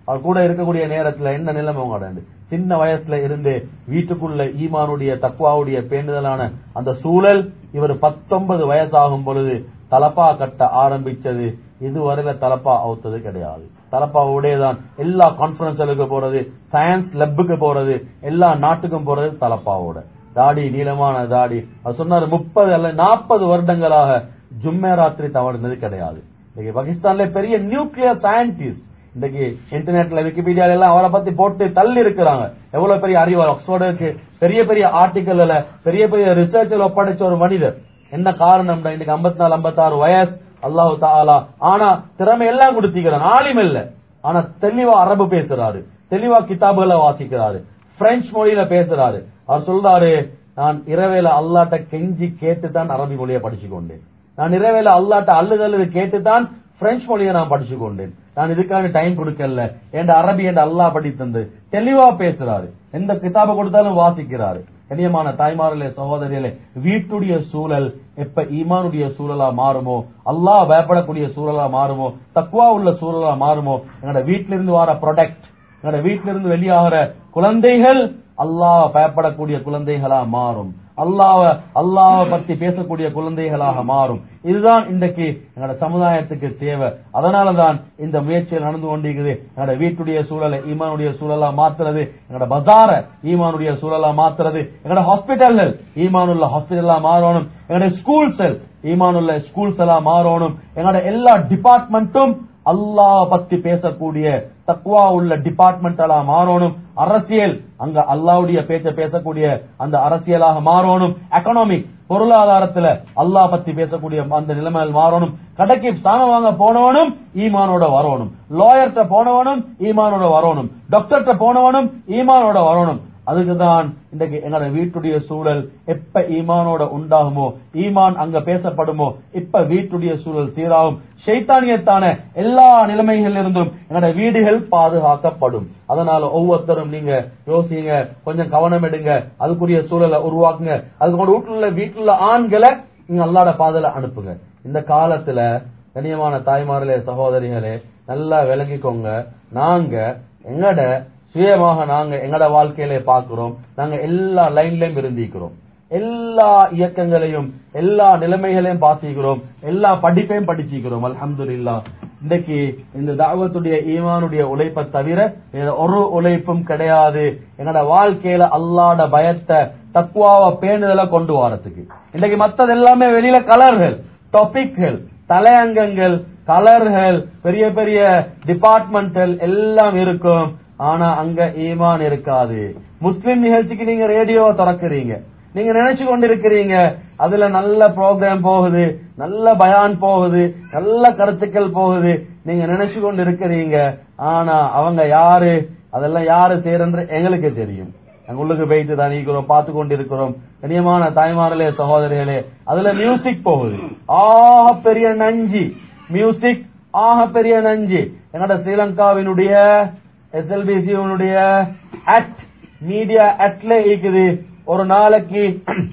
அவர் கூட இருக்கக்கூடிய நேரத்துல என்ன நிலைமை உங்களோட சின்ன வயசுல இருந்து வீட்டுக்குள்ள ஈமானுடைய தக்குவாவுடைய பேண்டுதலான அந்த சூழல் இவர் பத்தொன்பது வயசாகும் பொழுது தலப்பா கட்ட ஆரம்பிச்சது இதுவரையில தலப்பா அவுத்தது கிடையாது தலப்பாவோடே தான் எல்லா கான்பரன்ஸ்களுக்கு போறது சயின்ஸ் லெப்புக்கு போறது எல்லா நாட்டுக்கும் போறது தலப்பாவோட தாடி நீளமான தாடி அவர் சொன்னாரு முப்பது அல்ல நாற்பது வருடங்களாக ஜும்மே தவறுனது கிடையாது இன்னைக்கு பாகிஸ்தான்ல பெரிய நியூக்ளியர் சயின்டிஸ்ட் இன்னைக்கு இன்டர்நெட்ல விக்கிபீடியால எல்லாம் அவரை பத்தி போட்டு தள்ளி இருக்கிறாங்க எவ்வளவு பெரிய அறிவார் ஆக்ஸ்போர்டுக்கு பெரிய பெரிய ஆர்டிக்கல்ல பெரிய பெரிய ரிசர்ச்சில் ஒப்படைச்ச ஒரு மனிதர் என்ன காரணம் இன்னைக்கு ஐம்பத்தி நாலு ஐம்பத்தாறு வயசு அல்லாஹு தாலா ஆனா திறமை எல்லாம் கொடுத்திக்கிறான் ஆலிம் இல்ல ஆனா தெளிவா அரபு பேசுறாரு தெளிவா கிதாபுகளை வாசிக்கிறாரு பிரெஞ்சு மொழியில பேசுறாரு அவர் சொல்றாரு நான் இரவேல அல்லாட்ட கெஞ்சி கேட்டுதான் அரபி மொழியை படிச்சு கொண்டேன் நான் இரவேல அல்லாட்ட அள்ளுது அள்ளுது கேட்டுதான் பிரெஞ்சு மொழியை நான் படிச்சு கொண்டேன் நான் இதுக்கான டைம் கொடுக்கல என் அரபி என்ற அல்லாஹ் படி தந்து தெளிவா பேசுறாரு எந்த கிதாபை கொடுத்தாலும் வாசிக்கிறாரு கண்ணியமான தாய்மார்களே சகோதரிகளே வீட்டுடைய சூழல் எப்ப ஈமானுடைய சூழலா மாறுமோ அல்லாஹ் பயப்படக்கூடிய சூழலா மாறுமோ தக்குவா உள்ள சூழலா மாறுமோ எங்களோட வீட்டில இருந்து வர ப்ரொடக்ட் எங்களோட வீட்டில இருந்து வெளியாகிற குழந்தைகள் அல்லாஹ் பயப்படக்கூடிய குழந்தைகளா மாறும் அல்லாஹ் அல்லாஹ் பத்தி பேசக்கூடிய குழந்தைகளாக மாறும் இதுதான் இன்றைக்கு எங்களோட சமுதாயத்துக்கு தேவை அதனாலதான் இந்த முயற்சியில் நடந்து கொண்டிருக்குது எங்களோட வீட்டுடைய சூழலை ஈமானுடைய சூழலா மாத்துறது எங்களோட பஜார ஈமானுடைய சூழலா மாத்துறது எங்களோட ஹாஸ்பிட்டல்கள் ஈமானுள்ள ஹாஸ்பிட்டலா மாறணும் எங்களோட ஸ்கூல்ஸ் ஈமானுள்ள ஸ்கூல்ஸ் எல்லாம் மாறணும் எங்களோட எல்லா டிபார்ட்மெண்ட்டும் அல்லாஹ் பத்தி பேசக்கூடிய தக்குவா உள்ள டிபார்ட்மெண்டலா மாறணும் அரசியல் அங்க அல்லாவுடைய பேச்ச பேசக்கூடிய அந்த அரசியலாக மாறணும் எக்கனாமிக் பொருளாதாரத்துல அல்லாஹ் பத்தி பேசக்கூடிய அந்த நிலைமையில் மாறணும் கடைக்கு ஸ்தானம் வாங்க போனவனும் ஈமானோட வரணும் லாயர்கிட்ட போனவனும் ஈமானோட வரணும் டாக்டர்கிட்ட போனவனும் ஈமானோட வரணும் அதுக்குதான் இன்றைக்கு எங்களோட வீட்டுடைய சூழல் எப்ப ஈமானோட உண்டாகுமோ ஈமான் அங்க பேசப்படுமோ இப்ப வீட்டுடைய சூழல் சீராகும் ஷைத்தானியத்தான எல்லா நிலைமைகள் இருந்தும் எங்களோட வீடுகள் பாதுகாக்கப்படும் அதனால ஒவ்வொருத்தரும் நீங்க யோசிங்க கொஞ்சம் கவனம் எடுங்க அதுக்குரிய சூழலை உருவாக்குங்க அதுக்கு கூட வீட்டுல வீட்டுல ஆண்களை நீங்க அல்லாட பாதல அனுப்புங்க இந்த காலத்துல கண்ணியமான தாய்மார்களே சகோதரிகளே நல்லா விளங்கிக்கோங்க நாங்க எங்கட சுயமாக நாங்க எங்கட வாழ்க்கையில பாக்குறோம் நாங்க எல்லா லைன்லயும் இருந்திக்கிறோம் எல்லா இயக்கங்களையும் எல்லா நிலைமைகளையும் பாத்திக்கிறோம் எல்லா படிப்பையும் படிச்சுக்கிறோம் அல்ஹம்துலில்லா இன்னைக்கு இந்த தாவத்துடைய ஈமானுடைய உழைப்பை தவிர வேற ஒரு உழைப்பும் கிடையாது எங்கட வாழ்க்கையில அல்லாட பயத்தை தக்குவாவ பேணுதலை கொண்டு வரதுக்கு இன்னைக்கு மத்தது எல்லாமே வெளியில கலர்கள் டாபிக்கள் தலையங்கங்கள் கலர்கள் பெரிய பெரிய டிபார்ட்மெண்டல் எல்லாம் இருக்கும் ஆனா அங்க ஈமான் இருக்காது முஸ்லிம் நிகழ்ச்சிக்கு நீங்க ரேடியோவை திறக்கிறீங்க நீங்க நினைச்சு கொண்டிருக்கிறீங்க அதுல நல்ல ப்ரோக்ராம் போகுது நல்ல பயான் போகுது நல்ல கருத்துக்கள் போகுது நீங்க நினைச்சு கொண்டு இருக்கிறீங்க ஆனா அவங்க யாரு அதெல்லாம் யாரு செய்யறன்ற எங்களுக்கு தெரியும் நாங்க உள்ளுக்கு போயிட்டு தான் இருக்கிறோம் பார்த்து கொண்டு இருக்கிறோம் கனியமான தாய்மார்களே சகோதரிகளே அதுல மியூசிக் போகுது ஆக பெரிய நஞ்சி மியூசிக் ஆக பெரிய நஞ்சு எங்கட ஸ்ரீலங்காவினுடைய எஸ்எல்பிசியுடைய அட் மீடியா அட்ல இருக்குது ஒரு நாளைக்கு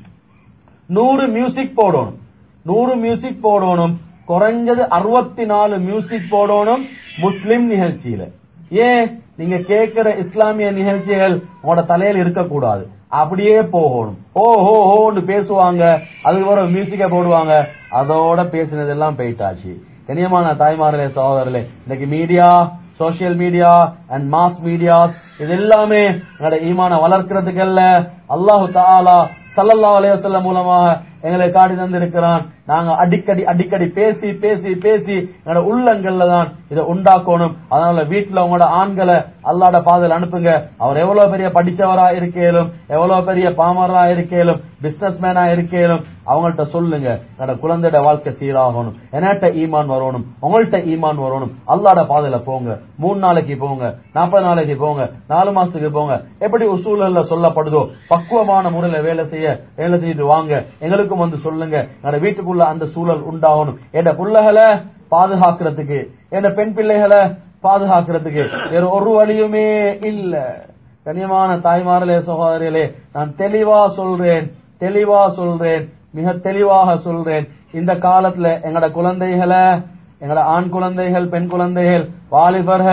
நூறு மியூசிக் போடணும் நூறு மியூசிக் போடணும் குறைஞ்சது அறுபத்தி நாலு மியூசிக் போடணும் முஸ்லிம் நிகழ்ச்சியில ஏன் நீங்க கேட்கிற இஸ்லாமிய நிகழ்ச்சிகள் உங்களோட தலையில இருக்கக்கூடாது அப்படியே போகணும் ஓ ஹோ ஹோன்னு பேசுவாங்க அதுக்கு ஒரு மியூசிக்க போடுவாங்க அதோட பேசினதெல்லாம் போயிட்டாச்சு கனியமான தாய்மார்களே சகோதரர்களே இன்னைக்கு media social media and mass medias இது எல்லாமே எங்களோட ஈமான வளர்க்கறதுக்கல்ல அல்லாஹு தாலா சல்லல்லா அலையத்துல மூலமாக எங்களை காட்டி தந்திருக்கிறான் நாங்க அடிக்கடி அடிக்கடி பேசி பேசி பேசி எங்களோட உள்ளங்கள்ல தான் இதை உண்டாக்கணும் அதனால வீட்டுல உங்களோட ஆண்களை அல்லாட பாதையில் அனுப்புங்க அவர் எவ்வளவு பெரிய படிச்சவரா இருக்கேலும் எவ்வளவு பெரிய பாமரா இருக்கேலும் பிசினஸ் மேனா இருக்கேலும் அவங்கள்ட்ட சொல்லுங்க என்னோட குழந்தையோட வாழ்க்கை சீராகணும் என்கிட்ட ஈமான் வரணும் உங்கள்ட்ட ஈமான் வரணும் அல்லாட பாதையில போங்க மூணு நாளைக்கு போங்க நாற்பது நாளைக்கு போங்க நாலு மாசத்துக்கு போங்க எப்படி சூழல்ல சொல்லப்படுதோ பக்குவமான முறையில வேலை செய்ய வேலை செய்து வாங்க எங்களுக்கும் வந்து சொல்லுங்க என்னோட வீட்டுக்குள்ள அந்த சூழல் உண்டாகணும் என் புள்ளகளை பாதுகாக்கிறதுக்கு என் பெண் பிள்ளைகளை பாதுகாக்கிறதுக்கு வேற ஒரு வழியுமே இல்ல கனியமான தாய்மார்களே சகோதரிகளே நான் தெளிவா சொல்றேன் தெளிவா சொல்றேன் மிக தெளிவாக சொல்றேன் இந்த காலத்துல எங்கட குழந்தைகளை எங்கட ஆண் குழந்தைகள் பெண் குழந்தைகள் வாலிபர்கள்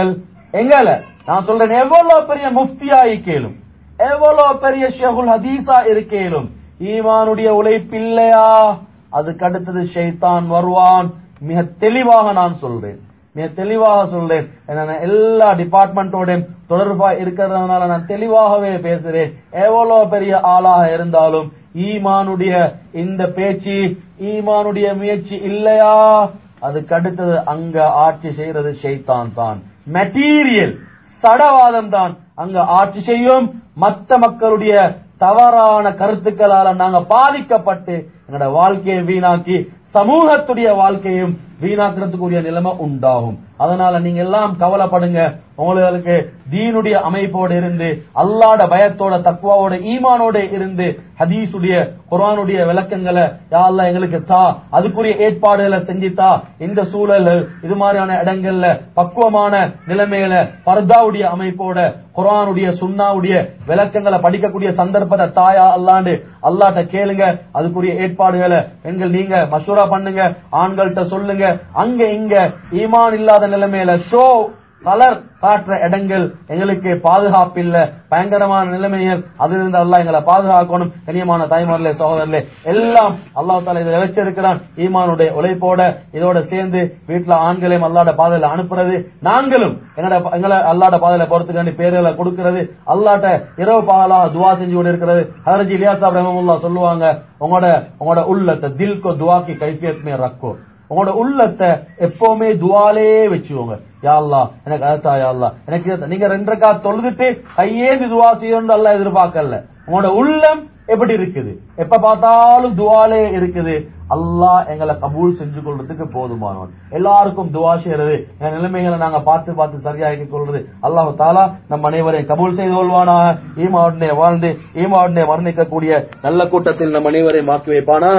எங்கல நான் சொல்றேன் எவ்வளவு பெரிய முஃப்தியா இருக்கேலும் எவ்வளவு பெரிய ஷேகுல் ஹதீஸா இருக்கேலும் ஈமானுடைய உழைப்பில்லையா அதுக்கு அடுத்தது ஷைத்தான் வருவான் மிக தெளிவாக நான் சொல்றேன் மிக தெளிவாக சொல்றேன் ஏன்னா நான் எல்லா டிபார்ட்மெண்டோடையும் தொடர்பா இருக்கிறதுனால நான் தெளிவாகவே பேசுறேன் எவ்வளவு பெரிய ஆளாக இருந்தாலும் ஈமானுடைய இந்த பேச்சு ஈமானுடைய முயற்சி இல்லையா அதுக்கு அடுத்தது அங்க ஆட்சி செய்யறது ஷைத்தான் தான் மெட்டீரியல் சடவாதம் தான் அங்க ஆட்சி செய்யும் மத்த மக்களுடைய தவறான கருத்துக்களால நாங்க பாதிக்கப்பட்டு எங்களோட வாழ்க்கையை வீணாக்கி சமூகத்துடைய வாழ்க்கையும் வீணாக்குறதுக்குரிய நிலைமை உண்டாகும் அதனால நீங்க எல்லாம் கவலைப்படுங்க உங்களுக்கு தீனுடைய அமைப்போட இருந்து அல்லாட பயத்தோட தக்குவாவோட ஈமானோட இருந்து ஹதீஸுடைய குரானுடைய விளக்கங்களை யாழ்ல எங்களுக்கு தா அதுக்குரிய ஏற்பாடுகளை செஞ்சுத்தா இந்த சூழல் இது மாதிரியான இடங்கள்ல பக்குவமான நிலைமையில பர்தாவுடைய அமைப்போட குரானுடைய சுண்ணாவுடைய விளக்கங்களை படிக்கக்கூடிய சந்தர்ப்பத்தை தாயா அல்லாண்டு அல்லாட்ட கேளுங்க அதுக்குரிய ஏற்பாடுகளை பெண்கள் நீங்க மசூரா பண்ணுங்க ஆண்கள்கிட்ட சொல்லுங்க அங்க இங்க ஈமான் இல்லாத நிலைமையில ஷோ கலர் காட்டுற இடங்கள் எங்களுக்கு பாதுகாப்பு இல்ல பயங்கரமான நிலைமைகள் அதிலிருந்து அல்லாஹ் எங்களை பாதுகாக்கணும் கனியமான தாய்மார்களே சகோதரர்களே எல்லாம் அல்லாஹ் தாலா இதை வச்சிருக்கிறான் ஈமானுடைய உழைப்போட இதோட சேர்ந்து வீட்டுல ஆண்களையும் அல்லாட பாதையில அனுப்புறது நாங்களும் எங்கட எங்களை அல்லாட பாதையில போறதுக்காண்டி பேர்களை கொடுக்கிறது அல்லாட்ட இரவு பாலா துவா செஞ்சு கொண்டு இருக்கிறது ஹரஜி இலியாசா ரஹமுல்லா சொல்லுவாங்க உங்களோட உங்களோட உள்ளத்தை தில்கோ துவாக்கி கைஃபியத் மே ரக்கோ உங்களோட உள்ளத்தை எப்பவுமே துவாலே வச்சுக்கோங்க யா அல்லாஹ் எனக்கு அதத்தா யா அல்லாஹ் எனக்கு இதை தா. நீங்க ரெண்டு ரக்கா தொழுதுட்டு கையேந்து துவா செய்யணும் அல்ல எதிர்பார்க்கல உங்களோட உள்ளம் எப்படி இருக்குது எப்ப பார்த்தாலும் துவாலே இருக்குது அல்லாஹ் எங்களை கபூல் செஞ்சு கொள்றதுக்கு போதுமானவன் எல்லாருக்கும் துவா செய்யறது என் நிலைமைகளை நாங்க பார்த்து பார்த்து சரியாக்கி கொள்றது அல்லாஹ் தாலா நம் அனைவரையும் கபூல் செய்து கொள்வானா ஈமாவுடனே வாழ்ந்து ஈமாவுடனே வர்ணிக்கக்கூடிய நல்ல கூட்டத்தில் நம் அனைவரையும் ஆக்கி வைப்பானா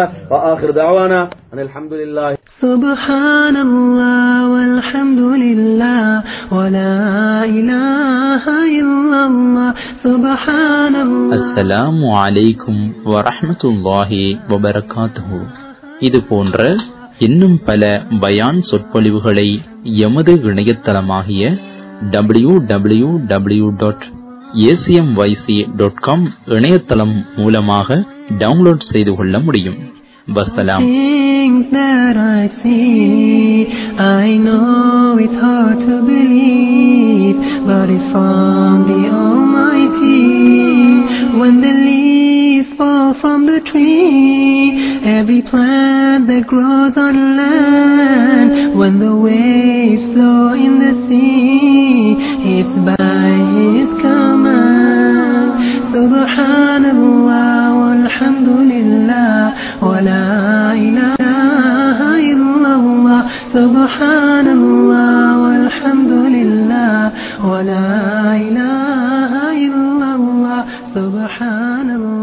தாவானா அல்ஹம்துலில்லாஹ் سبحان الله والحمد لله ولا إله إلا الله سبحان الله அஸ்ஸலாமு அலைக்கும் வரஹ்மத்துல்லாஹி வபரகாத்துஹு இது போன்ற இன்னும் பல பயான் சொற்பொழிவுகளை எமது இணையதளமாகிய W W W dot ACMYC dot com இணையதளம் மூலமாக டவுன்லோட் செய்து கொள்ள முடியும் வசலாம் Things that I see, I know it's hard to believe, but it's from the Almighty. When the leaves fall from the tree, every plant that grows on land, when the waves flow in the sea, it's by His command. Subhanallah, walhamdulillah, wa la ilaha illallah. Subhanallah, walhamdulillah, wa la ilaha illallah. Subhanallah.